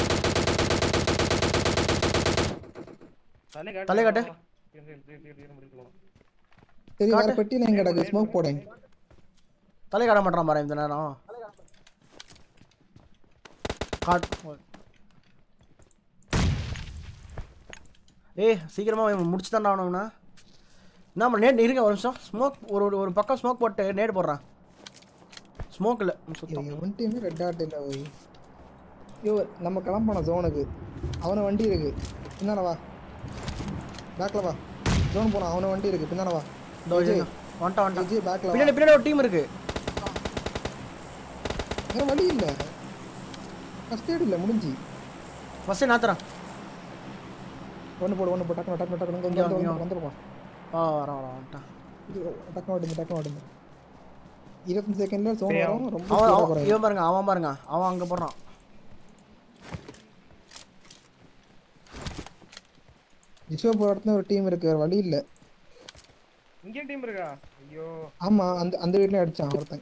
தலை காட்டு தலை காட்டு. இரு, இரு, இரு, இரு, இரு, முடிக்கலாம். சரி வேற பெட்டியில எங்க கிடக்கு ஸ்மோக் போடேன் தலை காட்ட மாட்டான் பாரு இந்த நேரம் காட் ஏய் சீக்கிரமா முடிச்சு தாண்டா அவனை என்ன பண்ண நேட் இருங்க ஒரு நிமிஷம் ஸ்மோக் ஒரு ஒரு- ஒரு பக்கம் ஸ்மோக் போட்டு நேட் போடுறான் ஸ்மோக் இல்லை சுத்தம் ஒன் டைமே ரெட் டாட் இல்லை போய் யோ நம்ம கிளம்பணும் ஜோனுக்கு அவன வண்டி இருக்கு பின்னால வா பேக்ல வா ஜோன் போனோம் அவன வண்டி இருக்கு பின்னால வா இதோ விஜய், இருங்க. வந்துட்டான் வந்துட்டான் விஜய் பேக்ல வா பின்னாடி பின்னாடி ஒரு டீம் இருக்கு வேற வழி இல்ல ஃபர்ஸ்ட் எய்ட் இல்ல முடிஞ்சு ஃபர்ஸ்ட் நாத்துறேன் ஒன்னு போடு ஒன்னு போடு டக்குனு டக்குனு டக்குனு இங்க கொஞ்சம் வா, இங்க வந்து வா. வந்துருப்போம் ஆ வரான் வரான் வந்துட்டான் டக்குனு ஓடுங்க டக்குனு ஓடுங்க இருபத்தஞ்சு செகண்ட்ல ஜோன் சரி, வரும் ரொம்ப அவன் speed ஆ அவன் போறாரு. இவன் பாருங்க அவன் பாருங்க அவன் அங்க போடுறான் ஜிஷோ போற இடத்துல ஒரு டீம் இருக்கு வேற வழி இல்ல இங்கே டீம் இருக்கா ஐயோ ஆமா அந்த அந்த வீட்லயும் அடிச்சான் ஒருத்தன்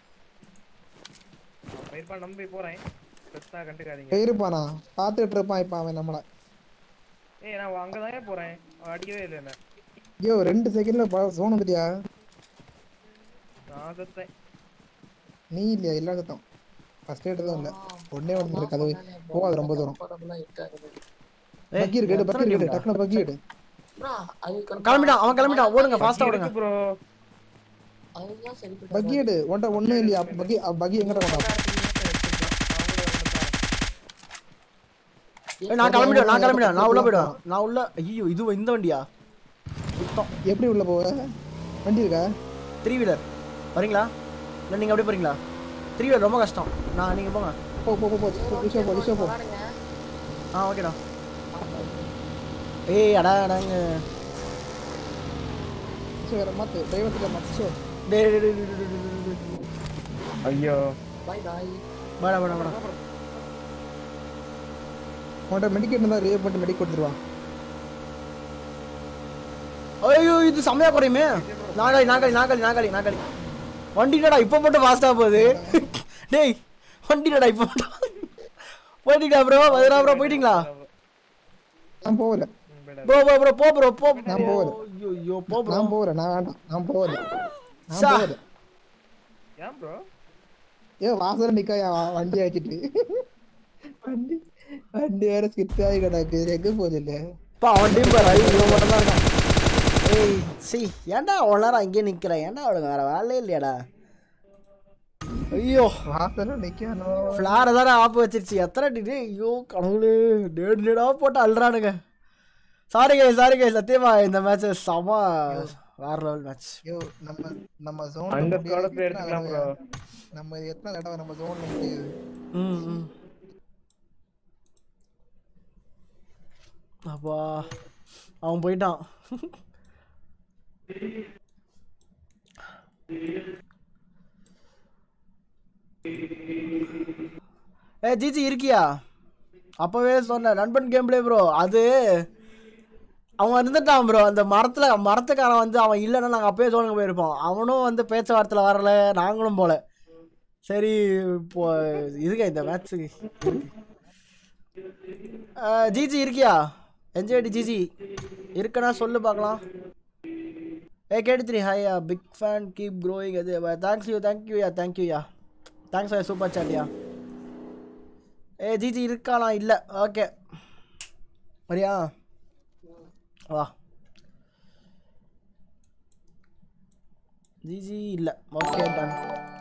நான் பயிர்ப்பா நம்பி போறேன் பெருசா கண்டுக்காதீங்க போயிருப்பானா பாத்துட்டு இருப்பான் இப்ப அவன் நம்மள ஏய் நான் அங்கதான் போறேன் அவன் அடிக்கவே இல்லை என்ன ஐயோ ரெண்டு செகண்ட்ல ஜோன் வந்துட்டியா நான் செத்தேன் நீ இல்லையா எல்லா சத்தம் ஃபர்ஸ்ட் எய்ட் தான் இல்ல ஒண்ணே ஒன்று இருக்கு அது போகாது ரொம்ப தூரம் பக்கி இருக்கு எடு, பக்கி இருக்கு டக்குனு பக்கி எடு அது கொஞ்சம் கிளம்பிட்டான் அவன் கிளம்பிட்டான் ஓடுங்க ஃபாஸ்டா ஓடுங்க ப்ரோ அதுதான் சரி பக்கி எடு ஒன்ட்ட ஒண்ணும் இல்லையா பக்கி பக்கி எங்கடா கொண்டா ஏய், நான் கிளம்பிடுவேன் நான் கிளம்பிடுவேன் நான் உள்ள போயிடுவேன் நான் உள்ள ஐயோ இது இந்த வண்டியா சுத்தம் எப்படி உள்ள போவ வண்டி இருக்கா த்ரீ வீலர் வரீங்களா இல்லை நீங்கள் அப்படியே போறீங்களா த்ரீ வீலர் ரொம்ப கஷ்டம் நான் நீங்கள் போங்க போ போ போ போ ரிஷோ போ ரிஷோ போ ஆ ஓகேடா ஏய் அடா அடாங்க ரிஷோ வேற மாத்து டிரைவர் கிட்ட மாத்து ரிஷோ டேய் டேய், டேய், டேய், டேய், டேய், டேய், டேய். ஐயோ பாய் பாய் வாடா வாடா வாடா உன்ட்ட மெடிக்கேட் இருந்தா ரேவ் பண்ணிட்டு மெடிக் கொடுத்துருவான் ஐயோ இது செம்மையா குறையுமே நாகாளி நாகாளி நாகாளி நாகாளி நாகாளி வண்டிடா இப்போ மட்டும் ஃபாஸ்டா போகுது டேய் வண்டிடா இப்போ மட்டும் போயிட்டீங்களா ப்ரோ வதுரா ப்ரோ போயிட்டீங்களா நான் போகல ப்ரோ ப்ரோ ப்ரோ போ ப்ரோ போ நான் போகல. ஐயோ ஐயோ போ ப்ரோ நான் போகல நான் வேண்டாம் நான் போகல நான் சா. போகல ஏன் ப்ரோ ஏ வாசல் நிக்கா வண்டி ஆக்கிட்டு வண்டி வண்டி வேற ஸ்கிட் ஆகி கிடக்கு எங்க போகுது இல்ல பா அவன் டீம் பாரு இவன் மட்டும் தான் இருக்கான் ஏய் சி ஏன்டா அவ்வளோ நேரம் அங்கேயே நிற்கிறேன் ஏன்டா அவளுக்கு வேற வேலையே இல்லையாடா ஐயோ வாசல்ல நிக்கணும் ஃப்ளாரை தானே ஆப்பு வச்சிருச்சு எத்தனை டிகிரி ஐயோ கடவுளே டேடு டேடாக போட்டு அல்றானுங்க சாரி கை சாரி கை சத்தியமா இந்த மேட்ச் செம வேற லெவல் மேட்ச் ஐயோ நம்ம நம்ம ஜோன் அந்த காலத்துல எடுத்துக்கலாம் ப்ரோ நம்ம எத்தனை தடவை நம்ம ஜோன்ல முடியுது ம் ம் அப்பா அவன் போயிட்டான் ஏ ஜிஜி இருக்கியா அப்பவே சொன்னேன் நண்பன் கேம் பிளே ப்ரோ அது அவன் இருந்துட்டான் ப்ரோ அந்த மரத்துல மரத்துக்காரன் வந்து அவன் இல்லைன்னா நாங்கள் அப்பயே சோனுக்கு போயிருப்போம் அவனும் வந்து பேச்சுவார்த்தையில் வரல நாங்களும் போல சரி இப்போ இருக்க இந்த மேட்ச்சுக்கு ஜிஜி இருக்கியா என்ஜாய்டி ஜிஜி இருக்கனா சொல்லு பார்க்கலாம் ஏ கேட்டுத்ரி hi big fan keep growing அது thanks you thank you yeah thank you yeah thanks for super சாட்டியா ஏ ஜிஜி இருக்கானா இல்லை ஓகே வரியா வா ஜிஜி இல்லை ஓகே டன்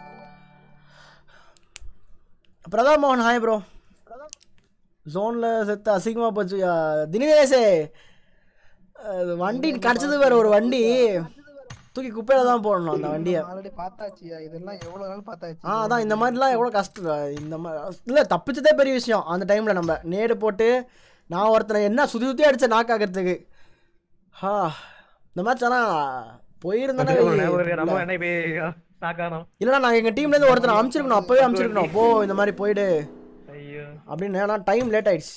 பிரதாப் மோகன் ஹாய் ப்ரோ ஜோனில் செத்து அசிங்கமாக போச்சு யா. தினேஷே அது வண்டி கிடச்சது வேற ஒரு வண்டி தூக்கி குப்பையில தான் போடணும் அந்த வண்டியை ஆல்ரெடி பார்த்தாச்சியா இதெல்லாம் எவ்வளவு நாள் பார்த்தாச்சு ஆ அதான் இந்த மாதிரிலாம் எவ்வளோ கஷ்டம் இந்த மாதிரி இல்லை தப்பிச்சதே பெரிய விஷயம் அந்த டைமில் நம்ம நேடு போட்டு நான் ஒருத்தனை என்ன சுற்றி சுற்றி அடிச்ச நாக் ஆகிறதுக்கு ஹா இந்த மேட்ச் ஆனால் போயிருந்தேன்னா நம்ம என்ன போய் நாக்கானோம் இல்லைனா நாங்கள் எங்கள் டீம்லேருந்து ஒருத்தனை அமுச்சிருக்கணும் அப்போவே அமுச்சிருக்கணும் போ இந்த மாதிரி போயிடு ஐயோ அப்படின்னு ஏன்னா டைம் லேட் ஆயிடுச்சு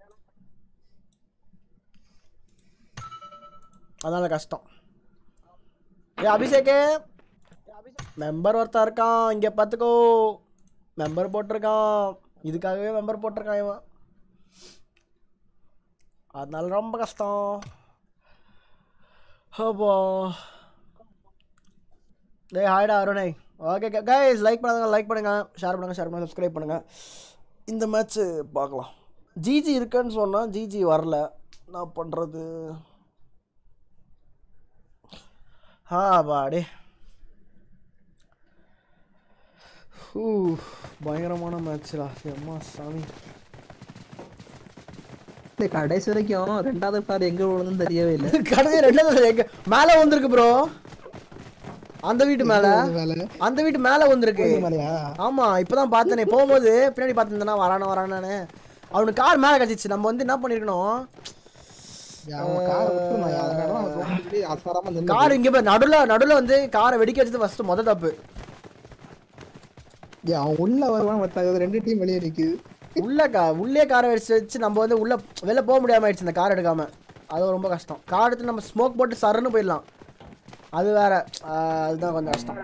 அதனால கஷ்டம் ஏ அபிஷேகே மெம்பர் ஒருத்தன் இருக்கான் இங்கே பார்த்துக்கோ மெம்பர் போட்டிருக்கான் இதுக்காகவே மெம்பர் போட்டிருக்கான் இவன் அதனால ரொம்ப கஷ்டம் அப்போ டேய் ஹாய்டா அருணை ஓகே கைஸ் லைக் பண்ணுங்க லைக் பண்ணுங்க ஷேர் பண்ணுங்க ஷேர் பண்ணுங்க சப்ஸ்கிரைப் பண்ணுங்க இந்த மேட்ச்சு பார்க்கலாம் ஜிஜி இருக்குன்னு சொன்னால் ஜிஜி வரல நான் பண்ணுறது ஆ பாடே ஹூ பயங்கரமான மேட்ச்டா அம்மா சாமி இல்லை, கடைசி வரைக்கும் ரெண்டாவது பார் எங்க விழுந்துன்னு தெரியவே இல்லை கடைசி ரெண்டாவது எங்க மேலே வந்திருக்கு ப்ரோ அந்த வீட்டு மேலே வேலை அந்த வீட்டு மேலே வந்திருக்கு மேலையா ஆமா இப்பதான் பார்த்தனே போகும்போது பின்னாடி பார்த்துருந்தேனா வரானே வரானானு அவனுக்கு கார் மேலே கட்டிச்சு நம்ம வந்து என்ன பண்ணிருக்கணும் அவன் காரை விட்டுருந்தான் அதனால அவன் தோண்டிட்டு அசாராம நின்னு கார் இங்க போய் நடுல நடுல வந்து காரை வெடிக்க வச்சது ஃபர்ஸ்ட் முத தப்பு ஏய், அவன் உள்ள வருவான் பார்த்தா ரெண்டு டீம் வெளியே நிக்குது உள்ள கா உள்ளே காரை வச்சு வச்சு நம்ம வந்து உள்ள வெளில போக முடியாம ஆயிடுச்சு இந்த கார் எடுக்காம அது ரொம்ப கஷ்டம் கார் எடுத்து நம்ம ஸ்மோக் போட்டு சரன்னு போயிடலாம் அது வேற ஆஹ் அதுதான் கொஞ்சம் கஷ்டம்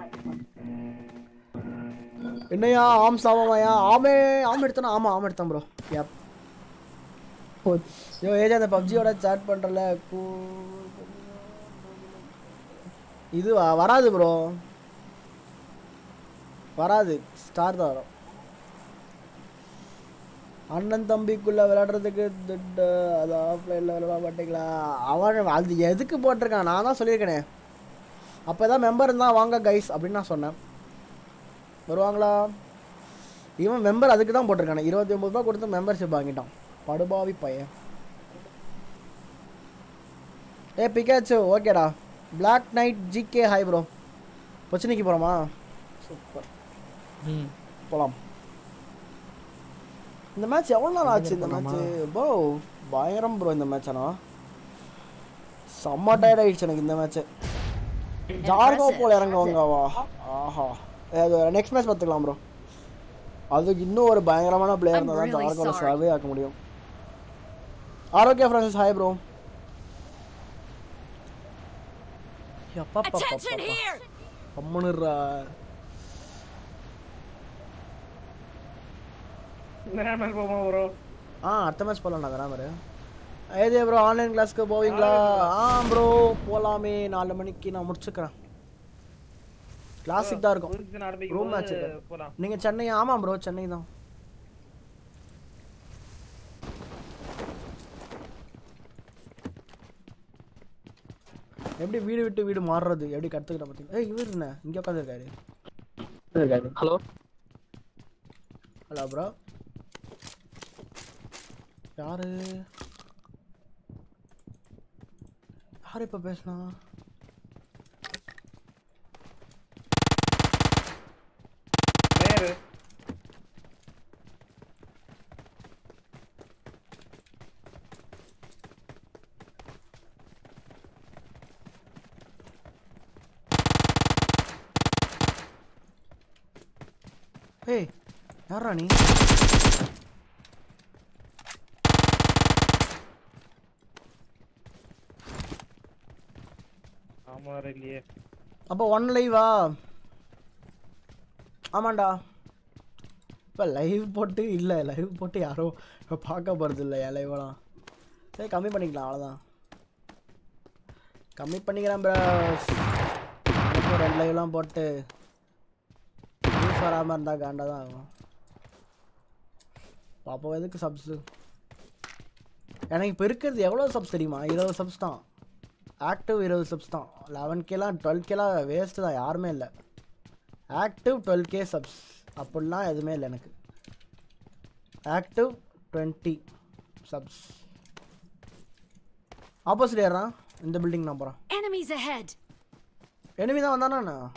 என்னையா ஆம் சாமாயா ஆமே ஆம் எடுத்தானா ஆமா ஆம் எடுத்தான் ப்ரோ யப் போச்சு. யோ ஏஜ் அந்த பப்ஜியோட சாட் பண்றல இது வ- வராது ப்ரோ வராது ஸ்டார் தான் வரும் அண்ணன் தம்பிக்குள்ள விளையாடுறதுக்கு துட்டு அது ஆஃப்லைனில் விளையாட மாட்டீங்களா அவன் அது எதுக்கு போட்டிருக்கான் நான் தான் சொல்லியிருக்கேனே அப்போ ஏதாவது மெம்பர் இருந்தால் வாங்க கைஸ் அப்படின்னு நான் சொன்னேன் வருவாங்களா இவன் மெம்பர் அதுக்கு தான் போட்டிருக்கானே இருபத்தி ஒம்பது ரூபா கொடுத்து மெம்பர்ஷிப் வாங்கிட்டான் படுபாவி பையன் ஏ பிகாச்சு ஓகேடா Black knight GK hi bro பொச்சனிக்கு போகிறோமா சூப்பர் ம் போகலாம் இந்த மேட்ச் எவ்வளோ நாள் ஆச்சு இந்த மேட்ச் ப்ரோ பயங்கரம் ப்ரோ இந்த மேட்ச் ஆனால் செம்ம டயர்ட் ஆயிடுச்சு எனக்கு இந்த மேட்ச் ஜார்கோ போல இறங்குவாங்கவா ஆஹா நெக்ஸ்ட் மேட்ச் பார்த்துக்கலாம் ப்ரோ அதுக்கு இன்னும் ஒரு பயங்கரமான பிளேயர் இருந்தால் தான் I'm really ஜார்கோவில் sorry. சர்வே ஆக்க முடியும் ஆரோக்கியா friends hi bro Attention here! அம்மனுரா மேல் போமா ப்ரோ ஆ அடுத்த மேட்ச் போகலாம்டா கிராமர் ஏதே ப்ரோ ஆன்லைன் கிளாஸ்க்கு போவீங்களா ஆ ப்ரோ போகலாமே நாலு மணிக்கு நான் முடிச்சுக்கிறேன் கிளாசிக் தான் இருக்கும் ஊருக்கு ஆரம்பிக்கும் ரூம் மேட்ச் போது போலாம் நீங்கள் சென்னை ஆமாம் ப்ரோ சென்னை தான் எப்படி வீடு விட்டு வீடு மாறுறது எப்படி கற்றுக்கிட்ட பார்த்தீங்க ஏய் இவர் என்ன இங்கே உட்காந்துருக்காரு ஹலோ ஹலோ ப்ரோ யாரு யார் இப்போ பேசுனா வேறு ஏய் யாரா நீ ஆமா இல்லையே அப்போ ஒன் லைவா ஆமாண்டா இப்போ லைவ் போட்டு இல்லை லைவ் போட்டு யாரும் இப்போ பார்க்க போகிறது இல்லை என் லைவெல்லாம் சரி கம்மி பண்ணிக்கலாம் அவ்வளோதான் கம்மி பண்ணிக்கிறேன் ப்ரோ ரெண்டு லைவ்லாம் போட்டு நியூஸ் வராமல் இருந்தால் காண்டா தான் ஆகும் அப்போ எதுக்கு சப்ஸு எனக்கு இப்போ இருக்கிறது எவ்வளோ சப்ஸ் தெரியுமா இருபது சப்ஸ் தான் ஆக்டிவ் இருபது சப்ஸ் தான் லெவன் கேலாம் டுவெல் கேலாம் வேஸ்ட்டு தான் யாருமே இல்லை ஆக்டிவ் டுவெல் கே சப்ஸ் அப்படிலாம் எதுவுமே இல்லை எனக்கு ஆக்டிவ் டுவெண்ட்டி சப்ஸ் ஆப்போசிட் ஏறான் இந்த பில்டிங் நான் போகிறேன் Enemies ahead! எனிமி தான் வந்தானா நான்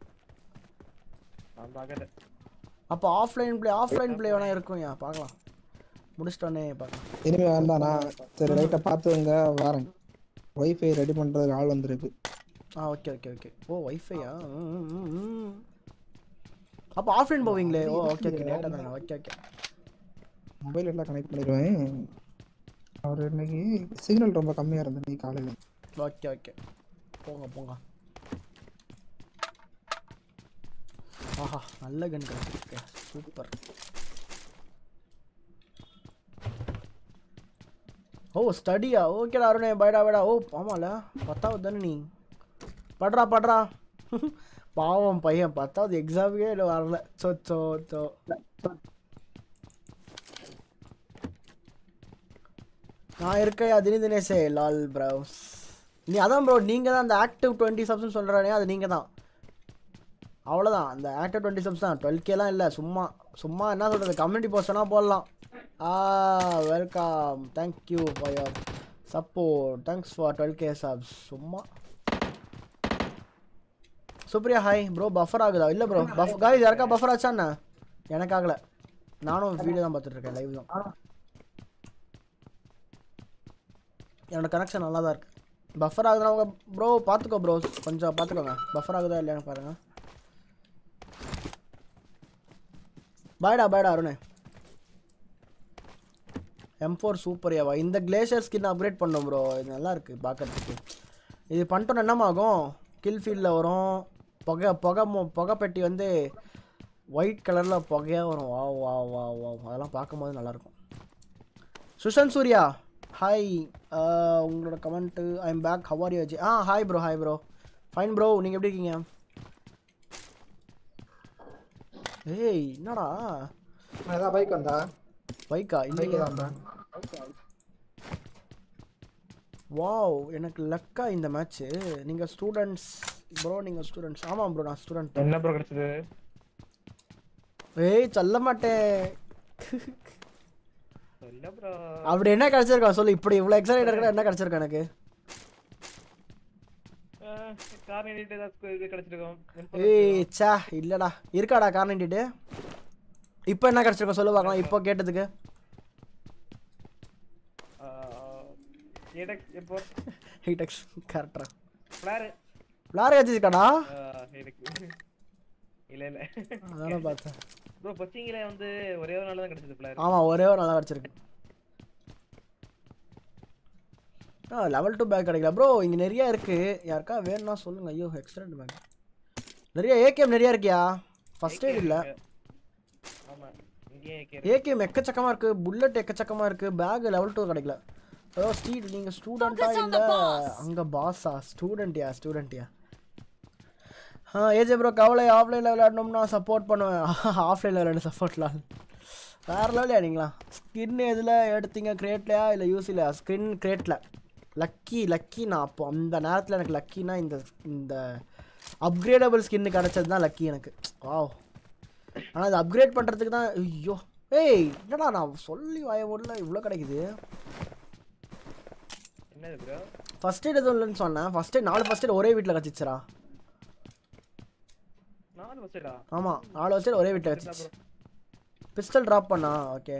பார்க்கல அப்போ ஆஃப்லைன் ப்ளே ஆஃப்லைன் ப்ளே வேணா இருக்கும் ஏன் பார்க்கலாம் முடிச்சிட்டோன்னே பார்க்கலாம் இனிமே வேண்டாண்ணா சரி ரைட்டை பார்த்துங்க வரேன் ஒய்ஃபை ரெடி பண்ணுறதுக்கு ஆள் வந்திருக்கு ஆ ஓகே ஓகே ஓகே ஓ ஒய்ஃபையா அப்போ ஆஃப்லைன் போவீங்களே ஓ ஓகே ஓகே லேட்டாக தானே ஓகே ஓகே மொபைல் எல்லாம் கனெக்ட் பண்ணிடுவேன் அவர் இன்னைக்கு சிக்னல் ரொம்ப கம்மியாக இருந்தது நீ காலையில் ஓகே ஓகே போங்க போங்க ஆஹா நல்ல கன் கிடைச்சிருக்கு சூப்பர் ஓ ஸ்டடியா ஓகேடா அருணே பைடா பைடா ஓ ஆமால பத்தாவது தானே நீ படுறா படுறா பாவம் பையன் பத்தாவது எக்ஸாமுக்கே இல்லை வரல சோ சோ சோ நான் இருக்கையா தினி தினேஷே லால் ப்ரௌஸ் நீ அதான் ப்ரோ நீங்கள் தான் அந்த ஆக்டிவ் டுவெண்ட்டி சப்ஸ்னு சொல்கிறானே அது நீங்கள் தான் அவ்வளோதான் அந்த ஆக்டிவ் டுவெண்ட்டி சப்ஸ் தான் டுவெல் கேலாம் இல்லை சும்மா சும்மா என்ன சொல்கிறது கம்யூனிட்டி போஸ்ட் வேணால் போடலாம் ஆ welcome thank you for your support thanks for twelve K subs சும்மா சுப்ரியா ஹாய் ப்ரோ பஃபர் ஆகுதா இல்லை ப்ரோ பஃப் காய்ஸ் யாருக்கா பஃபர் ஆச்சா என்ன எனக்கு ஆகலை நானும் வீடியோ தான் பார்த்துட்டு இருக்கேன் லைவ் தான் என்னோட கனெக்ஷன் நல்லா தான் இருக்கு பஃபர் ஆகுதுன்னா உங்க ப்ரோ பார்த்துக்கோ ப்ரோ கொஞ்சம் பார்த்துக்கோங்க பஃபர் ஆகுதா இல்லையான்னு பாருங்க பாய்டா பாய்டா அருணே எம் ஃபோர் சூப்பர் ஏவா இந்த கிளேஷியர் ஸ்கின் அப்கிரேட் பண்ணோம் ப்ரோ இது நல்லா இருக்கு பார்க்கறதுக்கு இது பண்ணிட்டோம் என்னமாகும் கில் ஃபீல்டில் வரும் புகை புகை மு- புகை பெட்டி வந்து ஒயிட் கலரில் புகையாக வரும் வா வா வா வா அதெல்லாம் பார்க்கும்போது நல்லாயிருக்கும் சுஷாந்த் சூர்யா ஹாய் உங்களோட comment I am back how are you ஆ hi bro hi bro fine bro நீங்கள் எப்படி இருக்கீங்க ஏய் என்னடா ஏதாவது பைக் வந்தா பைக்கா பைக் இல்லையா தான் வாவ் எனக்கு லக்கா இந்த மேட்ச் நீங்க ஸ்டூடெண்ட்ஸ் ப்ரோ நீங்க ஸ்டூடெண்ட்ஸ் ஆமா ப்ரோ நான் ஸ்டூடெண்ட் என்ன ப்ரோ கிடைச்சது ஏய் சொல்ல மாட்டேன் இல்ல ப்ரோ அப்படி என்ன கிடைச்சிருக்கா சொல்லு இப்படி இவ்வளவு எக்ஸைட்டட் இருக்கா என்ன கிடைச்சிருக்கா எனக்கு கார் நீட்டு ஏதாவது இது கிடைச்சிருக்கோம் ஏய் சே இல்லடா இருக்காடா கார்னண்டிட்டு இப்போ என்ன கிடைச்சிருக்கோம் சொல்லு பார்க்கலாம் இப்போ கேட்டதுக்கு ஏடெக்ஸ் எப்போ ஹீடெக்ஸ் கரெக்டா ஃபிளார் லாரி வச்சிருக்காடா எனக்கு இல்ல இல்ல அதான பார்த்தேன் ப்ரோ பச்சிங்கில வந்து ஒரே ஒரு நாள் தான் கிடைச்சது ஃபிளார் ஆமா ஒரே ஒரு நல்லா கிடைச்சிருக்கு ஆ லெவல் டூ பேக் கிடைக்கல ப்ரோ இங்க நிறைய இருக்கு யாருக்கா வேணும்னா சொல்லுங்க ஐயோ எக்ஸ்ட்ரண்ட் பேக் நிறைய ஏகேஎம் நிறைய இருக்கியா ஃபர்ஸ்ட் எய்ட் இல்ல ஆமா இங்கேயே கேரு ஏகேஎம் எக்கச்சக்கமா இருக்கு புல்லட் எக்கச்சக்கமா இருக்கு பேக் லெவல் டூ கிடைக்கல ஓ ஸ்டீட் நீங்க ஸ்டூடெண்டா Focus on இல்ல the boss. அங்க பாஸா ஸ்டூடெண்ட்யா ஸ்டூடெண்ட்யா ஆ ஏஜே ப்ரோ கவலை ஆஃப்லைனில் விளையாடணும்னா சப்போர்ட் பண்ணுவேன் ஆஃப்லைனில் விளையாடு சப்போர்ட்லாம் வேற லெவலியா நீங்களா ஸ்கின் எதில் எடுத்தீங்க கிரேட்லையா இல்லை யூசிலையா ஸ்கின் கிரேட்டில் லக்கி லக்கி நான் அப்போ அந்த நேரத்தில் எனக்கு லக்கினா இந்த இந்த அப்கிரேடபிள் ஸ்கின்னு கிடச்சது தான் லக்கி எனக்கு வாவ் ஆனால் அது அப்கிரேட் பண்ணுறதுக்கு தான் ஐயோ ஏய் என்னடா நான் சொல்லி வாய முடியல இவ்வளோ கிடைக்குது என்னது ப்ரோ ஃபர்ஸ்ட் எய்ட் எதுவும் இல்லைன்னு சொன்னேன் ஃபர்ஸ்ட் எய்ட் நாலு ஃபர்ஸ்ட் எய்ட் ஒரே வீட்டில் கிடச்சிச்சுரா நாலு பஸ்ஸடா ஆமாம் நாலு ஃபர்ஸ்ட் எய்ட் ஒரே வீட்டில் கிடச்சிச்சு பிஸ்டல் ட்ராப் பண்ணா ஓகே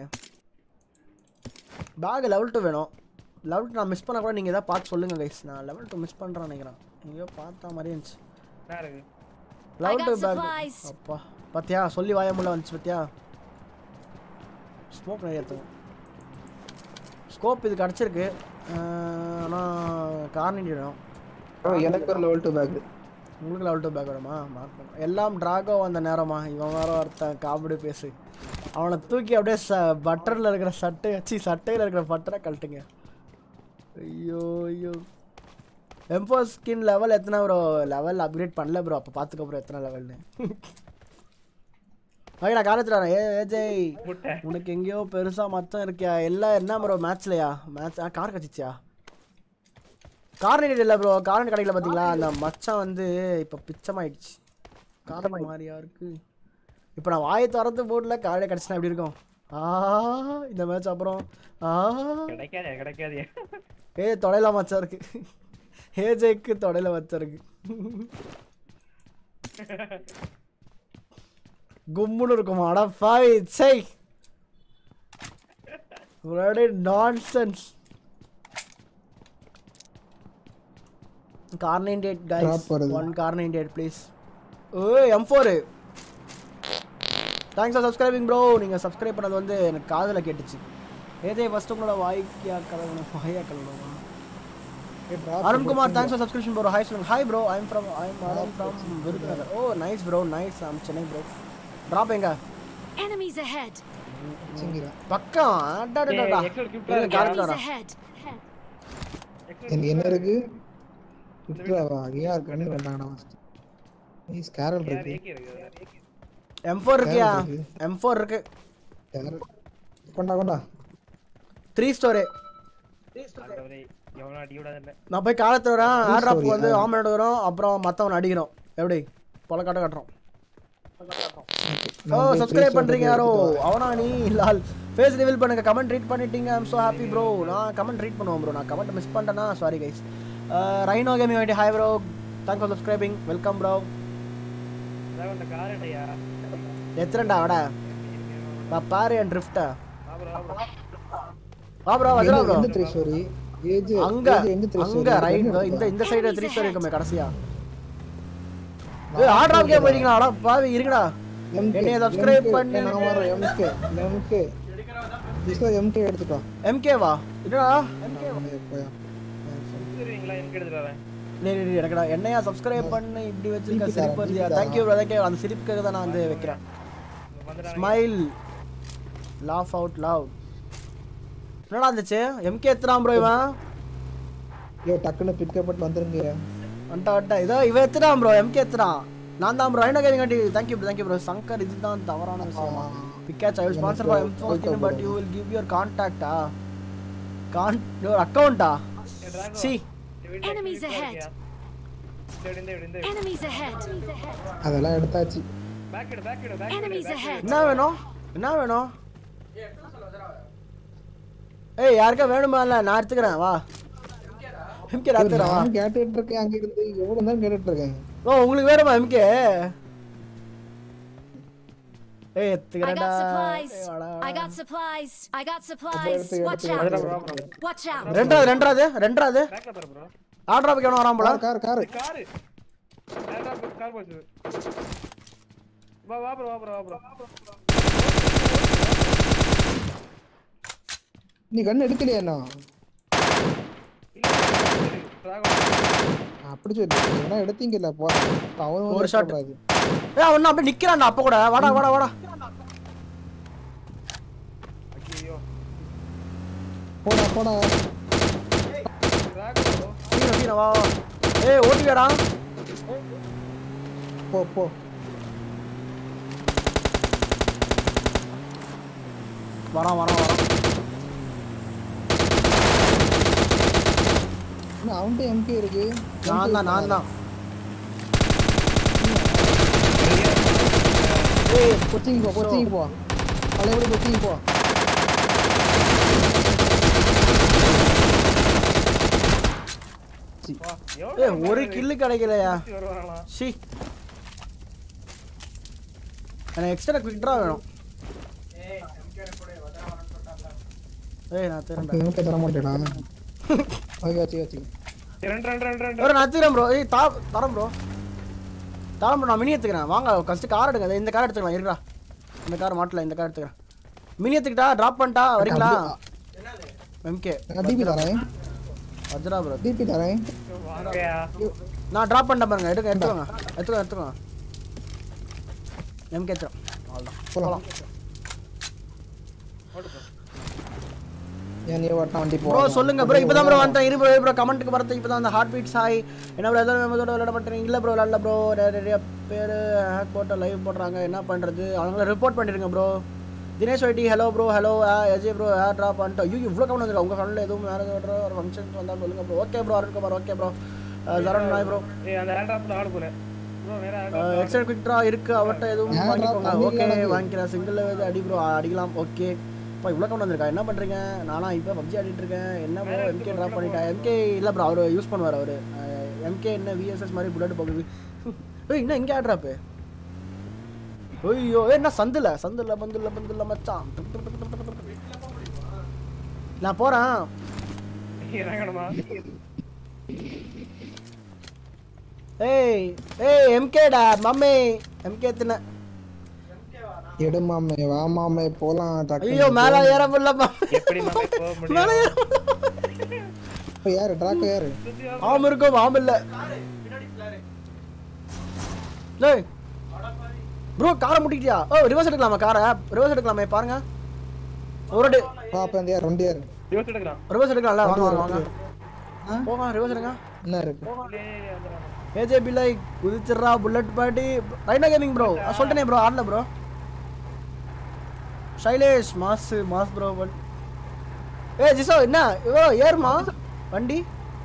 பேக் லெவல் டூ வேணும் லெவல் டூ நான் மிஸ் பண்ண கூட நீங்கள் எதாவது பார்த்து சொல்லுங்கள் கைஸ் நான் லெவல் டூ மிஸ் பண்ணுறேன் நினைக்கிறேன் எங்கேயோ பார்த்தா மாதிரி இருந்துச்சு என்ன இருக்கு level got two bag supplies. அப்பா பார்த்தியா சொல்லி வாய முள்ள வந்துச்சு பார்த்தியா ஸ்மோக் நிறைய எடுத்துக்கும் ஸ்கோப் இது கிடச்சிருக்கு ஆனால் கார்னிட்டி வேணும் bro, எனக்கு ஒரு லெவல் டூ பேக் உங்களுக்கு லெவல் டூ பேக் வேணுமா மார்க் பண்ணும் எல்லாம் டிராகோ வந்த நேரமா இவன் வேற ஒருத்தன் காமெடி பேசு அவனை தூக்கி அப்படியே ச பட்டரில் இருக்கிற சட்டை வச்சு சட்டையில் இருக்கிற பட்டரை கழட்டுங்க ஐயோ ஐயோ எம்போ ஸ்கின் லெவல் எத்தனை ப்ரோ லெவல் அப்கிரேட் பண்ணல ப்ரோ அப்போ பார்த்துக்க ப்ரோ எத்தனை லெவல்னு ஓகே நான் காலேஜில் ஏ ஏஜய் முட்டை உனக்கு எங்கேயோ பெருசாக மொத்தம் இருக்கியா எல்லாம் என்ன ப்ரோ மேட்ச்லையா மேட்ச் ஆ கார் கச்சிச்சியா கார்னேட் இல்லை ப்ரோ கார்னேட் கிடைக்கல பார்த்தீங்களா அந்த மச்சான் வந்து இப்போ பிச்சமாயிடுச்சு காரணம் மாதிரியா இருக்கு இப்போ நான் வாயை திறந்து போடல கார்டே கிடச்சினா எப்படி இருக்கும் ஆ இந்த மேட்ச் அப்புறம் ஆ கிடைக்காதே கிடைக்காதே ஏ தொடையில மச்சா இருக்கு ஏஜேக்கு தொடையில மச்சா இருக்கு கும்முன்னு இருக்குமா அட பாய் சை ஒரே nonsense car ninety eight guys Drop வருது. One car ninety eight please oh M four thanks for subscribing bro நீங்கள் சப்ஸ்கிரைப் பண்ணது வந்து எனக்கு காதில் கேட்டுச்சு ஏதே ஃபஸ்ட்டு உங்களோட வாய்க்கியா கலவணும் வாயா கலவணுமா Arunkumar thanks for subscription bro hi சொல்லுங்க hi bro I'm from I'm Arun from Virudhunagar oh nice bro nice I'm Chennai bro drop எங்க Enemies ahead. பக்கம் அடாடாடா. ஏய், extra gift இருங்க, இருக்கா? காலத்துல Enemies வரேன். ahead. எனக்கு என்ன இருக்கு விட்டுறாவா ஏஆர் கண்ணு வேண்டாங்கண்ணா நீ ஸ்கேரல் யார் இருக்கு ஏகே இருக்கு M4 இருக்கியா இருக்கு. M4 இருக்கு Scarlet. கொண்டா கொண்டா த்ரீ ஸ்டோரு ஆண்டவரே எவனோ அடி விடாத இல்ல நான் போய் காலத்துல வரேன் Three ஏர் ட்ராப் story, வந்து ஆ. ஆம்லெட் வரும் அப்புறம் மத்தவன் அடிக்கிறோம் எப்படி பொல காட்ட காட்டுறோம் ஓ சப்ஸ்கிரைப் பண்றீங்க யாரோ அவனா நீ லால் ஃபேஸ் ரிவீல் பண்ணுங்க கமெண்ட் ரீட் பண்ணிட்டீங்க ஐம் so ஹாப்பி ப்ரோ நான் கமெண்ட் ரீட் பண்ணுவேன் ப்ரோ நான் கமெண்ட் மிஸ் பண்ணிட்டேன்னா சாரி கைஸ் ரைனோ கேமிங் வேண்டி hi bro thanks for subscribing welcome bro அதான் அந்த கார் அடையா எத்தனைடா வட நான் பாரு என் ட்ரிஃப்டா ஆப்ரோ ஆப்ரோ வா ப்ரோ வஜ்ரா ப்ரோ எந்த த்ரீ ஸ்டோரி ஏஜ் அங்க எந்த த்ரீ அங்க ரைட் இந்த இந்த சைடு த்ரீ ஸ்டோரி இருக்குமே கடைசியா ஏய் ஆர்டர் ஆஃப் கேம் போயிட்டீங்களா அட பாவி இருங்கடா என்னைய subscribe பண்ணு. நான் வரேன் எம்கே எம்கே டிஸ்கோ எம்கே எடுத்துட்டா எம்கே வா என்னடா போயா சரிங்களா எனக்கு எடுத்துட்டு வரேன் டேய் டேய், டேய், எனக்குடா என்னையா சப்ஸ்கிரைப் பண்ணி இப்படி வச்சிருக்க திருப்பி சிரிப்பு தரேன், வருதியா திருப்பி தேங்க்யூ ப்ரோ தேங்க்யூ அந்த சிரிப்புக்காக தான் நான் வந்து வைக்கிறேன் வந்துடுறாங்க ஸ்மைல் லாஃப் அவுட் லவ் என்னடா இருந்துச்சு எம்கே எத்தனாம் ப்ரோ இவன் ஐயோ டக்குன்னு பிக்கப் பண்ணி வந்துருங்க வந்துட்டா வந்துட்டா இதோ இவன் எத்தனாம் ப்ரோ எம்கே எத்தனாம் நான் தான் bro I know gaming Andy thank you bro thank you bro Shankar இதுதான் தவறான விஷயம் Pikachu I will sponsor for M fourteen but you will give your கான்டாக்டா கான் யுவர் அக்கௌண்ட்டா சி Enemies ahead. Enemies ahead. அதெல்லாம் எடுத்தாச்சு பேக் எடு பேக் எடு பேக் Enemies ahead. என்ன வேணும் என்ன வேணும் ஏய் யாருக்கா வேணுமா இல்ல நான் எடுத்துக்கிறேன் வா எம்கே நான் எடுத்துக்கிறேன் வா நான் கேட்டுட்டு இருக்கேன் அங்க இருந்து எவ்வளவு நேரம் கேட்டுட்டு இருக்கேன் ஓ உங்களுக்கு வேணுமா எம்கே ஏய் I எடுத்துக்கிறேன்டா got supplies. ஏய், வாடா, I வாடா. got supplies. I got supplies. Watch அதுல out. Bro Watch out. ரெண்டாவது ரெண்டாவது ரெண்டாவது பேக்ல பாரு ப்ரோ ஆர்டர் கேவன வரான் போல கார் கார் கார் கார் ஏடா கார் போச்சு வா வா ப்ரோ வா ப்ரோ வா ப்ரோ நீ கண்ணு எடுக்கலையா என்ன அப்படி சொல்லி ஏன்னா எடுத்தீங்கல்ல போ அவன் ஒரு ஒரு shot. ஷாட் ஏய் அவன் அப்படியே நிக்கிறான்டா அப்ப கூட வாடா வாடா வாடா ஐயோ போடா போடா ராக் ப்ரோ சீனா சீனா வா வா ஏய் ஓட்டிக்கடா போ போ வரான் வரான் வரான் என்ன அவன்கிட்ட எம்கே இருக்கு நான் தான் நான் தான் ஏய் கொச்சிங் போ கொச்சிங் போ பழையபடி கொச்சிங் போ வா ஏய் ஒரு கில்லு கிடைக்கலையா வருவாங்களா சி எனக்கு எக்ஸ்ட்ரா குவிக் ட்ரா வேணும் ஏய் நான் தரேன்டா எம்கே தர மாட்டேடா ஓகே வச்சு வச்சு ரெண்டு ரெண்டு ரெண்டு ரெண்டு ஒரு நான் தரேன் ப்ரோ ஏய் தா தரேன் ப்ரோ தரேன் ப்ரோ நான் மினி எடுத்துக்கிறேன் வாங்க ஃபஸ்ட்டு கார் எடுங்க இந்த கார் எடுத்துக்கலாம் இருக்கா இந்த கார் மாட்டல இந்த கார் எடுத்துக்கிறேன் மினி எடுத்துக்கிட்டா ட்ராப் பண்ணிட்டா வரீங்களா எம்கே நான் டிபி தரேன் வஜ்ரா ப்ரோ டிபி தரேன் வாங்கயா நான் ட்ராப் பண்ணிட்டேன் பாருங்க எடுக்க எடுத்துக்கோங்க எடுத்துக்கோங்க எடுத்துக்கோங்க எம்கே எடுத்துரும் அவ்வளோதான் போலாம் ஏன் நீ ஓட்டினா வண்டி போ ப்ரோ சொல்லுங்க ப்ரோ இப்பதான் ப்ரோ வந்தேன் இரு ப்ரோ ப்ரோ கமெண்ட்டுக்கு வரது இப்பதான் அந்த ஹார்ட் பீட்ஸ் ஹாய் என்ன ப்ரோ எதாவது மெமதோட விளையாட மாட்டேங்க இல்லை ப்ரோ விளையாடல ப்ரோ நிறைய பேர் ஹேக் போட்டு லைவ் போடுறாங்க என்ன பண்ணுறது அவங்கள ரிப்போர்ட் பண்ணிடுங்க ப்ரோ தினேஷ் வைட்டி hello bro hello Ajay bro air drop பண்ணிட்டு ஐயோ இவ்வளோ கமெண்ட் வந்துருக்கு உங்கள் கமெண்ட்ல எதுவும் வேறு ஏதோ ஒரு ஃபங்க்ஷன் வந்தால் சொல்லுங்க bro okay bro Arunkumar okay bro Charan நாய் ப்ரோ ஏய் அந்த ஹேண்ட் ஆடு போல ப்ரோ நேரா hand எக்ஸ்ட்ரா குவிக் ட்ரா இருக்கு அவர்கிட்ட எதுவும் Air drop வாங்கிக்கோங்க பண்ணிடலாம் ஓகே எனக்கு. வாங்கிக்கிறேன் சிங்கிள் இது அடி ப்ரோ அடிக்கலாம் ஓகே இப்போ இவ்வளோ கவுண்ட் வந்திருக்கா என்ன பண்ணுறீங்க நானா இப்போ பப்ஜி ஆடிட்டு இருக்கேன் என்ன ப்ரோ எம்கே ட்ராப் பண்ணிட்டேன் எம்கே இல்லை ப்ரோ அவர் யூஸ் பண்ணுவார் அவர் எம்கே என்ன விஎஸ்எஸ் மாதிரி புல்லட் போகுது ஏய் என்ன இங்கே ஆட்ராப்பு ஐயோ ஏய், என்ன சந்தில் சந்தில் பந்துல பந்துல மச்சான் நான் போகிறேன் இறங்கணுமா ஏய் ஏய் எம்கேடா மம்மி எம்கே தின்ன எடு மாமே வா மாமே போலாம் டக்குனு. ஐயோ மேலே ஏற முடியலப்பா எப்படி மாமே போக முடியும் மேலே ஏற இப்ப யாரு ட்ராக் யாரு ஆம் இருக்கும் ஆம் இல்ல டேய் ப்ரோ காரை முட்டிக்கிட்டியா ஓ ரிவர்ஸ் எடுக்கலாமா காரை ரிவர்ஸ் எடுக்கலாமே பாருங்க ஒரு டி பாப்பா இந்த யார் ரெண்டு யாரு யோசிச்சு எடுக்கிறான் ரிவர்ஸ் எடுக்கலாம்ல வாங்க வாங்க வாங்க போங்க ரிவர்ஸ் எடுங்க என்ன இருக்கு ஏஜேபி லைக் குதிச்சிடுறா புல்லட் பாட்டி ரைனா கேமிங் ப்ரோ சொல்லிட்டேனே ப்ரோ ஆடல bro Shailesh mass mass bro but ஏ ஜிசோ என்ன ஓ ஏறுமா வண்டி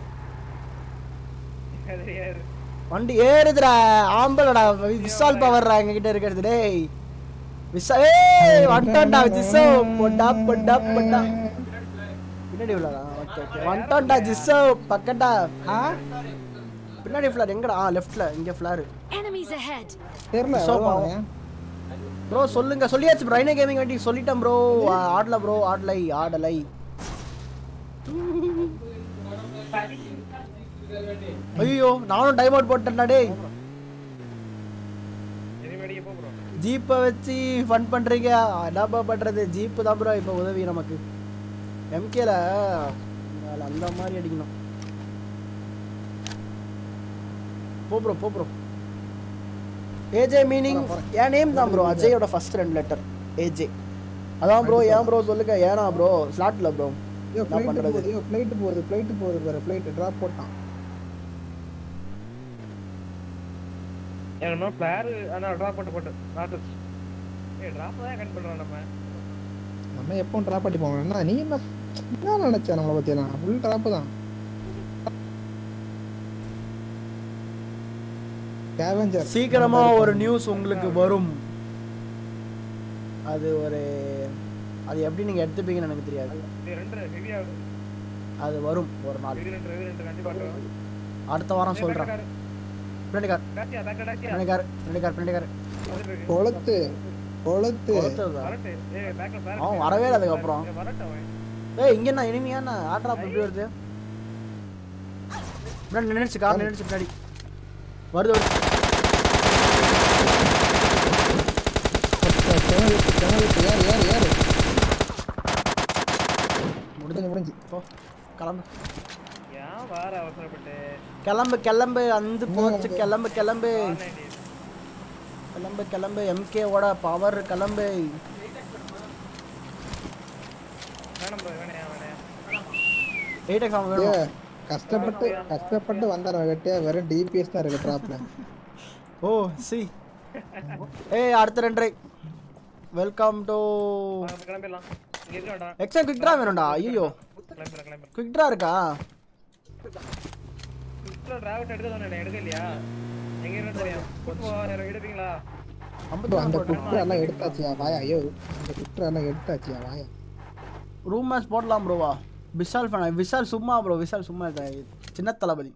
வண்டி ஏறுதுடா ஆம்பளடா விசால் பவர்ரா எங்க கிட்ட இருக்கிறது டேய் விசா ஏய் வந்துட்டான்டா ஜிசோ பொட்டா பொட்டா பொட்டா பின்னாடி உள்ளடா ஓகே ஓகே வந்துட்டான்டா ஜிசோ பக்கட்டா ஆ பின்னாடி ஃப்ளார் எங்கடா ஆ லெஃப்ட்ல இங்க ஃப்ளார் Enemies ahead. தெரியல So, வருவாங்க. ப்ரோ சொல்லுங்க சொல்லியாச்சு ப்ரோ ரைனா கேமிங் வண்டி சொல்லிட்டேன் ப்ரோ ஆடல ப்ரோ ஆடலை ஆடலை ஐயோ நானும் டைம் அவுட் போட்டேன்டா டேய் எனிமேடியே போ ப்ரோ ஜீப்பை வச்சு ஃபன் பண்றீங்க என்னப்பா பண்றது ஜீப்பு தான் ப்ரோ இப்போ உதவி நமக்கு எம்கேல அந்த மாதிரி அடிக்கணும் போ ப்ரோ போ ப்ரோ ஏஜே மீனிங் என் நேம் தான் ப்ரோ அஜயோட ஃபர்ஸ்ட் ரெண்டு லெட்டர் ஏஜே அதான் ப்ரோ ஏன் ப்ரோ சொல்லுங்க ஏனா ப்ரோ ஸ்லாட்ல ப்ரோ ஐயோ என்ன flight பண்றது? போகுது ஐயோ flight போகுது flight போகுது பாரு flight drop போட்டான் என்ன பிளேயர் ஆனா டிராப் பண்ணி போட்டு நாட்டு ஏய் டிராப் தான் கன் பண்றோம் நம்ம நம்ம எப்போ ட்ராப் பண்ணி போவோம் என்ன நீ என்ன என்ன நினைச்ச நம்மளை பத்தி நான் ஃபுல் ட்ராப் தான் ஸ்கேவெஞ்சர் சீக்கிரமா ஒரு நியூஸ் உங்களுக்கு வரும் அது ஒரு அது எப்படி நீங்க எடுத்துப்பீங்கன்னு எனக்கு தெரியாது இது ரெண்டு ஹெவியா அது வரும் ஒரு நாள் இது ரெண்டு இது ரெண்டு கண்டிப்பா வரும். அடுத்த வாரம் சொல்றேன் பேக் பின்னாடி கார் டாக்கியா பேக் டாக்கியா பின்னாடி கார் பின்னாடி கார் பின்னாடி கார் கொளுத்து கொளுத்து கொடுத்ததா வரட்டு ஏய் பேக்ல பேக் அவன் வரவே இல்லை அதுக்கப்புறம் வரட்டு அவன் ஏய் இங்க என்ன இனிமையா என்ன ஆட்ரா எப்படி வருது முன்னாடி நின்னுச்சு கார் நின்னுச்சு பின்னாடி வருது வருது கிணறு கிணறு ஏறு ஏறு ஏறு முடிஞ்சு முடிஞ்சு போ கிளம்பு ஏன் வார அவசரப்பட்டு கிளம்பு கிளம்பு அந்த போச்சு கிளம்பு கிளம்பு 190. கிளம்பு கிளம்பு எம்கேவோட பவர் கிளம்பு வேணாம் bro, வேணாம் வேணாம் எயிட் எக்ஸாம் ஏ, வேணும் கஷ்டப்பட்டு கஷ்டப்பட்டு வந்தார வெட்டியா வெறும் டிபிஎஸ் தான் இருக்கு ட்ராப்ல ஓ சி ஏய் அடுத்த ரெண்டரை வெல்கம் டு வாங்க, கிளம்பிடலாம் இங்க இருக்க வேண்டாம் எக்ஸாம் குவிக் ட்ரா வேணும்டா ஐயோ கிளம்பிடலாம் கிளம்பிடலாம் குவிக் ட்ரா இருக்கா இவ்வளோ டிராவட் எடுக்க சொன்னேன் எடுக்க இல்லையா எங்க இருந்து தெரியும் கூட்டு போ யாரும் எடுப்பீங்களா ஐம்பத்தி அந்த நாலு குற்ற எல்லாம் எடுத்தாச்சியா வாயா ஐயோ அந்த குற்ற எல்லாம் எடுத்தாச்சியா வாயா ரூம் மேட்ச் போடலாம் ப்ரோவா விஷால் ஃபேன் விஷால் சும்மா ப்ரோ விஷால் சும்மா இருக்க சின்ன தளபதி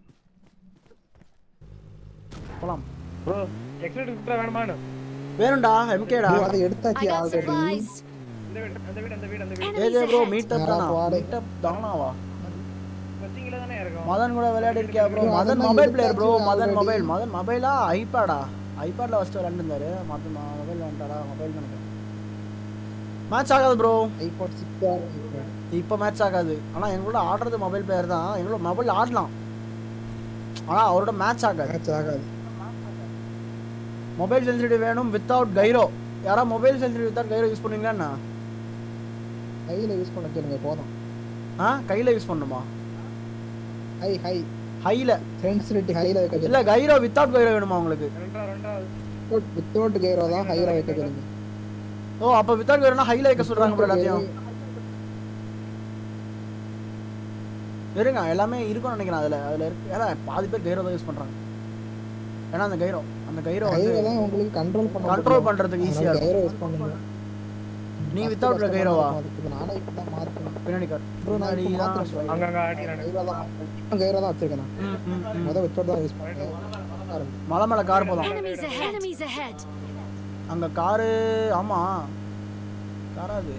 போலாம் ப்ரோ எக்ஸைட் கூப்பிட்டா வேணுமான்னு வேணும்டா எம்கேடா ஐயோ, அதை எடுத்தாச்சியா I got ஆல்ரெடி supplies. இந்த வீடு அந்த வீடு அந்த வீடு அந்த வீடு AJ Enemies bro ahead. Meet up தானா யாரா மீட் அப் தானாவா கொச்சிங்கில தானே இருக்கும் மதன் கூட விளையாடி இருக்கியா ப்ரோ bro, மதன் அதெல்லாம் மொபைல் பிளேயர் ப்ரோ எடுத்தாச்சு மதன் already. மொபைல் மதன் மொபைலா ஐபேடா ஐபேட்ல ஃபர்ஸ்ட் விளையாண்டுருந்தாரு மதன் மொபைல் விளையாண்டாடா மொபைல் நினைக்கிறேன் மேட்ச் ஆகாது ப்ரோ ஐபோன் சிக்ஸ் இப்போ மேட்ச் ஆகாது ஆனால் எங்களோட ஆடுறது மொபைல் பிளேயர் தான் எங்களோட மொபைல் ஆடலாம் ஆனால் அவரோட மேட்ச் ஆகாது மேட்ச் ஆகாது மொபைல் சென்சிட்டிவ் வேணும் வித்தவுட் கைரோ யாரா mobile sensitive without gyro use பண்ணுவீங்களா என்ன கையில யூஸ் பண்ண சொல்லுங்க போதும் ஆ கையில் யூஸ் பண்ணுமா ஹை ஹை ஹையில் சென்சிட்டிவிட்டி ஹைல வைக்க இல்லை கைரோ வித்தவுட் கைரோ வேணுமா உங்களுக்கு ரெண்டா ரெண்டாவது சொல்லுங்க வித்தவுட் கேரோ தான் ஹைல வைக்க சொல்லுங்க ஓ அப்போ வித்தவுட் கைரோனா ஹையில் வைக்க சொல்கிறாங்க ப்ரோ எல்லாத்தையும் இருங்க எல்லாமே இருக்கும்னு நினைக்கிறேன் அதில் அதில் இருக்கு ஏன்னா பாதி பேர் கைரோ தான் யூஸ் பண்ணுறாங்க ஏன்னா அந்த கைரோ அந்த கைரோ வந்து கையில தான் உங்களுக்கு கண்ட்ரோல் பண்ண கண்ட்ரோல் பண்ணுறதுக்கு ஈஸியாக இருக்கும் கைரோ யூஸ் பண்ணுங்க நீ without கைரோவா? அதுக்கு நானே இப்ப தான் மாத்தணும் பின்னாடி கார் ப்ரோ நான் பின்னாடி இப்ப தான் மாத்தணும் அங்கங்க அடிக்கிறானு கைரோ தான் இப்போ கைரோ தான் வச்சிருக்கேன் நான் ம், ம், ம். முத வித்தவுட் தான் யூஸ் பண்ணேன் மலை மேலே கார் போதும் Enemies ahead. Enemies ahead. அங்க காரு ஆமா காரா அது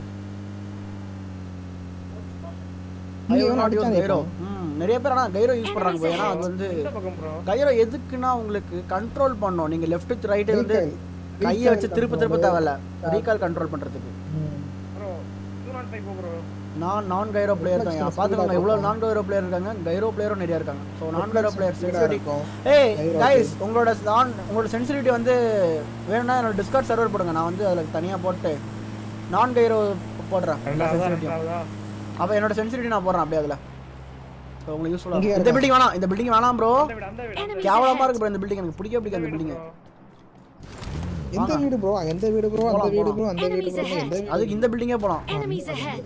நீங்க I will எவ்வளவு not use அடிச்சாங்க கைரோ ம் நிறைய பேர் ஆனா கைரோ யூஸ் பண்றாங்க bro. ஏன்னா அது வந்து இந்த பக்கம் ப்ரோ கைரோ எதுக்குன்னா உங்களுக்கு கண்ட்ரோல் பண்ணும் நீங்க லெஃப்ட் ரைட் வந்து Recoil. கையை வச்சு Recoil திருப்ப திருப்ப control. தேவையில்ல ரீகால் கண்ட்ரோல் பண்றதுக்கு ம். Bro two nought five bro நான் நான் கைரோ பிளேயர் தான் Reflex பாத்துக்கோங்க speed-ஆ இவ்வளவு நான் கைரோ பிளேயர் இருக்காங்க கைரோ பிளேயரும் நிறைய இருக்காங்க ஸோ நான் கைரோ பிளேயர் Speed-ஆ சென்சிட்டிவிட்டி இருக்கும். ஏய் Gyro கைஸ் உங்களோட நான் உங்களோட சென்சிட்டிவிட்டி வந்து வேணும்னா என்னோட டிஸ்கார்ட் சர்வர் போடுங்க நான் வந்து அதில் தனியாக போட்டு நான் கைரோ போடுறேன் ரெண்டாவதா sensitivity. ரெண்டாவதா அப்போ என்னோட சென்சிட்டிவிட்டி நான் போடுறேன் அப்படியே அதில் ஸோ உங்களுக்கு யூஸ்ஃபுல்லாக இங்கேயா இந்த இருக்கா? பில்டிங் வேணாம் இந்த பில்டிங் வேணாம் ப்ரோ அந்த வீடு அந்த வீடு அந்த Enemies கேவலமாக ahead. இருக்கு ப்ரோ இந்த பில்டிங் எனக்கு பிடிக்கவே பிடிக்காது இந்த பில்டிங் எந்த வீடு ப்ரோ எந்த வீடு ப்ரோ அந்த போலாம், வீடு போலாம். ப்ரோ அந்த வீடு Enemies ப்ரோ ahead. எந்த வீடு அதுக்கு இந்த பில்டிங்கே போகலாம் Enemies ahead.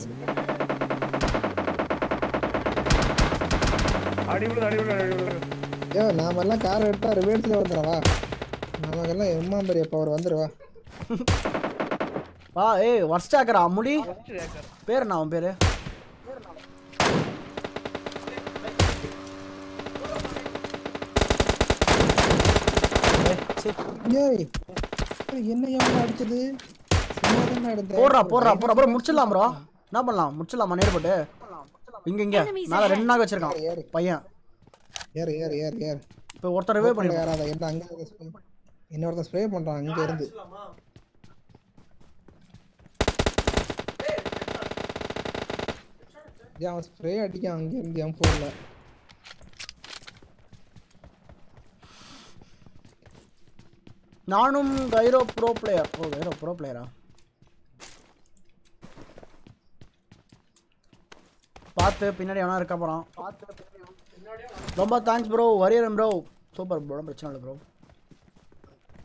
அடி விழுது அடி விழுது அடி விழுது ஏ நாம எல்லாம் கார் எடுத்தா ரிவேர்ஸ்ல வந்துடவா நமக்கெல்லாம் எம்மா பெரிய பவர் வந்துருவா வா ஏய் ஒர்ஸ்ட் ஆக்கரா முடி ஃபர்ஸ்ட் ஏக்கர் பேர் என்ன அவன் பேர் ஏய் ஏய், என்ன எவ்வளவு அடிச்சது சும்மா தானே அடிச்சேன். போடுறா போடுறா போடுறா ப்ரோ முடிச்சிடலாம் ப்ரோ என்ன பண்ணலாம் முடிச்சிடலாமா நேர் போட்டு இங்க இங்க Enemies மேல ahead. ரெண்டு நாள் வச்சிருக்கான் ஏறு பையன் ஏறு ஏறு ஏறு ஏறு இப்போ ஒருத்தர் ரிவே பண்ணி யாராவது என்ன அங்க இருந்து spray- இன்னொருத்தன் ஸ்ப்ரே பண்றான் அங்க இருந்து ஏய், அவன் ஸ்ப்ரே அடிக்கான் அங்க இருந்து எம் போர்ல நானும் gyro bro player oh gyro bro பிளேயரா பார்த்து பின்னாடி எவனா இருக்க போறான் ரொம்ப தேங்க்ஸ் ப்ரோ வரியரன் ப்ரோ சூப்பர் ப்ரோ பிரச்சனை இல்லை ப்ரோ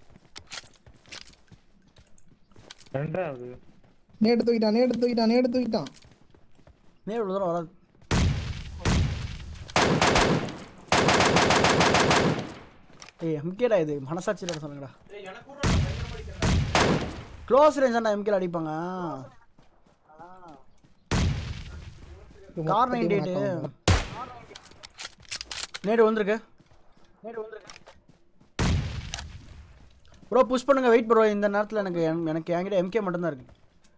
ரெண்டாவது நேடு தூக்கிட்டான் நேடு தூக்கிட்டான் நேடு தூக்கிட்டான் நேர் இவ்வளோ தூரம் வராது ஏய் எம்கேடா இது மனசாட்சியில் சொல்லுங்கடா க்ளோஸ் ரேஞ்சாண்டா எம்கேல அடிப்பாங்க கார் நைன்டி எயிட்டு நேடு வந்திருக்கு ப்ரோ புஷ் பண்ணுங்க வெயிட் ப்ரோ இந்த நேரத்தில் எனக்கு என்- எனக்கு என்கிட்ட எம்கே மட்டும்தான் இருக்கு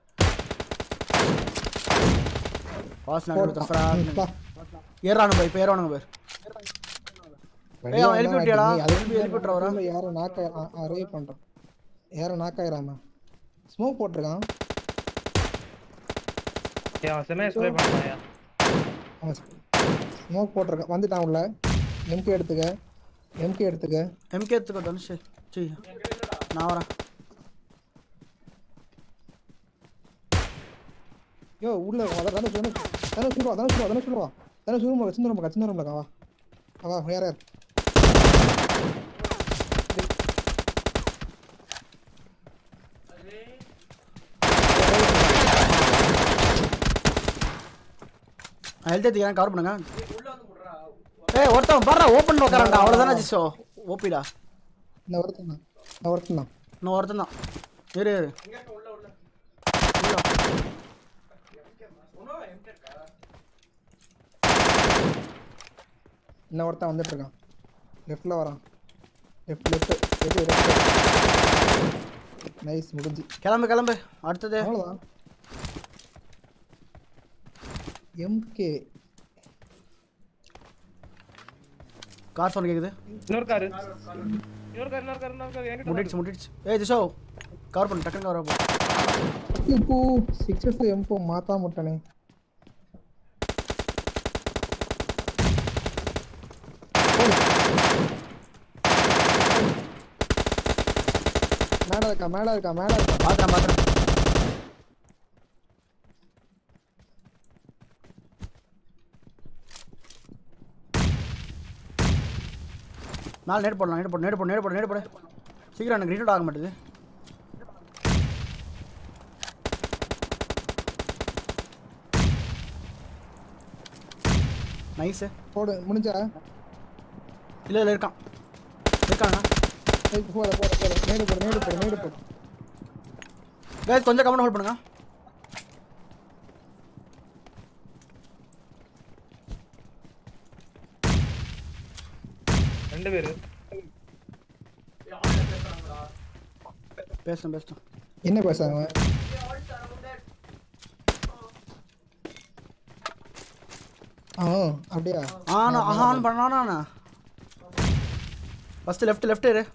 பாஸ் நான் பா. ஏறானுங்க இப்போ ஏறானுங்க பேர் ஏய், அவன் எழுப்பி விட்டியாடா? நீ அதுக்கு எழுப்பி- எழுப்பி விட்டுறா அவரை? உள்ள யாரும் நாக்க அரைவ் பண்றான் யாரும் நாக்காயிராம ஸ்மோக் போட்டிருக்கான் ஏய், அவன் செமையா ஸ்ப்ரே பண்ணாயா அவன் ஸ்மோக் போட்டிருக்கான் வந்துட்டான் உள்ள எம்கே எடுத்துக்க எம்கே எடுத்துக்க எம்கே எடுத்துக்கோ தனுஷ் சரி நான் வரேன் யோ உள்ள வா, தானே தானே தானே சொல்லுவா தானே சொல்லுவா தானே சொல்லுவா தானே சொல்லுவா சின்ன ரூம்ல சின்ன ரூம்ல வா வா யார் யார் ஹெல்த் எடுத்துக்கிறேன் கவர் பண்ணுங்க ஏய் ஒருத்தன் பாரு ஓப்பன் உட்காரண்டா அவ்வளோதானே ஜிஷோ ஓபிடா இந்த ஒருத்தன் தான் இந்த ஒருத்தன் தான் இன்னும் ஒருத்தன் தான் இரு இரு இன்னும் ஒருத்தன் வந்துட்டு இருக்கான் லெஃப்ட்ல வரான் லெஃப்ட் லெஃப்ட் எது லெஃப்ட் நைஸ் முடிஞ்சு கிளம்பு கிளம்பு அடுத்தது அவ்வளோதான் எம்கே கார் சவுண்ட் கேக்குது இன்னொரு காரு இன்னொரு கார் இன்னொரு கார் இன்னொரு கார் என்கிட்ட தான் முட்டிடுச்சு முட்டிடுச்சு ஏய் ஜிஷோ கவர் பண்ணு டக்குன்னு கவர் பண்ணு இப்போ சிக்ஸஸ் எம்போ மாத்தா முட்டனே மேல இருக்கா மேல இருக்கா மேல இருக்கா பாத்துறேன் பாத்துறேன் மேலே நேடு போடலாம் நேடு போடு நேடு போடு நேடு போடு நேடு போடு சீக்கிரம் எனக்கு ரீட் ஆக மாட்டேது நைஸு போடு முடிஞ்சா இல்லை இல்லை இருக்கான் இருக்காண்ணா ஏய், போட போட போட நேடு போடு நேடு போடு நேடு போடு guys கொஞ்சம் கமெண்ட் ஹோல்ட் பண்ணுங்க ரெண்டு பேரு பேசுறேன் பேசுறேன் என்ன பேசுறாங்க ஆ அப்படியா ஆனா ஆன் பண்ணானா ஃபர்ஸ்ட் லெஃப்ட் லெஃப்ட் இரு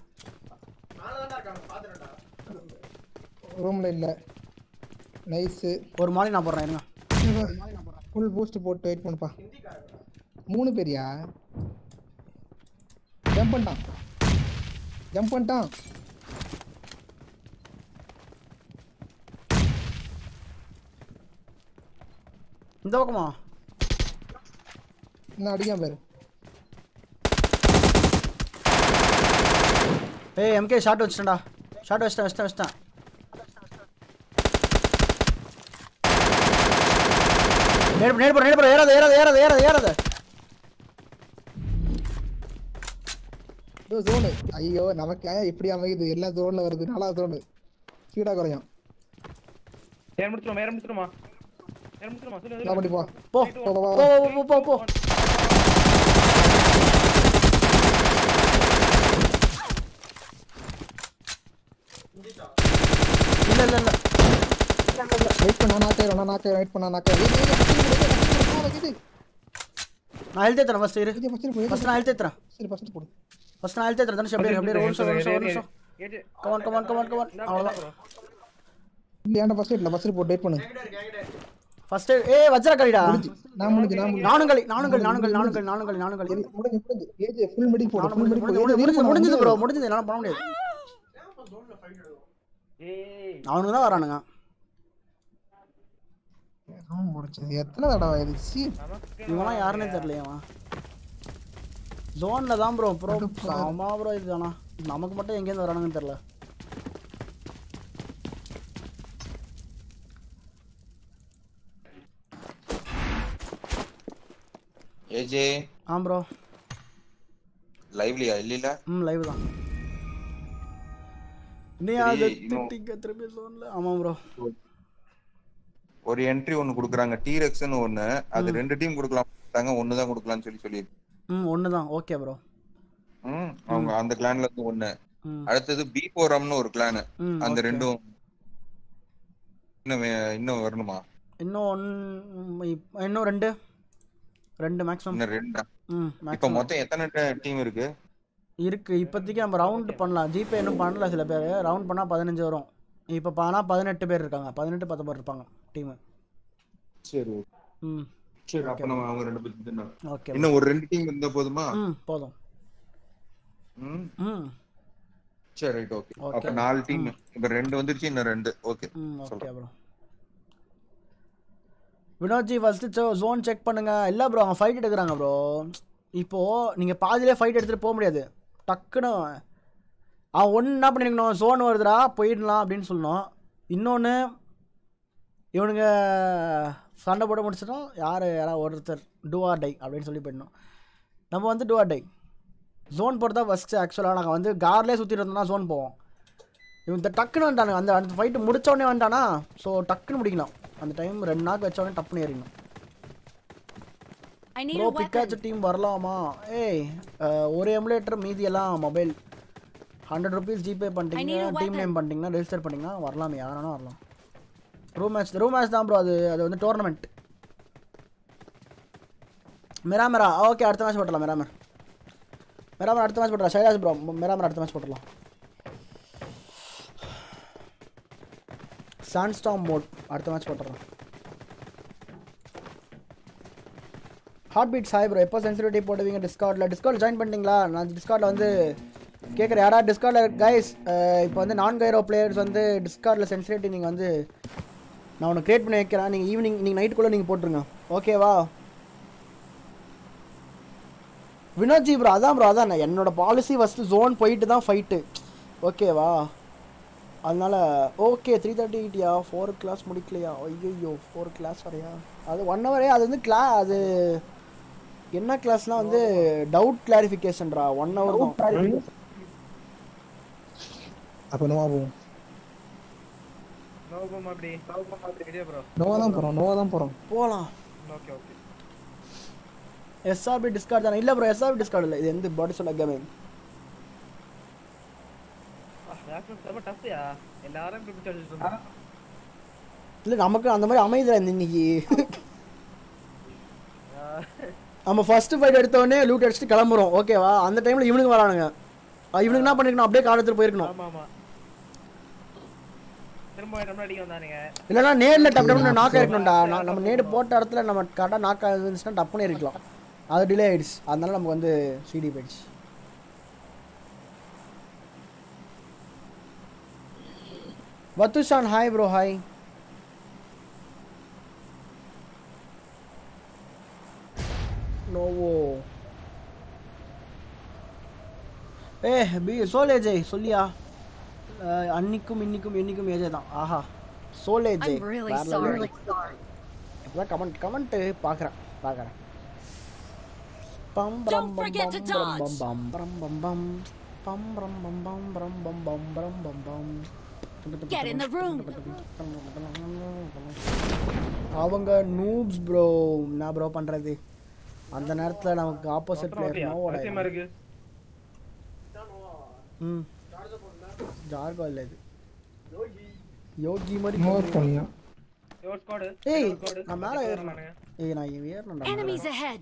ரூம்ல இல்ல நைஸு ஒரு மாலை நான் போடுறேன் இருங்க ஃபுல் பூஸ்ட் போட்டு வெயிட் பண்ணுப்பா மூணு பேரியா ஜம்ப் பண்ணிட்டான் ஜம்ப் பண்ணிட்டான் இந்த பக்கமா என்ன அடிக்காம பேரு ஏய் எம்கே ஷாட் வச்சிட்டேன்டா ஷாட் வச்சிட்டேன் வச்சிட்டேன் வச்சிட்டேன் நேடு நேடு போற நேடு போற ஏறாத ஏறாத ஏறாத ஏறாத ஏறாத இதோ ஜோனு ஐயோ நமக்கு ஏன் இப்படி அமையுது எல்லா ஜோன்ல வருது நாலா ஜோனு ஸ்பீடா குறையும் ஏன் முடிச்சிருமா ஏன் முடிச்சிருமா ஏன் முடிச்சிருமா சொல்லு என்ன பண்ணி போ போ போ, போ, போ போ. போ போ போ இல்ல இல்ல இல்ல வெயிட் பண்ணா நாக்காயிரம் நான் நாக்காயிரம் வெயிட் பண்ணா நாக்காயிரம் ஏய், ஏய், ஏய், ஏய், ஏய், நான் ஹெல்த் ஏத்துறேன் ஃபர்ஸ்ட் இரு ஏய், ஏய், first போடு, ஃபர்ஸ்ட் நான் ஹெல்த் ஏத்துறேன் சரி ஃபர்ஸ்ட் போடு ஃபர்ஸ்ட் நான் ஹெல்த் ஏத்துறேன் தனுஷ் அப்படியே இரு, அப்படியே இரு, ஒரு நிமிஷம் ஒரு நிமிஷம் ஒரு நிமிஷம் AJ come on come on come on come on அவ்வளவுதான் இல்ல ஏன்டா ஃபர்ஸ்ட் இல்ல ஃபர்ஸ்ட் போட்டு வெயிட் பண்ணு ஃபர்ஸ்ட் ஏய் வஜ்ர கலிடா நான் முடிஞ்சு நான் முடிஞ்சு நானும் களி நானும் களி நானும் களி நானும் களி நானும் களி நானும் களி முடிஞ்சு முடிஞ்சு ஏஜ் ஃபுல் மெடி போடு நானும் ஃபுல் முடிஞ்சது மெடி போடு முடிஞ்சது முடிஞ்சது ப்ரோ முடிஞ்சது என்னால பண்ண முடியாது ஏய் அவனுங்க தான் வரானுங்க முடிச்சது எத்தனை தடவை இது சீ இவன்லாம் யாருன்னே தெரியலையே அவன் ஜோன்ல தான் ப்ரோ ப்ரோ ஆமா ப்ரோ இது ஆனா நமக்கு மட்டும் எங்கேருந்து வரானுங்கன்னு தெரியல ஏஜே ஆ ப்ரோ லைவ்லியா இல்ல ம் லைவ் தான் இன்னும் அது சரி, இன்னும் திட்டிங்க திருப்பி சோன்ல ஆமாம் ப்ரோ ஒரு என்ட்ரி ஒன்னு குடுக்குறாங்க டீரெக்ஸ்னு ஒன்னு அது ரெண்டு டீம் கொடுக்கலாம் ஒன்னு தான் கொடுக்கலாம்னு சொல்லி சொல்லி ம் ஒன்று தான் ஓகே ப்ரோ ம் அவங்க அந்த கிளான்ல இருந்து ஒன்னு ம் அடுத்தது பி போரம்னு ஒரு கிளான் ம் அந்த okay. ரெண்டும் இன்னும் வே- இன்னும் வரணுமா இன்னும் ஒன் இன்னும் ரெண்டு ரெண்டு மேக்ஸிமம் இன்னும் ரெண்டா ம் இப்ப மேக்ஸிமம் மொத்தம் எத்தனை டீம் இருக்கு இருக்கு இப்போதைக்கு நம்ம ரவுண்ட் பண்ணலாம் ஜிபே இன்னும் பண்ணல சில பேர் ரவுண்ட் பண்ணால் பதினஞ்சு வரும் இப்போ பானா பதினெட்டு பேர் இருக்காங்க பதினெட்டு பத்தொம்பது இருப்பாங்க டீமு சரி ம் சரி அப்ப நம்ம அவங்க ரெண்டு பேரும் ஓகே இன்னும் ஒரு ரெண்டு டீம் இருந்தா போதுமா ம் போதும் ம் ம் சரி ரைட் ஓகே Okay. அப்ப நாலு டீம் இப்ப ரெண்டு வந்துருச்சு இன்னும் ரெண்டு ஓகே ம் okay bro Vinodji first zone check பண்ணுங்க இல்லை ப்ரோ அவங்க ஃபைட் எடுக்கிறாங்க ப்ரோ இப்போது நீங்கள் பாதியிலே ஃபைட் எடுத்துகிட்டு போக முடியாது டக்குன்னு அவன் ஒன்று என்ன பண்ணிருக்கணும் ஜோன் வருதுடா போயிடலாம் அப்படின்னு சொல்லணும் இன்னொன்று இவனுங்க சண்டை போட முடிச்சிட்டோம் யார் யாராவது ஒருத்தர் டூ ஆர் டை அப்படின்னு சொல்லி போயிடணும் நம்ம வந்து டூ ஆர் டை ஜோன் போகிறதா ஃபஸ்ட்டு ஆக்சுவலாக நாங்கள் வந்து கார்லேயே சுற்றிட்டு இருந்தோம்னா ஜோன் போவோம் இவன் இந்த டக்குன்னு வந்துட்டானுங்க அந்த அந்த ஃபைட்டு முடிச்ச உடனே வந்துட்டானா ஸோ டக்குன்னு முடிக்கலாம் அந்த டைம் ரெண்டு நாள் வச்ச உடனே டப்புன்னு ஏறிடணும் I need bro a weapon. Pikachu team வரலாமா ஏய் அஹ், ஒரு எமுலேட்டர் மீதி எல்லாம் mobile hundred rupees GPay I பண்ணிட்டீங்க need a team weapon. Name பண்ணிட்டீங்கன்னா ரெஜிஸ்டர் பண்ணிங்கன்னா வரலாம் யாரானா வரலாம் ரூம் மேட்ச் ரூம் மேட்ச் தான் ப்ரோ அது அது வந்து டோர்னமெண்ட் மிராமரா ஓகே அடுத்த மேட்ச் போட்டலாம் மிராமர் மிராமர் அடுத்த மேட்ச் போட்டுலாம் ஷைலாஸ் ப்ரோ மிராமர் அடுத்த மேட்ச் போட்டுடலாம் சாண்ட்ஸ்டாம் மோட் அடுத்த மேட்ச் போட்டுறோம் ஹார்ட் பீட்ஸ் ஹாய் ப்ரோ எப்போ சென்சிட்டிவிட்டி போடுவீங்க டிஸ்கார்டில் டிஸ்கார்ட் ஜாயின் பண்ணிட்டீங்களா நான் டிஸ்கார்டில் வந்து கேட்குறேன் யாரா டிஸ்கார்டில் கைஸ் இப்போ வந்து நான் கைரோ பிளேயர்ஸ் வந்து டிஸ்கார்டில் சென்சிட்டிவிட்டி நீங்கள் வந்து நான் உனக்கு கிரியேட் பண்ணி வைக்கிறேன் நீங்கள் ஈவினிங் நீங்கள் நைட்டுக்குள்ளே நீங்கள் போட்டுருங்க ஓகேவா வினோத்ஜி ப்ரோ அதான் ப்ரோ அதான் நான் என்னோட பாலிசி ஃபஸ்ட்டு ஜோன் போயிட்டு தான் ஃபைட்டு ஓகேவா அதனால ஓகே த்ரீ தேர்ட்டி எயிட்டியா ஃபோர் கிளாஸ் முடிக்கலையா ஐயோ ஃபோர் கிளாஸ் வரையா அது ஒன் ஹவரே அது வந்து கிளா அது என்ன கிளாஸ்னால் வந்து டவுட் கிளாரிஃபிகேஷன்ரா ஒன் ஹவர் தான் அப்போ நோவா போவோம் நோபம் அப்படி நோபம் அப்படி இதே ப்ரோ நோவா தான் போகிறோம் நோவா தான் போகிறோம் போகலாம் ஓகே ஓகே எஸ்ஆர்பி டிஸ்கார்ட் தானே இல்லை ப்ரோ எஸ்ஆர்பி டிஸ்கார்ட் இல்லை இது எந்த பாடி சொல்ல கேமிங் வேக்சின் ரொம்ப டஃப்யா எல்லாரும் இப்படி பிடிச்சி வச்சுட்டு இருந்தாங்க இல்லை நமக்கு அந்த மாதிரி அமைதியா இந்த இன்னைக்கு நம்ம ஃபர்ஸ்ட் ஃபைட் எடுத்த உடனே லூட் அடிச்சுட்டு கிளம்புறோம் ஓகேவா அந்த டைமில் இவனுக்கு வரானுங்க அஹ் இவனுக்கு என்ன பண்ணிருக்கணும் அப்படியே கார் எடுத்துட்டு போயிருக்கணும் ஆமா ஆமா திரும்ப நம்ம அடிக்க வந்தானுங்க இல்லைன்னா நேரில் டப் டப்னு நாக் ஆயிருக்கணும்டா நான் நம்ம நேடு போட்ட இடத்துல நம்ம கரெக்டாக நாக் ஆயிருந்துச்சுன்னா டப்புன்னு இருக்கலாம் அது டிலே ஆயிடுச்சு அதனால நமக்கு வந்து சிடி போயிடுச்சு வத்துஷான் ஹாய் ப்ரோ ஹாய் நோவோ ஏ பி சோலே ஜெய் சொல்லியா அஹ், அன்னிக்கும் இன்னிக்கும் என்னைக்கும் ஏஜே தான் ஆஹா சோலே ஜெய் I'm really வேற level. sorry. இப்பதான் கமெண்ட் கமெண்ட் பார்க்குறேன் பார்க்குறேன் பம் பரம் Don't பம் forget பம் to பரம் dodge. பம் பரம் பம் பம் பம் பரம் பம் பம் பரம் பம் பம் பரம் பம் பம் Get in the room. அவங்க நூப்ஸ் ப்ரோ என்ன ப்ரோ பண்றது அந்த நேரத்துல நமக்கு ஆப்போசிட் பிளேயர் அப்படியா நோவோட அவசியமா இருக்கு ம் ஜார்கோ இல்லை இது யோகி மாதிரி நோவா போனியா யோர் ஸ்குவாட் ஏய் நான் மேலே ஏறினேன் ஏய் நான் ஏறினேன்டா Enemies ahead.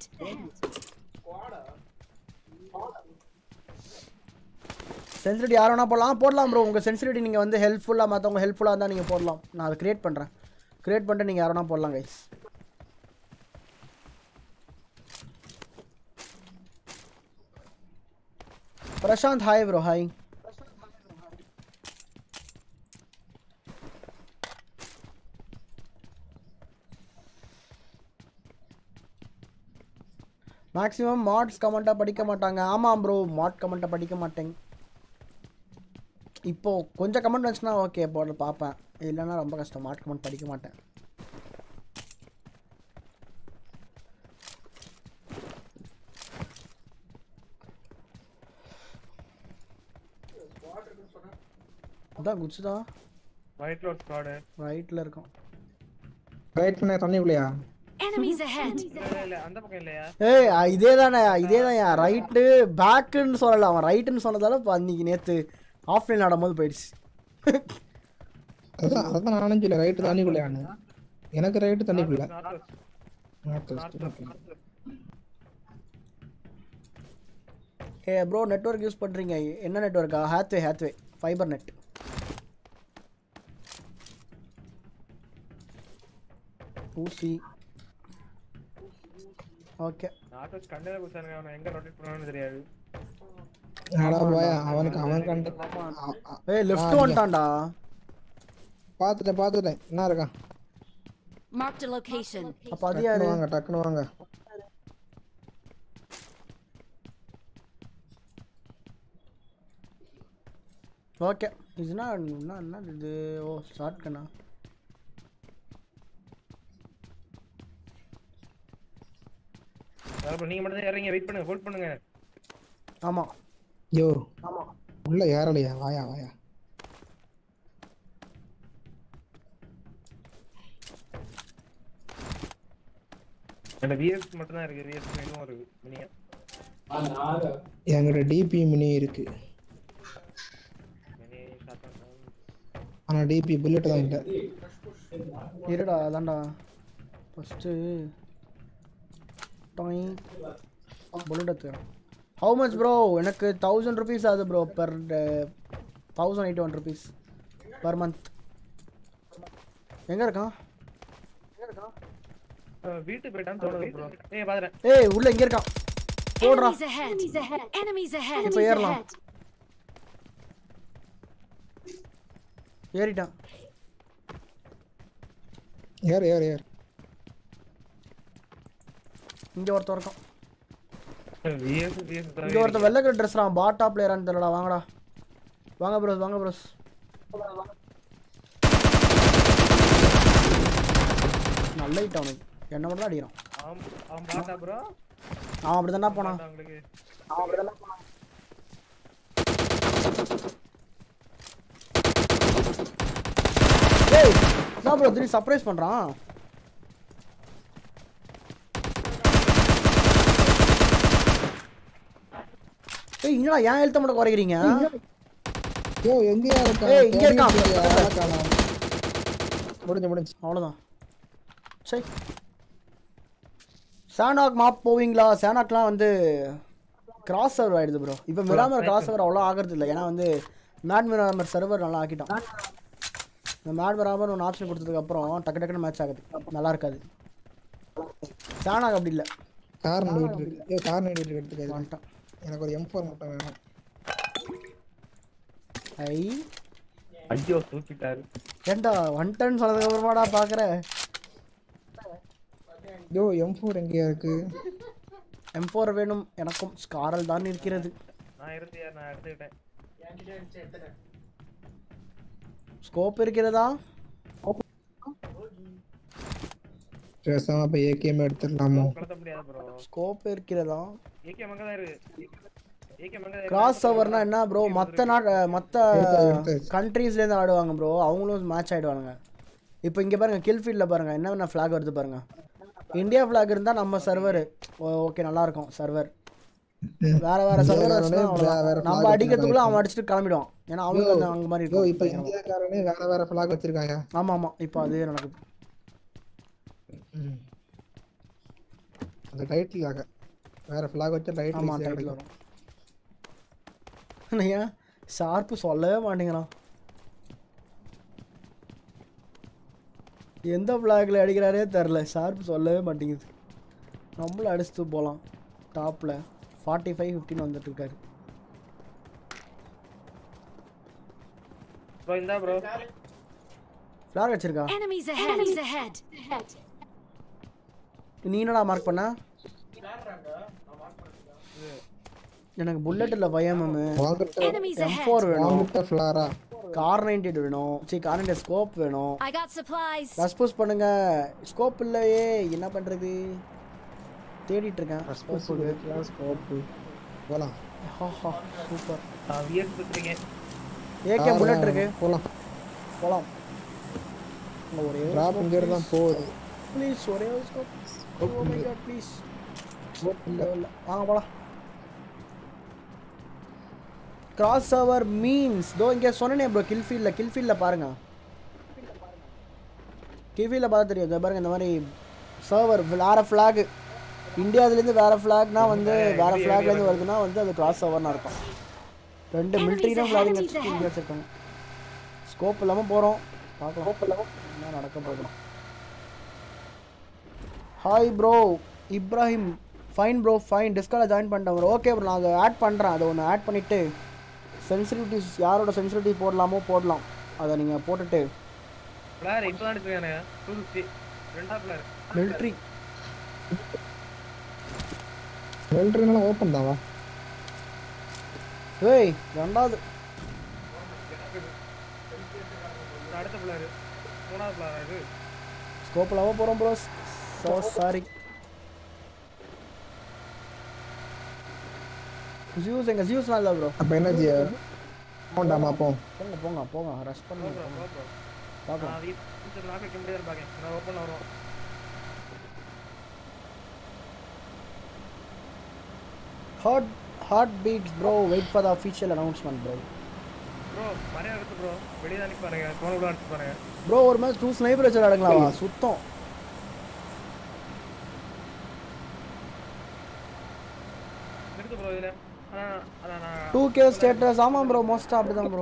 சென்சிட்டிவிட்டி யார் வேணா போடலாம் போடலாம் ப்ரோ உங்கள் சென்சிட்டிவிட்டி நீங்கள் வந்து ஹெல்ப்ஃபுல்லாக மற்றவங்க ஹெல்ப்ஃபுல்லாக இருந்தால் நீங்கள் போடலாம் நான் அதை கிரியேட் பண்ணுறேன் கிரியேட் பண்ணிட்டு நீங்கள் யார் வேணா போடலாம் guys Prashanth hi bro hi maximum mods கமெண்ட்டாக படிக்க மாட்டாங்க ஆமாம் ப்ரோ மாட் கமெண்ட்டை படிக்க மாட்டேங்க இப்போ கொஞ்சம் கமெண்ட் வந்துச்சுன்னா ஓகே போட பார்ப்பேன் இல்லைன்னா ரொம்ப கஷ்டம் மாட் கமெண்ட் படிக்க மாட்டேன் அதான் குச்சி தான் ஒயிட்ல ஒரு ஸ்குவாடு ரைட்டில் இருக்கும் ரைட் பண்ண தண்ணிக்குள்ளையா Enemies ahead! இல்ல இல்ல அந்த பக்கம் இல்லையா ஏய் அ, இதே தானே இதே தான் ரைட்டு பேக்குன்னு சொல்லல அவன் ரைட்டுன்னு சொன்னதால இப்போ அன்னைக்கு நேற்று ஆஃப்லைன் ஆடும்போது போயிடுச்சு அதான் அதான் நானும் சொல்ல ரைட்டு தண்ணிக்குள்ளையான்னு எனக்கு ரைட்டு தண்ணிக்குள்ள நார்த் North west, okay. ஏ ப்ரோ நெட்வொர்க் யூஸ் பண்ணுறீங்க என்ன நெட்வொர்க்கா ஹேத்வே ஹேத்வே ஃபைபர் நெட் ஊசி ஓகே நார்த் வெஸ்ட் கண்ணில் குச்சானுங்க அவனை எங்க ரொட்டேட் பண்ணுவான்னு தெரியாது அடா போயா அவனுக்கு அவன் கண்டு ஏய் லெஃப்ட் வந்துட்டான்டா பார்த்துட்டேன் பார்த்துட்டேன் என்ன இருக்கான் Marked a location. அப்போ அது யாரு டக்குனு வாங்க டக்குனு வாங்க ஓகே இதுனா என்ன என்ன இது ஓ ஷார்ட் கண்ணா அப்புறம் நீங்க மட்டும் தான் இறங்க வெயிட் பண்ணுங்க ஹோல்ட் பண்ணுங்க ஆமாம் யோ உள்ள ஏறலையா வாயா வாயா அந்த விஎஸ் மட்டும் தான் இருக்கு விஎஸ் இன்னும் இருக்கு மினியா என்கிட்ட டிபி மினி இருக்கு மினி ஷார்ட் ஆனா டிபி புல்லட் தான் இல்லை இருடா அதான்டா ஃபஸ்ட்டு டாய் புல்லட் எடுத்துக்கிறேன் ஹவு மச் ப்ரோ எனக்கு தௌசண்ட் ருபீஸ் ஆகுது bro per thousand eighty one rupees per month எங்கே இருக்கான் வீட்டுக்கு போயிட்டான்னு தோணுது ப்ரோ ஏய் பாக்குறேன் ஏய் உள்ள எங்கே இருக்கான் போடுறா Enemies ahead! Enemies ahead! இப்போ ஏறலாம் ஏறிட்டான் ஏறு ஏறு ஏறு இங்கே ஒருத்தன் இருக்கான் விஎஸ் விஎஸ் இங்கே ஒருத்தன் வெள்ளை கலர் ட்ரெஸ்லாம் பாட்டா பிளேயரான்னு தெரியலடா வாங்கடா வாங்க ப்ரோஸ் வாங்க ப்ரோஸ் நல்ல ஹிட் அவனுக்கு என்ன மட்டும் தான் அடிக்கிறான் அவன் அவன் பாத்தா ப்ரோ அவன் அப்படி தானே போனான் உங்களுக்கு ஏய் நான் ப்ரோ திடீர் சர்ப்ரைஸ் பண்ணுறான் ஏய் என்னடா ஏன் எழுத்த மட்டும் குறைக்கிறீங்க யோ எங்கேயா இருக்கான் ஏய், இங்க இருக்கான். தேடிட்டு இருக்கியா? ஆளை காணோம். முடிஞ்சு முடிஞ்சு அவ்வளோதான் சரி சேனாக் மாப் போவீங்களா சேனாக்லாம் வந்து கிராஸ் சர்வர் ஆயிடுது ப்ரோ இப்போ மிராமர் கிராஸ் சர்வர் அவ்வளோ ஆகிறது இல்லை ஏன்னா வந்து மேட் மிராமர் சர்வர் நல்லா ஆக்கிட்டான் இந்த மேட் மிராமர் ஒன்று ஆப்ஷன் கொடுத்ததுக்கப்புறம் டக்கு டக்குன்னு மேட்ச் ஆகுது நல்லா இருக்காது சேனாக் அப்படி இல்லை கார் நடிட்டு இருக்கு ஏ கார் நடிட்டு எடுத்துக்க வந்துட்டான் எனக்கு ஒரு எம் ஃபோர் மட்டும் வேணும் ஐ ஐயோ தூக்கிட்டாரு ஏண்டா வந்துட்டேன்னு சொன்னதுக்கப்புறமாடா பார்க்குறேன் யோ எம் ஃபோர் எங்கேயா இருக்கு எம் ஃபோர் வேணும் எனக்கும் ஸ்காரல் தான் இருக்கிறது நான் இருந்தியா நான் எடுத்துக்கிட்டேன் ஸ்கோப் இருக்கிறதா பேசாம அப்ப ஏகேஎம் எடுத்துடலாமோ கடத்த முடியாது ப்ரோ ஸ்கோப் இருக்கிறதா ஏகே மங்க தான் இருக்கு ஏகே மங்க தான் கிராஸ் ஓவர்னா என்ன ப்ரோ மற்ற நாட் மற்ற எடுத்தாச்சு, எடுத்தாச்சு. கண்ட்ரீஸ்லேருந்து ஆடுவாங்க ப்ரோ அவங்களும் மேட்ச் ஆயிடுவாங்க இப்போ இங்கே பாருங்க கில் ஃபீல்டில் பாருங்க என்ன ஃப்ளாக் வருது பாருங்க இந்தியா ஃப்ளாக் இருந்தால் நம்ம சர்வர் ஓகே நல்லா இருக்கும் சர்வர் வேற வேற சர்வர் வேற வேற நம்ம flag அடிக்கிறதுக்குள்ள அவன் அடிச்சுட்டு கிளம்பிடுவான் ஏன்னா அவங்க வந்து அங்க மாதிரி யோ இப்ப இருக்கும் இந்தியாக்காரனே வேற வேற ஃபிளாக் வச்சிருக்காங்க ஆமா ஆமா இப்போ அதே நடக்குது ம். அந்த டைட்டிலாக வேற ஃபிளாக் வச்சா ஆமா டைட்டில் டைட்டில் வரும் ஏன் ஷார்ப்பு சொல்லவே மாட்டேங்கிறான் எந்த ஃப்ளாகில் அடிக்கிறாரே தெரில ஷார்ப்பு சொல்லவே மாட்டேங்குது நம்மளும் அடிச்சுட்டு போகலாம் டாப்பில் ஃபார்ட்டி ஃபைவ் ஃபிஃப்டின் வந்துட்டு இருக்காரு ப்ரோ இந்தா ப்ரோ ஃப்ளாக் வச்சிருக்கா Enemies ahead! Enemies ahead! நீ என்னடா மார்க் பண்ண எனக்கு புல்லட் இல்லை பயமம் வாங்கிட்ட Enemies எம் ahead! ஃபோர் வேணும் வாங்கிட்ட ஃபிளாரா கார் நைன்டி வேணும் சரி கார் நைன்டி ஸ்கோப் வேணும் I got supplies! ரஸ் புஷ் பண்ணுங்க ஸ்கோப் இல்லையே என்ன பண்றது தேடிட்டு இருக்கேன் ஸ்கோப்பு போலாம் சூப்பர் நான் விஎஸ் கொடுத்துருக்கேன் ஏகே புல்லட் இருக்கு போலாம் போலாம் இங்க ஒரே டிராப் இங்க இருந்து தான் போகுது ப்ளீஸ் ஒரே ஒரு scope oh my God please இல்ல இல்ல வாங்க போலாம் கிராஸ் சர்வர் மீன்ஸ் தோ இங்கே சொன்னேனே ப்ரோ கில் ஃபீல்டில் கில் ஃபீல்டில் பாருங்க கில் ஃபீல்டில் பார்த்து தெரியும் இதோ பாருங்க இந்த மாதிரி சர்வர் வேற ஃப்ளாக் இந்தியாவிலேருந்து வேற ஃப்ளாக்னா வந்து வேற ஃப்ளாக்லேருந்து வருதுன்னா வந்து அது கிராஸ் சர்வர்னு இருக்கும் ரெண்டு மிலிட்ரியும் ஃப்ளாக் இங்கே வச்சிருக்காங்க ஸ்கோப் இல்லாமல் போகிறோம் பார்க்கலாம் என்ன நடக்க போகுது hi bro Ibrahim fine bro fine டிஸ்கால ஜாயின் பண்ணிட்டேன் ப்ரோ ஓகே ப்ரோ நான் அதை ஆட் பண்ணுறேன் அதை ஒன்று ஆட் பண்ணிவிட்டு சென்சிட்டிவிட்டிஸ் யாரோட சென்சிட்டிவிட்டி போடலாமோ போடலாம் அதை நீங்கள் போட்டுட்டு பிளேயர் இப்போ தான் எடுத்துக்கானே டூ ஃபிஃப்டி ரெண்டா பிளேயர் மிலிட்ரி மிலிட்டரினால ஓப்பன் தான் வா ஏய் ரெண்டாவது அடுத்த பிளேயர் மூணாவது பிளேயர் இது ஸ்கோப் இல்லாமல் போகிறோம் ப்ரோ ஸோ சாரி ஜியூஸ் எங்கள் ஜியூஸ்லாம் இல்லை ப்ரோ அப்ப என்ன செய்ய போண்டாமா அப்போ போங்க போங்க போங்க ரஷ் பண்ணி ப்ரோ ப்ரோ ப்ரோ பார்க்கலாம் நான் வீட்டு லாக் வைக்க முடியாது பாக்கேன் நான் ஓப்பன் வரும் heart heart beats bro wait for the official announcement bro bro மரியாதை எடுத்து ப்ரோ வெளியே தான் நிற்பாருங்க ஃபோன் கூட எடுத்து பாருங்க ப்ரோ ஒரு மேட்ச் டூ ஸ்னைப்பர் வச்சு விளையாடுங்களா சுத்தம் நிறுத்து ப்ரோ இதில் ஆனால் அதான் நான் டூ கே ஸ்டேட்டஸ் ஆமாம் ப்ரோ மோஸ்ட்டாக அப்படி தான் ப்ரோ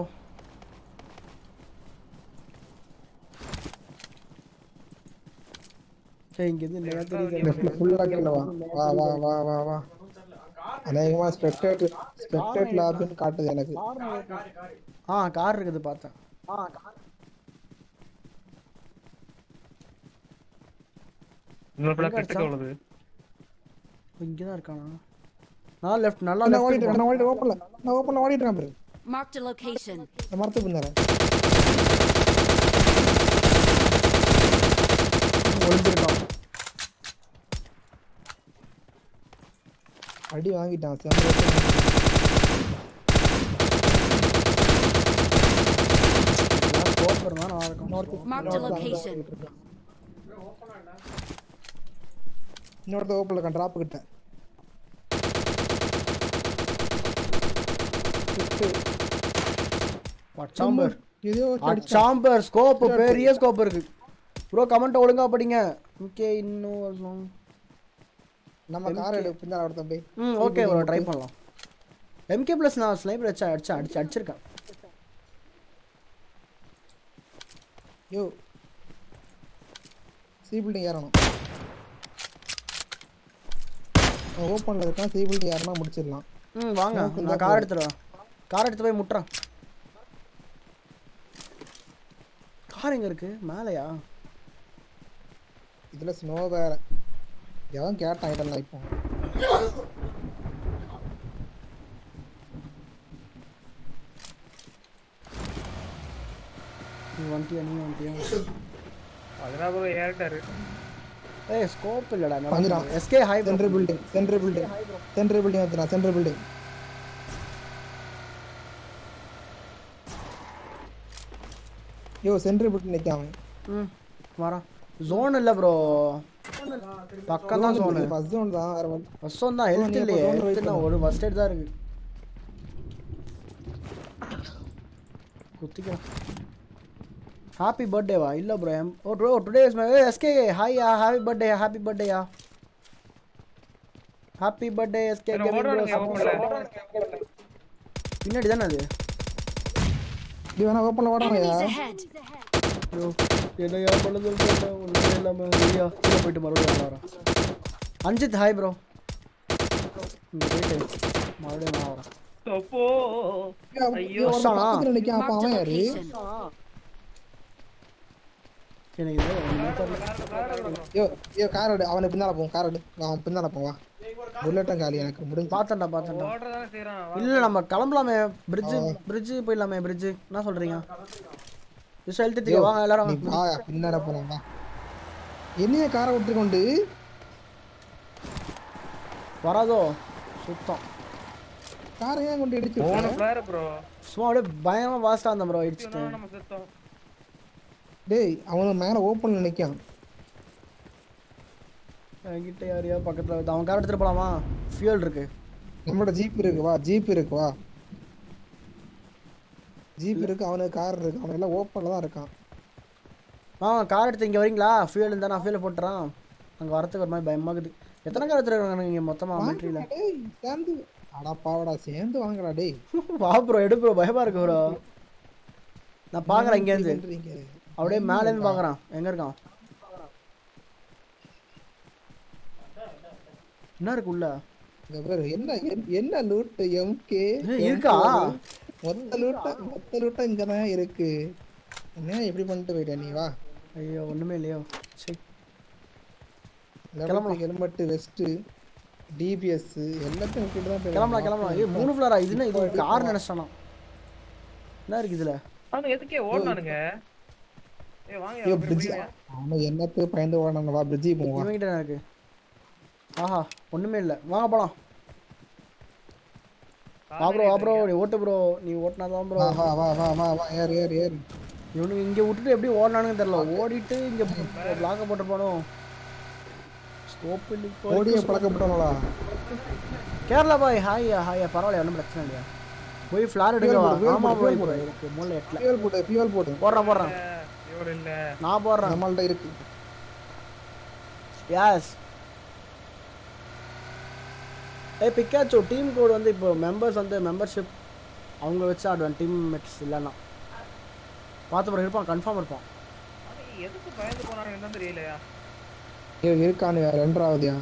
சரி இங்கேருந்து இல்லையா தெரியுது லெஃப்ட்ல ஃபுல்லா கீழ வா வா வா வா வா வா அநேகமா ஸ்பெக்டேட் ஸ்பெக்டேட் லாப்னு காட்டுது எனக்கு ஆ கார் இருக்குது பார்த்தேன் இன்னொரு பிள்ளை எங்க கிட்டக்க அடிச்சான்? உள்ளது இங்கே தான் இருக்கானா நான் லெஃப்ட் நல்லா நான் ஓடிட்டு லெஃப்ட் இருக்கேன், நான் ஓடிட்டு ஓப்பன்ல நான் ஓப்பன்ல ஓடிட்டு இருக்கேன் பாரு Marked a location. இந்த மரத்து பின்னார ஒளிஞ்சிருக்கான் அடி வாங்கிட்டான் செம்ம வெட்டு வாங்கிட்டான். ஸ்கோப் இருந்தால் நல்லா இருக்கும் இன்னொருத்தன் Marked a இன்னொருத்தன் அங்க location. ஓடிட்டு இருக்கான். இன்னொருத்த ஓப்பன்ல இருக்கான் டிராப் கிட்ட Hit. சாம்பர் ஏதோ ஒருத்தன் அடிச்சான். சாம்பர் ஸ்கோப் பெரிய ஸ்கோப் இருக்கு ப்ரோ கமெண்ட் ஒழுங்கா படிங்க ஓகே இன்னும் ஒரு song. நம்ம கார் எடு பின்னால ஒருத்தன் போய் ம் ஓகே ப்ரோ ட்ரை பண்ணலாம் எம்கே ப்ளஸ் நான் ஸ்னைப்பர் வச்சா அடிச்சா அடிச்சு அடிச்சிருக்கேன் யோ சி பில்டிங் ஏறணும் ஓப்பன்ல இருக்கான் சி பில்டிங் ஏறினா முடிச்சிடலாம் ம் வாங்க நமக்கு நான் கார் எடுத்துடுவேன் கார் எடுத்து போய் முட்டுறேன் கார் எங்க இருக்கு மேலையா இதுல ஸ்னோ வேற எவன் கேட்டான் இதெல்லாம் இப்போ நீ வந்துட்டியா நீ வந்துட்டியா அதெல்லாம் ப்ரோ ஏறிட்டாரு ஏய் ஸ்கோப் இல்லடா வந்துடான். SK hi central building central building central building வந்துடுறான் central building yo central building நிக்காம ம் வரான் ஜோன் இல்ல ப்ரோ பக்கம் தான் ஜோனு ஃபர்ஸ்ட் ஜோன் தான் வேற வழி. ஃபர்ஸ்ட் தான் ஹெல்த் நீ அப்ப இல்லையே zone wait ஹெல்த் பண்ணு. ஒரு ஃபர்ஸ்ட் எய்ட் தான் இருக்கு குத்திக்கலாம் ஹாப்பி பர்த்டேவா இல்ல ப்ரோ எம் ஓ bro today is my SK hi ya happy birthday happy birthday ya happy birthday SK என்ன கேமிங் ஓடுறானுங்க ப்ரோ ஓப்பன்ல பின்னாடி தானே அது இது வேணா ஓப்பன்ல ஓடாமையா Enemies ahead. ஐயோ என்னையா பண்ண சொல்லிட்டு ஒன்றுமே இல்லாமல் ஐயா கீழே போயிட்டு மறுபடியும் நல்லா வரேன் அஞ்சித் ஹாய் ப்ரோ இங்கே போயிட்டு மறுபடியும் நான் வரேன் அப்போ ஐயோ ஒருத்தன் பக்கத்துல நிக்கான் அப்ப Marked அவன் a யாரு location. எனக்கு இது ஒன்றுமே தெரியல யோ யோ கார் எடு அவனுக்கு பின்னால போவோம் கார் எடு அவன் பின்னால போவா புல்லட்டும் காலி எனக்கு முடிஞ்சு பார்த்தேன்டா பார்த்தேன்டா ஓடுறதானே செய்யறான் இல்லை நம்ம கிளம்பலாமே பிரிட்ஜு பிரிட்ஜு போயிடலாமே பிரிட்ஜு என்ன சொல்கிறீங்க விஷயம் எழுத்துட்டு வாங்க எல்லாரும் நீ வா பின்னால போலாம் வா என்னைய காரை விட்டு கொண்டு வராதோ சுத்தம் காரை ஏன் கொண்டு இடிச்சு மூணு விட்ட? பிளேயர் ப்ரோ சும்மா அப்படியே பயங்கரமா ஃபாஸ்ட்டாக இருந்தேன் ப்ரோ அடிச்சுட்டு நம்ம செத்தோம் டேய் அவனுக்கு மேல ஓப்பன்ல நிக்கான் என்கிட்ட யாரையா பக்கத்தில் வந்து அவன் கார் எடுத்துட்டு போலாமா ஃபியூல் இருக்கு நம்மளோட ஜீப் இருக்கு வா ஜீப் இருக்கு வா ஜீப் இருக்கு அவனுக்கு கார் இருக்கு அவன் எல்லாம் ஓப்பன்ல தான் இருக்கான் ஆ கார் எடுத்து இங்கே வரீங்களா ஃபியூல் இருந்தால் நான் ஃபியூலை போட்டுறேன் அங்கே வரத்துக்கு ஒரு மாதிரி பயமாகுது எத்தனை கார் எடுத்துருக்காங்க நீங்கள் மொத்தமாக மிலிட்ரியில் வாங்கடா டேய் சேர்ந்து அடா பாவடா சேர்ந்து வாங்கடா டேய் வா ப்ரோ எடு ப்ரோ பயமா இருக்கு ப்ரோ நான் பார்க்குறேன் இங்கேருந்து பண்றீங்க? அப்படியே மேலேருந்து பார்க்குறான் எங்கே இருக்கான் என்ன இருக்கு உள்ள இங்க பாரு என்ன என்- என்ன லூட் எம்கே ஏய், இருக்கா? மொத்த லூட்ட மொத்த லூட்ட இங்க தான் இருக்கு என்ன எப்படி பண்ணிட்டு போயிட்ட நீ வா ஐயோ ஒன்றுமே இல்லையோ சரி கிளம்பலாம் ஹெல்மெட் வெஸ்ட் டிபிஎஸ் எல்லாத்தையும் விட்டுட்டு தான் போயிடுவான். கிளம்பலாம் கிளம்பலாம் ஏய் மூணு ஃப்ளோரா இது என்ன இது ஒரு கார் நினச்சிட்டானா என்ன இருக்கு இதில் அவனுங்க எதுக்கே ஓடுனானுங்க ஏய் வாங்க ஐயோ அப்படி பிரிட்ஜ் போய் அவன் என்னத்துக்கு பயந்து ஓடணும் வா பிரிட்ஜி போவா இவங்கிட்ட என்ன இருக்கு ஆஹா ஒன்றுமே இல்லை வாங்க போகலாம் வா ப்ரோ வா ப்ரோ நீ ஓட்டு ப்ரோ நீ ஓட்டினா தான் ப்ரோ வா வா வா வா வா வா ஏறு ஏறு ஏறு இவனுக்கு இங்கே விட்டுட்டு எப்படி ஓடினானுங்க தெரியல ஓடிட்டு இங்கே பிளாக்க போட்டு போனோம் ஸ்கோப் ஓடிய பழக்கப்பட்டவங்களா கேரளா பாய் ஹாய்யா ஹாய்யா பரவாயில்ல ஒன்றும் பிரச்சனை இல்லையா போய் ஃப்ளார் எடுங்க fuel வா. போடு, fuel ஆமா போடு, ப்ரோ fuel இப்போ இருக்கு மூணு எட்டில் ஃபியூல் போடு ஃபியூல் போடு போடுறேன் போடுறேன் இவரு இல்ல நான் போடுறேன் நம்மள்ட்ட இருக்கு யாஸ் ஏய் பிக்காச்சோ டீம் கோட் வந்து இப்போ மெம்பர்ஸ் வந்து மெம்பர்ஷிப் அவங்க வச்சு ஆடுவேன் டீம் மேட்ஸ் இல்லைன்னா பார்த்து ப்ரோ இருப்பான் கன்ஃபார்ம் இருப்பான் அவன் எதுக்கு பயந்து போனானுங்க தான் தெரியலையா இவன் இருக்கானு ரெண்டாவதுயா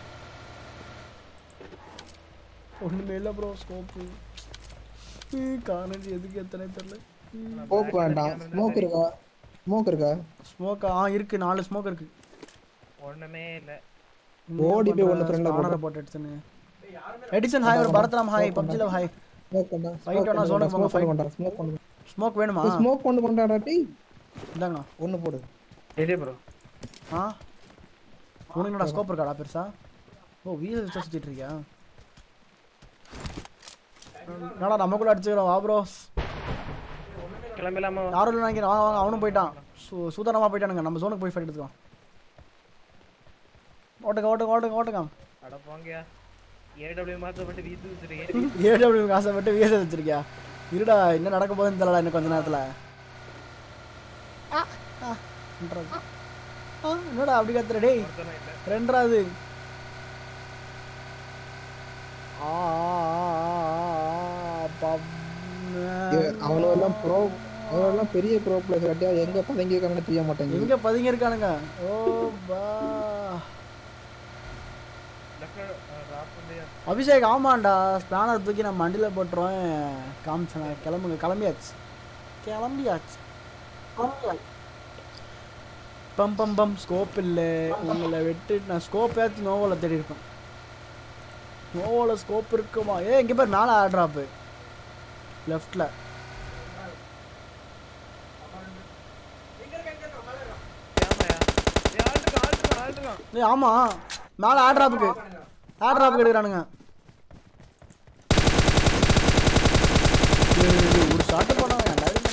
ஒன்றுமே இல்லை ப்ரோ ஸ்கோப்பு காரணம் எதுக்கு எத்தனை தெரில ஸ்மோக் வேண்டாம் ஸ்மோக் இருக்கா ஸ்மோக் இருக்கா ஸ்மோக் ஆ இருக்கு நாலு ஸ்மோக் இருக்கு ஒண்ணுமே இல்ல ஓடி போய் ஒண்ணு friend அ ஆனரை போட்டு எடுத்துன்னு எடிசன் ஹாய் ஒரு பரத்ராம் ஹாய் பப்ஜில ஹாய் ஸ்மோக் பண்ணா Fight வேணா, zone க்கு போங்க, ஸ்மோக் fight. பண்ணா ஸ்மோக் பண்ணு ஸ்மோக் வேணுமா ஸ்மோக் பண்ணு பண்ணாடா டேய் இந்தாங்க ஒன்னு போடு இதே ப்ரோ ஆ உனக்கு என்னடா ஸ்கோப் இருக்காடா பெருசா ஓ வீச வச்சு சுத்திட்டு இருக்கியா என்னடா நமக்குள்ள அடிச்சுக்கிறோம் வா ப்ரோ கிளம்பலாமா யாரும் இல்லை நினைக்கிறேன் வாங்க வாங்க அவனும் போயிட்டான் சு சுதாரமா போயிட்டானுங்க நம்ம ஜோனுக்கு போய் ஃபைட் எடுத்துக்கலாம் ஓட்டுங்க ஓட்டுங்க ஓட்டுங்க ஓட்டுங்க அட போங்கயா ஏடபிள்யூ மாத்தப்பட்டு வீட்டு வச்சிருக்கேன் ஏடபிள்யூ ஆசைப்பட்டு விஎஸ் வச்சிருக்கியா இருடா என்ன நடக்க போகுதுன்னு தெரியல இன்னும் கொஞ்ச நேரத்தில் என்னடா அப்படி கத்துற டேய் ரெண்டாவது ஆ அவனெல்லாம் ப்ரோ அவனெல்லாம் பெரிய ப்ரோ பிளேயர் கட்டியா எங்க பதங்கி இருக்காங்கன்னு தெரிய மாட்டேங்குது எங்க பதுங்கி இருக்கானுங்க ஓ பா அபிஷேக் ஆமாண்டா ஸ்பேனர் தூக்கி நான் மண்டியில் போட்டுருவேன் காமிச்சேன் கிளம்புங்க கிளம்பியாச்சு கிளம்பியாச்சு பம் பம் பம் ஸ்கோப் இல்லை உங்களை விட்டு நான் ஸ்கோப்பேச்சு நோவில் தேடி இருப்பேன் நோவில் ஸ்கோப் இருக்குமா ஏ இங்கே பேர் மேலே ஆட்ராப்பு லெஃப்டில் ஏய் ஆமாம் மேலே ஆட்ராப்புக்கு ஆட்ராப்புக்கு எடுக்கிறானுங்க ஏய், ஏய், ஒரு ஷாட்டு போனவன் எல்லாரும்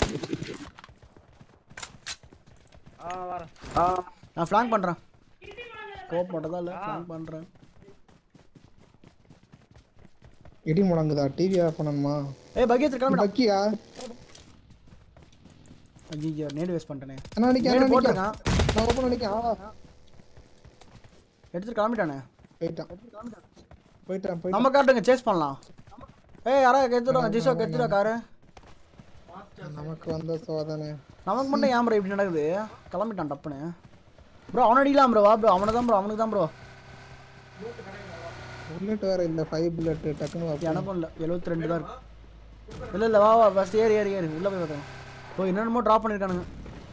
ஆ வரேன் நான் ஃப்ளாங் பண்ணுறேன் ஸ்கோப் மட்டும் தான் இல்லை ஃப்ளாங் பண்ணுறேன் இடி முடங்குதா டிவி ஆஃப் பண்ணணுமா ஏய் பக்கெட் கிளம்பிடா பக்கியா ஐயோ நேடு வேஸ்ட் பண்ணிட்டேனே அண்ணா நிக்க நேடு அண்ணா நிக்க போட்டிருக்கான் நான் ஓப்பன் நிக்க ஆவா எடுத்துட்டு கிளம்பிட்டானே போயிட்டான் போயிட்டான் போயிட்டான் நம்ம காட்டுங்க சேஸ் பண்ணலாம் ஏய் யாரா கெடுத்துடுவாங்க ஜிசோ கெடுத்துடா காரு நமக்கு வந்த சோதனை நமக்கு மட்டும் ஏன் ப்ரோ இப்படி நடக்குது கிளம்பிட்டான் டப்புன்னு ப்ரோ அவனை அடிக்கலாம் ப்ரோ வா ப்ரோ அவனை தான் ப்ரோ அவனுக்கு தான் ப்ரோ புல்லட் வேற இல்ல ஃபைவ் புல்லட் டக்குன்னு வைப்போம். எனக்கும் இல்லை எழுபத்தி ரெண்டு தான் இருக்கு இல்லை இல்லை வா வா ஃபஸ்ட் ஏறி ஏறி ஏறி உள்ளே போய் பார்க்கலாம் ஓ என்னென்னமோ ட்ராப் பண்ணியிருக்கானுங்க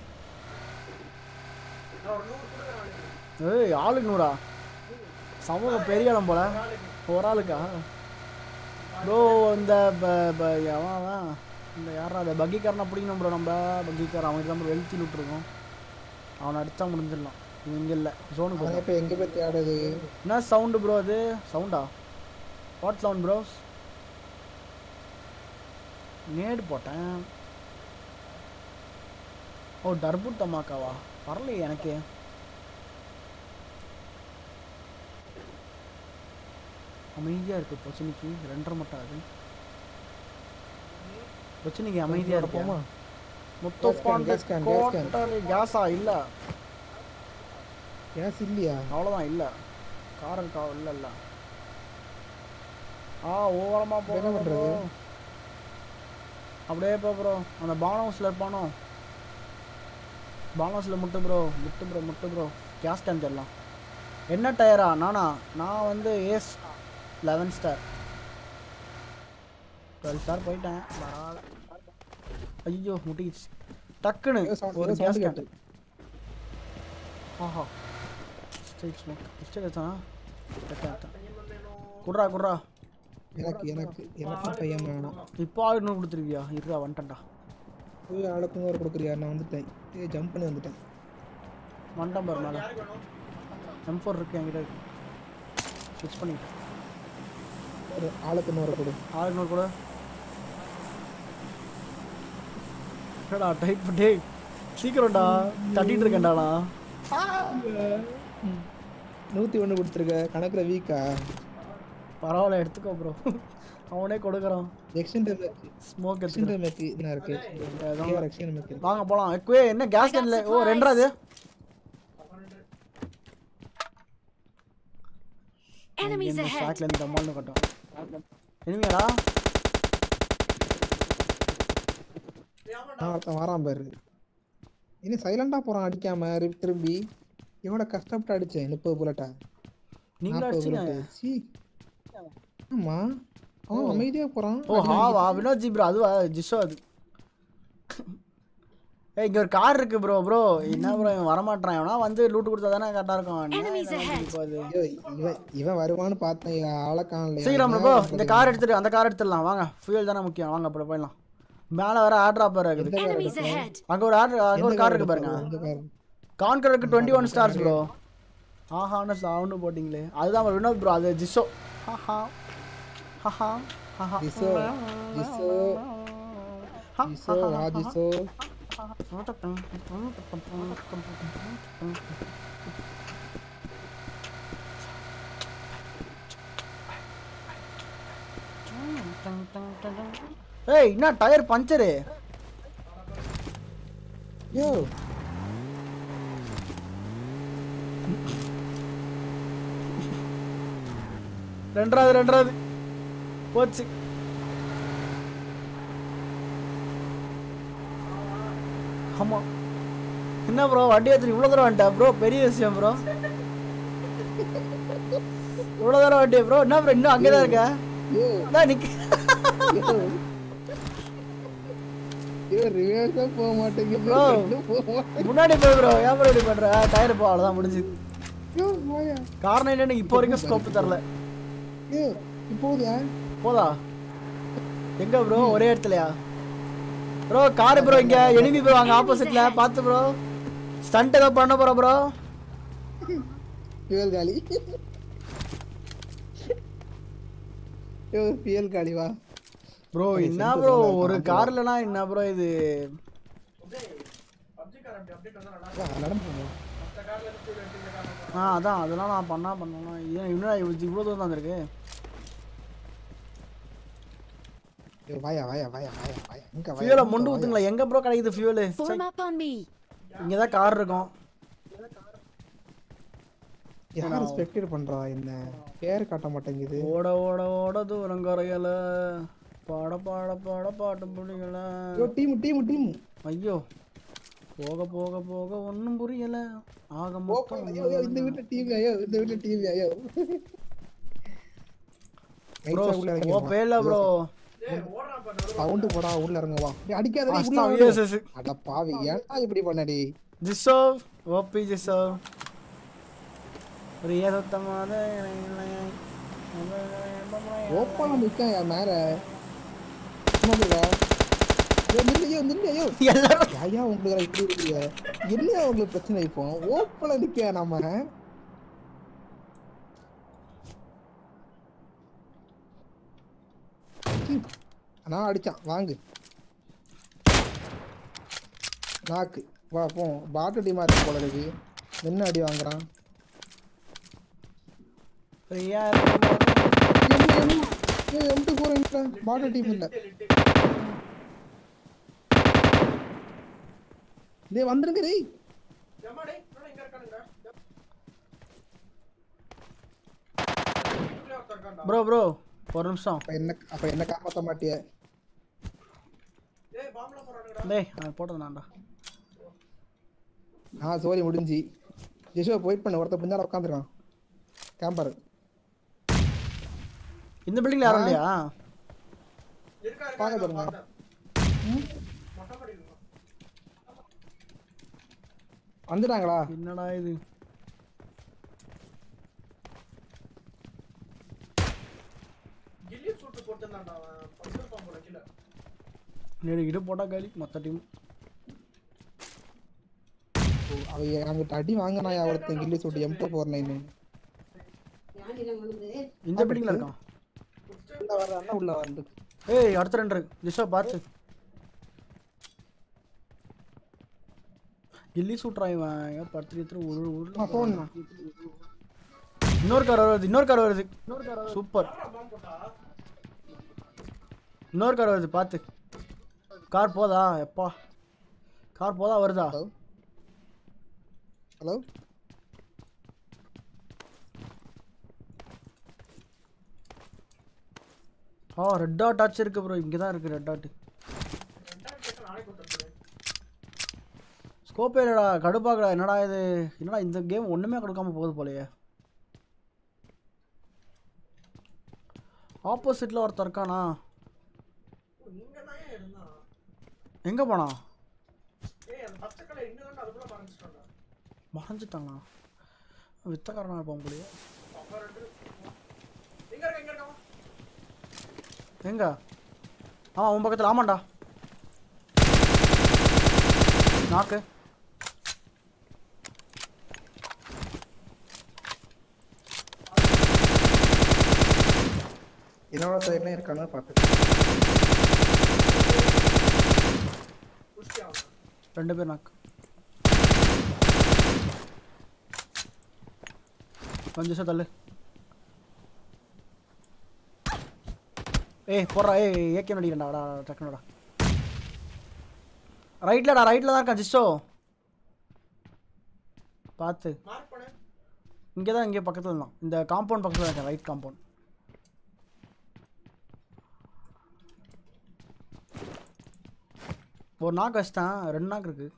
ஏய் ஆளுக்கு நூறா சமூக பெரிய இடம் போல ஒரு ஆளுக்கா ப்ரோ இந்த ப- ப- அவன் அவன் இந்த யாரா அந்த பக்கிக்காரனை பிடிக்கணும் ப்ரோ நம்ம பக்கிக்காரன் அவனுக்கு தான் வெளுத்தி விட்டுருக்கோம் அவனை அடித்தா முடிஞ்சிடலாம் இவன் இங்கே இல்லை ஜோனுக்கு அவன் போய் இப்ப எங்க போய் தேடுது என்ன சவுண்டு ப்ரோ அது சவுண்டா வாட் சவுண்ட் ப்ரோ நேடு போட்டேன் ஓ டர்புட் தமாக்காவா வரலையே எனக்கு அமைதியாக இருக்கு பிரச்சனைக்கு ரெண்டரை மட்டும் ஆகுது பிரச்சனைக்கு அமைதியாக போமா இருப்போமா மொத்த Gas can, gas can, gas can. கேஸா இல்லை கேஸ் இல்லையா அவ்வளோதான் இல்லை காரல் கா இல்லை இல்லை ஆ ஓரமாக இப்ப என்ன போக பண்றது? அப்படியே போ ப்ரோ அந்த பான் ஹவுஸில் இருப்பானோ பான் ஹவுஸில் முட்டு ப்ரோ முட்டு ப்ரோ முட்டு ப்ரோ கேஸ் கேன் தரலாம் என்ன டயரா நானா நான் வந்து ace eleven star twelve star போயிட்டேன் பரவாயில்ல ஐயோ முட்டிக்கிச்சு டக்குன்னு ஏதோ sound- ஒரு ஏதோ sound கேஸ் கேன் கேட்டு. ஆஹா ஸ்ட்ரைட் ஸ்மோக் மிஸ்டேக் வச்சானா குட்ரா குட்ரா எனக்கு எனக்கு எனக்கு பையன் வேணும் இப்போ ஆள் இன்னும் கொடுத்துருவியா இருக்கா வந்துட்டேன்டா போய் ஆளுக்கும் ஒரு கொடுக்குறியா நான் வந்துட்டேன் ஏ ஜம்ப் பண்ணி வந்துட்டேன் வந்துட்டேன் பாரு மேலே எம் ஃபோர் இருக்கு என்கிட்ட இருக்கு ஸ்விட்ச் பண்ணிட்டேன் ஒரு ஆளுக்கு இன்னொரு கொடு ஆள் இன்னொரு கூட என்னடா டைப் டேய் சீக்கிரம்டா தட்டிட்டு இருக்கேன்டா நான் நூற்றி ஒன்று கொடுத்துருக்க கணக்கில் வீக்கா பரவாயில்ல எடுத்துக்கோ ப்ரோ அவனே கொடுக்குறான் எக்ஸ்டெண்ட் ஸ்மோக் எக்ஸ்டெண்ட் எடுத்துக்கிறேன் மேக் என்ன இருக்கு அதான். எக்ஸ்டெண்ட் மேக் வாங்க போலாம் எக்குவே என்ன கேஸ் கேன்ல ஓ ரெண்டா அது Enemies ahead. ஸ்டாக்ல இருந்து டமால்னு கட்டும் எனிமியாடா நான் ஒருத்தன் வரான் பாரு இனி சைலண்டா போறான் அடிக்காம ரி- திரும்பி எவ்வளோ கஷ்டப்பட்டு அடிச்சேன் முப்பது புல்லட்டா நீங்களா நாற்பது அடிச்சீங்க bullet. சீ ஆமா அவன் அமைதியா போறான் ஓ ஹாவா வினோத் ஜி ப்ரோ அதுவா ஜிஷோ அது ஏய் இங்க ஒரு கார் இருக்கு ப்ரோ ப்ரோ என்ன ப்ரோ இவன் வரமாட்டான் இவனா வந்து லூட் கொடுத்தா தானே கரெக்டா இருக்கும் என்ன Enemies இவன் ahead. இப்போ அது? ஐயோ, இவன் இவன் வருவான்னு பார்த்தேன் இவன் ஆளை காணலையா சீக்கிரம் என்ன ப்ரோ பண்றது? இந்த கார் எடுத்துட்டு அந்த கார் எடுத்துடலாம் வாங்க ஃபியூல் தானே முக்கியம் வாங்க அப்புறம் போயிடலாம் மேல வேற ஆர்டர் ஆப்பர் இருக்குது எந்த car Enemies எடுக்கணும்? ahead. அங்க ஒரு ஆர்டர் அங்க எந்த ஒரு car கார் இருக்கு பாருங்க எடுக்கணும்? எந்த car? கான்கருக்கு டுவெண்ட்டி ஒன் ஸ்டார்ஸ் ப்ரோ ஆஹான்னு சவுண்டு போட்டிங்களே அதுதான் bro, வினோத் ப்ரோ அது ஜிஷோ ஹஹா ஹஹா ஹஹா ஜிசோ ஜிசோ ஜிசோ வா ஜிசோ ஏய் என்ன டயர் பஞ்சரு யோ ரெண்டாவது ரெண்டாவது போச்சு ஆமா என்ன ப்ரோ வண்டி எடுத்து இவ்வளோ தூரம் வந்துட்டா ப்ரோ பெரிய விஷயம் ப்ரோ இவ்வளோ தூரம் வண்டி ப்ரோ என்ன ப்ரோ இன்னும் அங்கே தான் இருக்க யோ அதான் நிக்க யோ யோ ரிவர்ஸா போக மாட்டேங்குது Bro. ரெண்டும் போக மாட்டேங்குது முன்னாடி போய் ப்ரோ ஏன் ப்ரோ இப்படி பண்ற டயர் போ அவ்வளோதான் முடிஞ்சு யோ போயா காரணம் என்னன்னு இப்போ வரைக்கும் ஸ்கோப் தரல யோ இப்போதையா போதா எங்க ப்ரோ ஒரே இடத்துலயா ப்ரோ கார் ப்ரோ இங்க எனிமி ப்ரோ அங்க ஆப்போசிட்ல பார்த்து ப்ரோ ஸ்டண்ட் ஏதோ பண்ண போற ப்ரோ பியல் காலி யோ பியல் காலி வா ப்ரோ Okay, என்ன center ப்ரோ தான் ஒரு இருக்கு. கார்லனா என்ன ப்ரோ இது வா நடந்து போவோம் ஆ அதான் அதெல்லாம் நான் பண்ணா பண்ணலாம் ஏன் இன்னும் இவ்வளோ தூரம் தான் இருக்கு யோ வாயா வாயா வாயா வாயா வாயா இங்க வாயா ஃபியூலை இங்க முண்டு வாயா. ஊத்துங்களா எங்க ப்ரோ கிடைக்குது fuel Form up on me. இங்க தான் கார் இருக்கும் யார் ஸ்பெக்டேட் பண்றா என்ன பேர் காட்ட மாட்டேங்குது ஓட ஓட ஓட தூரம் குறையல பாட பாட பாட பாட்டு புரியல யோ டீம் டீம் டீம் ஐயோ போக போக போக ஒன்றும் புரியல ஆக ஓப்பன் மொத்தம் ஐயோ ஐயோ, இந்த வீட்ல டிவி ஐயோ இந்த வீட்ல டிவி ஐயோ ப்ரோ ஓ பேல ப்ரோ சவுண்ட் போடா உள்ள இறங்க வா டேய், அடிக்காத டேய், உள்ள அஸ்தான் வாடா. VSS. அட பாவி ஏன்டா இப்படி பண்ணடி ஜிசோ ஓபி ஜிசோ பிரிய சுத்தமாக ஓப்பனா நிக்கான் என் மேல சும்மா போடா. ஐயோ நில்லு ஐயோ நில்லு ஐயோ எல்லாரும் ஐயா உங்களுக்கு இப்படி இருக்கீங்க என்ன உங்களுக்கு பிரச்சனை இப்போ ஓப்பனா நிக்க நம்ம நான் அடிச்சான் வாங்கு நாக்கு வா போ பாட்டு டீமா இருக்கு போல இருக்கு என்ன அடி வாங்குறான் ஃப்ரீயா எம்டி போறேன் பாட்டு டீம் இல்ல டேய் வந்துருங்க டேய் ப்ரோ ப்ரோ ஒரு நிமிஷம் அப்ப என்ன அப்ப என்ன காப்பாத்த மாட்டிய டேய் அவன் போட்டது நான்டா ஆ சோரி முடிஞ்சு ஜெஷுவா வெயிட் பண்ணு ஒருத்த பின்னால உட்காந்துருக்கான் கேம்பர் இந்த பில்டிங்ல யாரும் இல்லையா பாக்க சொல்லுங்க வந்துட்டாங்களா என்னடா இது நேரிக்கிட்டு போட்டா காலி மொத்த டீம் அவ அங்கிட்ட அடி வாங்கினா ஒருத்தன் கில்லி சூட்டு எம்டோ போர் நைன் இந்த பில்டிங்ல இருக்கான் உள்ள வர உள்ள வந்து ஏய் அடுத்த ரெண்டு இருக்கு ஜிஷா பார்த்து கில்லி சூட்றான் இவன் ஏன் படுத்து எடுத்து ஒரு ஒரு ஃபோன் இன்னொரு கார் வருது இன்னொரு கார் வருது சூப்பர் இன்னொரு கார் வருது பார்த்து கார் போதா எப்பா கார் போதா வருதா ஹலோ ஆ ரெட் டாட் ஆச்சு இருக்கு ப்ரோ இங்கே தான் இருக்கு ரெட் டாட் ஸ்கோப்பே இல்லடா கடுப்பாக்கடா என்னடா இது என்னடா இந்த கேம் ஒன்றுமே கொடுக்காம போகுது போலயே ஆப்போசிட்டில் ஒருத்தர் இருக்கானா எங்கே போனா மறைஞ்சிட்டானா வித்தக்காரனா இருப்பான் போலயே எங்க ஆமா உன் பக்கத்தில் ஆமாண்டா நாக்கு என்னோட சைட்ல இருக்கானு பார்த்து ரெண்டு பேர் நாக்கு கொஞ்சம் நிமிஷம் தள்ளு ஏய் போடுறா ஏய் ஏகே நடிக்கிறா டக்குனடா ரைட்லடா ரைட்டில் தான் இருக்கான் ஜிஸ்டோ பார்த்து இங்கே தான் இங்கே பக்கத்தில் தான் இந்த காம்பவுண்ட் பக்கத்தில் தான் இருக்கேன் ரைட் காம்பவுண்ட் ஒரு நாக்கு வச்சிட்டேன் ரெண்டு நாக்கு இருக்கு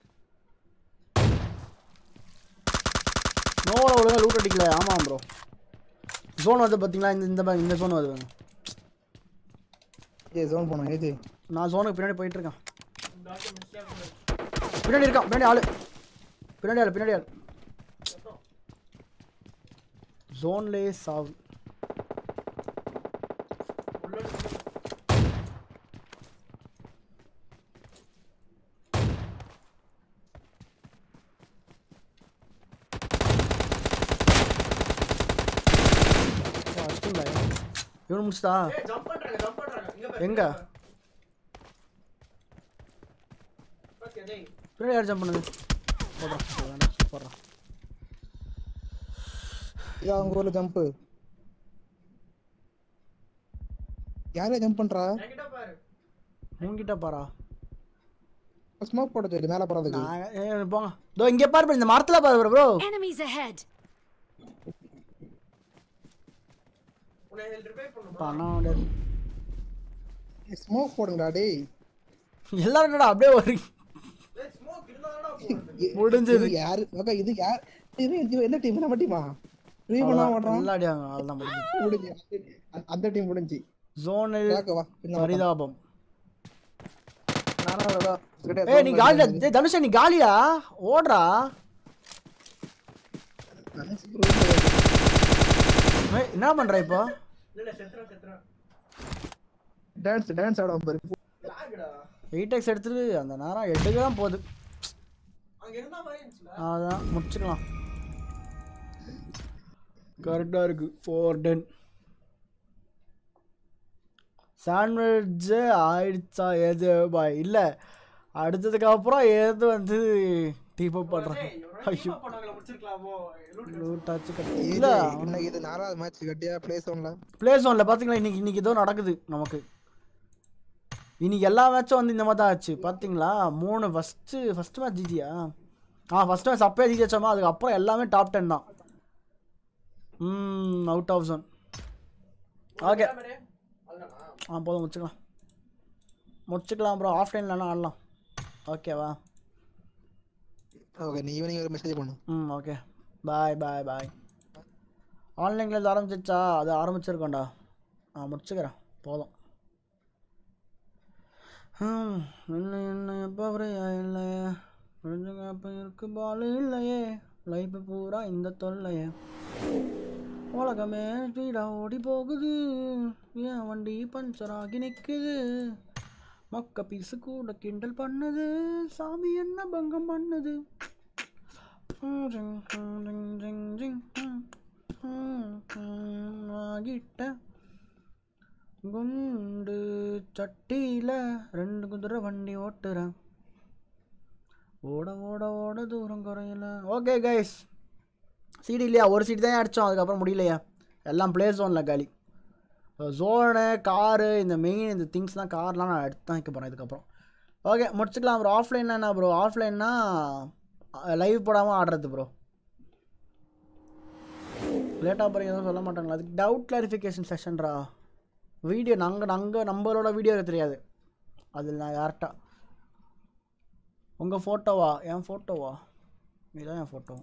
நோவில் ஒழுங்கா லூட் அடிக்கல ஆமாம் ப்ரோ ஜோன் வருது பார்த்தீங்களா இந்த இந்த பா- இந்த ஜோன் வருது ஏ ஜோன் போனோம் ஏஜே நான் ஜோனுக்கு பின்னாடி போயிட்டு இருக்கேன் பின்னாடி இருக்கான் பின்னாடி ஆளு பின்னாடி ஆளு பின்னாடி ஆளு ஜோன்லேயே சாவு ஓ, அடிச்சிட்டீங்களா? இவனு முடிச்சிட்டா எங்க பின்னாடி யார் ஜம்ப் பண்ணுது போடுறான் வேண்டாம் போடுறான் இது அவங்க ஊர்ல ஜம்ப் யாரே ஜம்ப் பண்றா உங்ககிட்ட பாரா ஸ்மோக் போட சொல்லி மேல போறதுக்கு நான் ஏ, போங்க இதோ இங்கே பாரு bro, இந்த மரத்தில் பாரு ப்ரோ Enemies ahead. பணம் ஸ்மோக் போடுங்கடா டேய் எல்லாரும் என்னடா அப்படியே ஒரு இ- முடிஞ்சது. இது யாரு ஓகே இது யார் இது இது என்ன டீம் நம்ம டீமா ரீ பண்ணா ஓடுறான் நல்லா அடியாங்க அவ்வளோதான் முடிஞ்சு முடிஞ்சு அந்த- அந்த டீம் முடிஞ்சு ஜோனு வாக்க வா பின்ன பரிதாபம் நானும் அவ்வளவுதான். கிட்ட ஏய் நீ zone காலிடா மாதிரி டேய் தனுஷா நீ காலிடா ஓடுறா Nice bro. ஏய், என்ன பண்ற இப்போ டான்ஸ் டான்ஸ் ஆடுவோம் பாரு எயிட் எக்ஸ் எடுத்துட்டு அந்த நேரம் எட்டுக்கு தான் போகுது அதான் முடிச்சுக்கலாம் கரெக்டாக இருக்கு ஃபோர் டென் சாண்ட்விட்ச் ஆயிடுச்சா எது பாய் இல்லை அடுத்ததுக்கு அப்புறம் எது வந்து டீப்பப் பண்ணுறேன் ஐயோ லூட்டாச்சு கட்டி ஏய், இல்லை இன்னைக்கு இது நாலாவது மேட்ச் கட்டியா பிளே சோன்ல பிளே ஜோனில் பார்த்தீங்களா இன்னைக்கு இன்னைக்கு ஏதோ நடக்குது நமக்கு இன்னைக்கு எல்லா மேட்சும் வந்து இந்த மாதிரி தான் ஆச்சு பார்த்தீங்களா மூணு ஃபஸ்ட்டு ஃபஸ்ட் மேட்ச் ஜிஜியா ஆ ஃபஸ்ட் மேட்ச் அப்பயே ஜிஜி வச்சோமா அதுக்கப்புறம் எல்லாமே டாப் டென் தான் ம் அவுட் ஆஃப் ஜோன் ஓகே ஆ போதும் முடிச்சுக்கலாம் முடிச்சுக்கலாம் ப்ரோ ஆஃப்லைன்லனா ஆடலாம் ஓகேவா ஓகே நீ ஈவினிங் ஒரு மெசேஜ் பண்ணு ம் ஓகே பாய் பாய் பாய் ஆன்லைனில் இருந்து ஆரம்பிச்சிச்சா அது ஆரம்பிச்சிருக்கோண்டா நான் முடிச்சுக்கிறேன் போதும் ம், என்ன என்ன எப்போ ஃப்ரீயா இல்லையே ஃப்ரெண்ட்ஸுங்க அப்போ இருக்கு பால் இல்லையே லைஃப் பூரா இந்த தொல்லையே உலகமே ஸ்பீடாக ஓடி போகுது என் வண்டி பஞ்சர் ஆகி நிற்குது மொக்க பீஸு கூட கிண்டல் பண்ணுது சாமி என்ன பங்கம் பண்ணுது ஆகிட்ட குண்டு சட்டியில் ரெண்டு குதிரை வண்டி ஓட்டுறேன் ஓட ஓட ஓட தூரம் குறையல ஓகே கைஸ் சீடி இல்லையா ஒரு சீட் தான் அடித்தோம் அதுக்கப்புறம் முடியலையா எல்லாம் பிளே ஜோனில் காலி ஜோனு காரு இந்த மெயின் இந்த திங்ஸ்லாம் கார்லாம் நான் எடுத்து தான் வைக்க போகிறேன் இதுக்கப்புறம் ஓகே முடிச்சுக்கலாம் ப்ரோ ஆஃப்லைன்னா என்ன ப்ரோ ஆஃப்லைன்னா லைவ் போடாமல் ஆடுறது ப்ரோ லேட்டாக போகிறீங்க எதுவும் சொல்ல மாட்டாங்களா அதுக்கு டவுட் கிளாரிஃபிகேஷன் செஷன்ரா வீடியோ நாங்கள் நாங்கள் நம்மளோட வீடியோ எனக்கு தெரியாது அதில் நான் யார்கிட்ட உங்கள் ஃபோட்டோவா என் ஃபோட்டோவா இதுதான் என் ஃபோட்டோ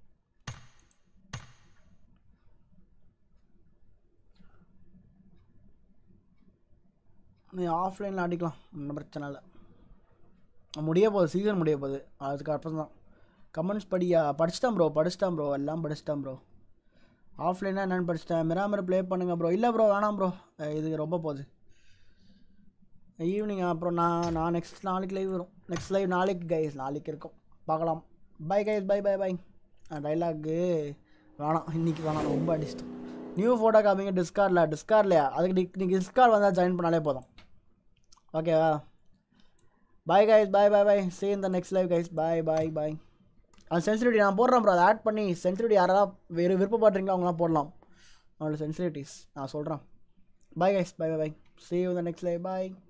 நீ ஆஃப்லைனில் அடிக்கலாம் ஒன்றும் பிரச்சனை இல்லை முடிய போகுது சீசன் முடிய போகுது அதுக்கு அப்புறம் தான் கமெண்ட்ஸ் படியா படிச்சிட்டேன் ப்ரோ படிச்சிட்டேன் ப்ரோ எல்லாம் படிச்சிட்டேன் ப்ரோ ஆஃப்லைனாக என்னென்னு படிச்சிட்டேன் மிராமர் ப்ளே பண்ணுங்க ப்ரோ இல்லை ப்ரோ வேணாம் ப்ரோ இது ரொம்ப போகுது ஈவினிங் அப்புறம் நான் நான் நெக்ஸ்ட் நாளைக்கு லைவ் வரும் நெக்ஸ்ட் லைவ் நாளைக்கு கைஸ் நாளைக்கு இருக்கும் பார்க்கலாம் bye guys bye bye bye dialogue வேணாம் இன்னைக்கு வேணாம் ரொம்ப அடிச்சிட்டோம் நியூ ஃபோட்டோ காமிங்க டிஸ்கார்டில் டிஸ்கார்ட்லையா அதுக்கு நீ நீங்கள் டிஸ்கார்ட் வந்தால் ஜாயின் பண்ணாலே போதும் ஓகேவா bye guys bye bye bye சே இந்த next live guys bye bye bye அந்த சென்சிட்டிவிட்டி நான் போடுறேன் ப்ரோ அதை ஆட் பண்ணி சென்சிட்டிவிட்டி யாராவது வேறு விருப்பப்படுறீங்களோ அவங்களாம் போடலாம் அவங்களோட சென்சிட்டிவிட்டிஸ் நான் சொல்கிறேன் bye guys bye bye bye சே இந்த நெக்ஸ்ட் லைவ் பாய்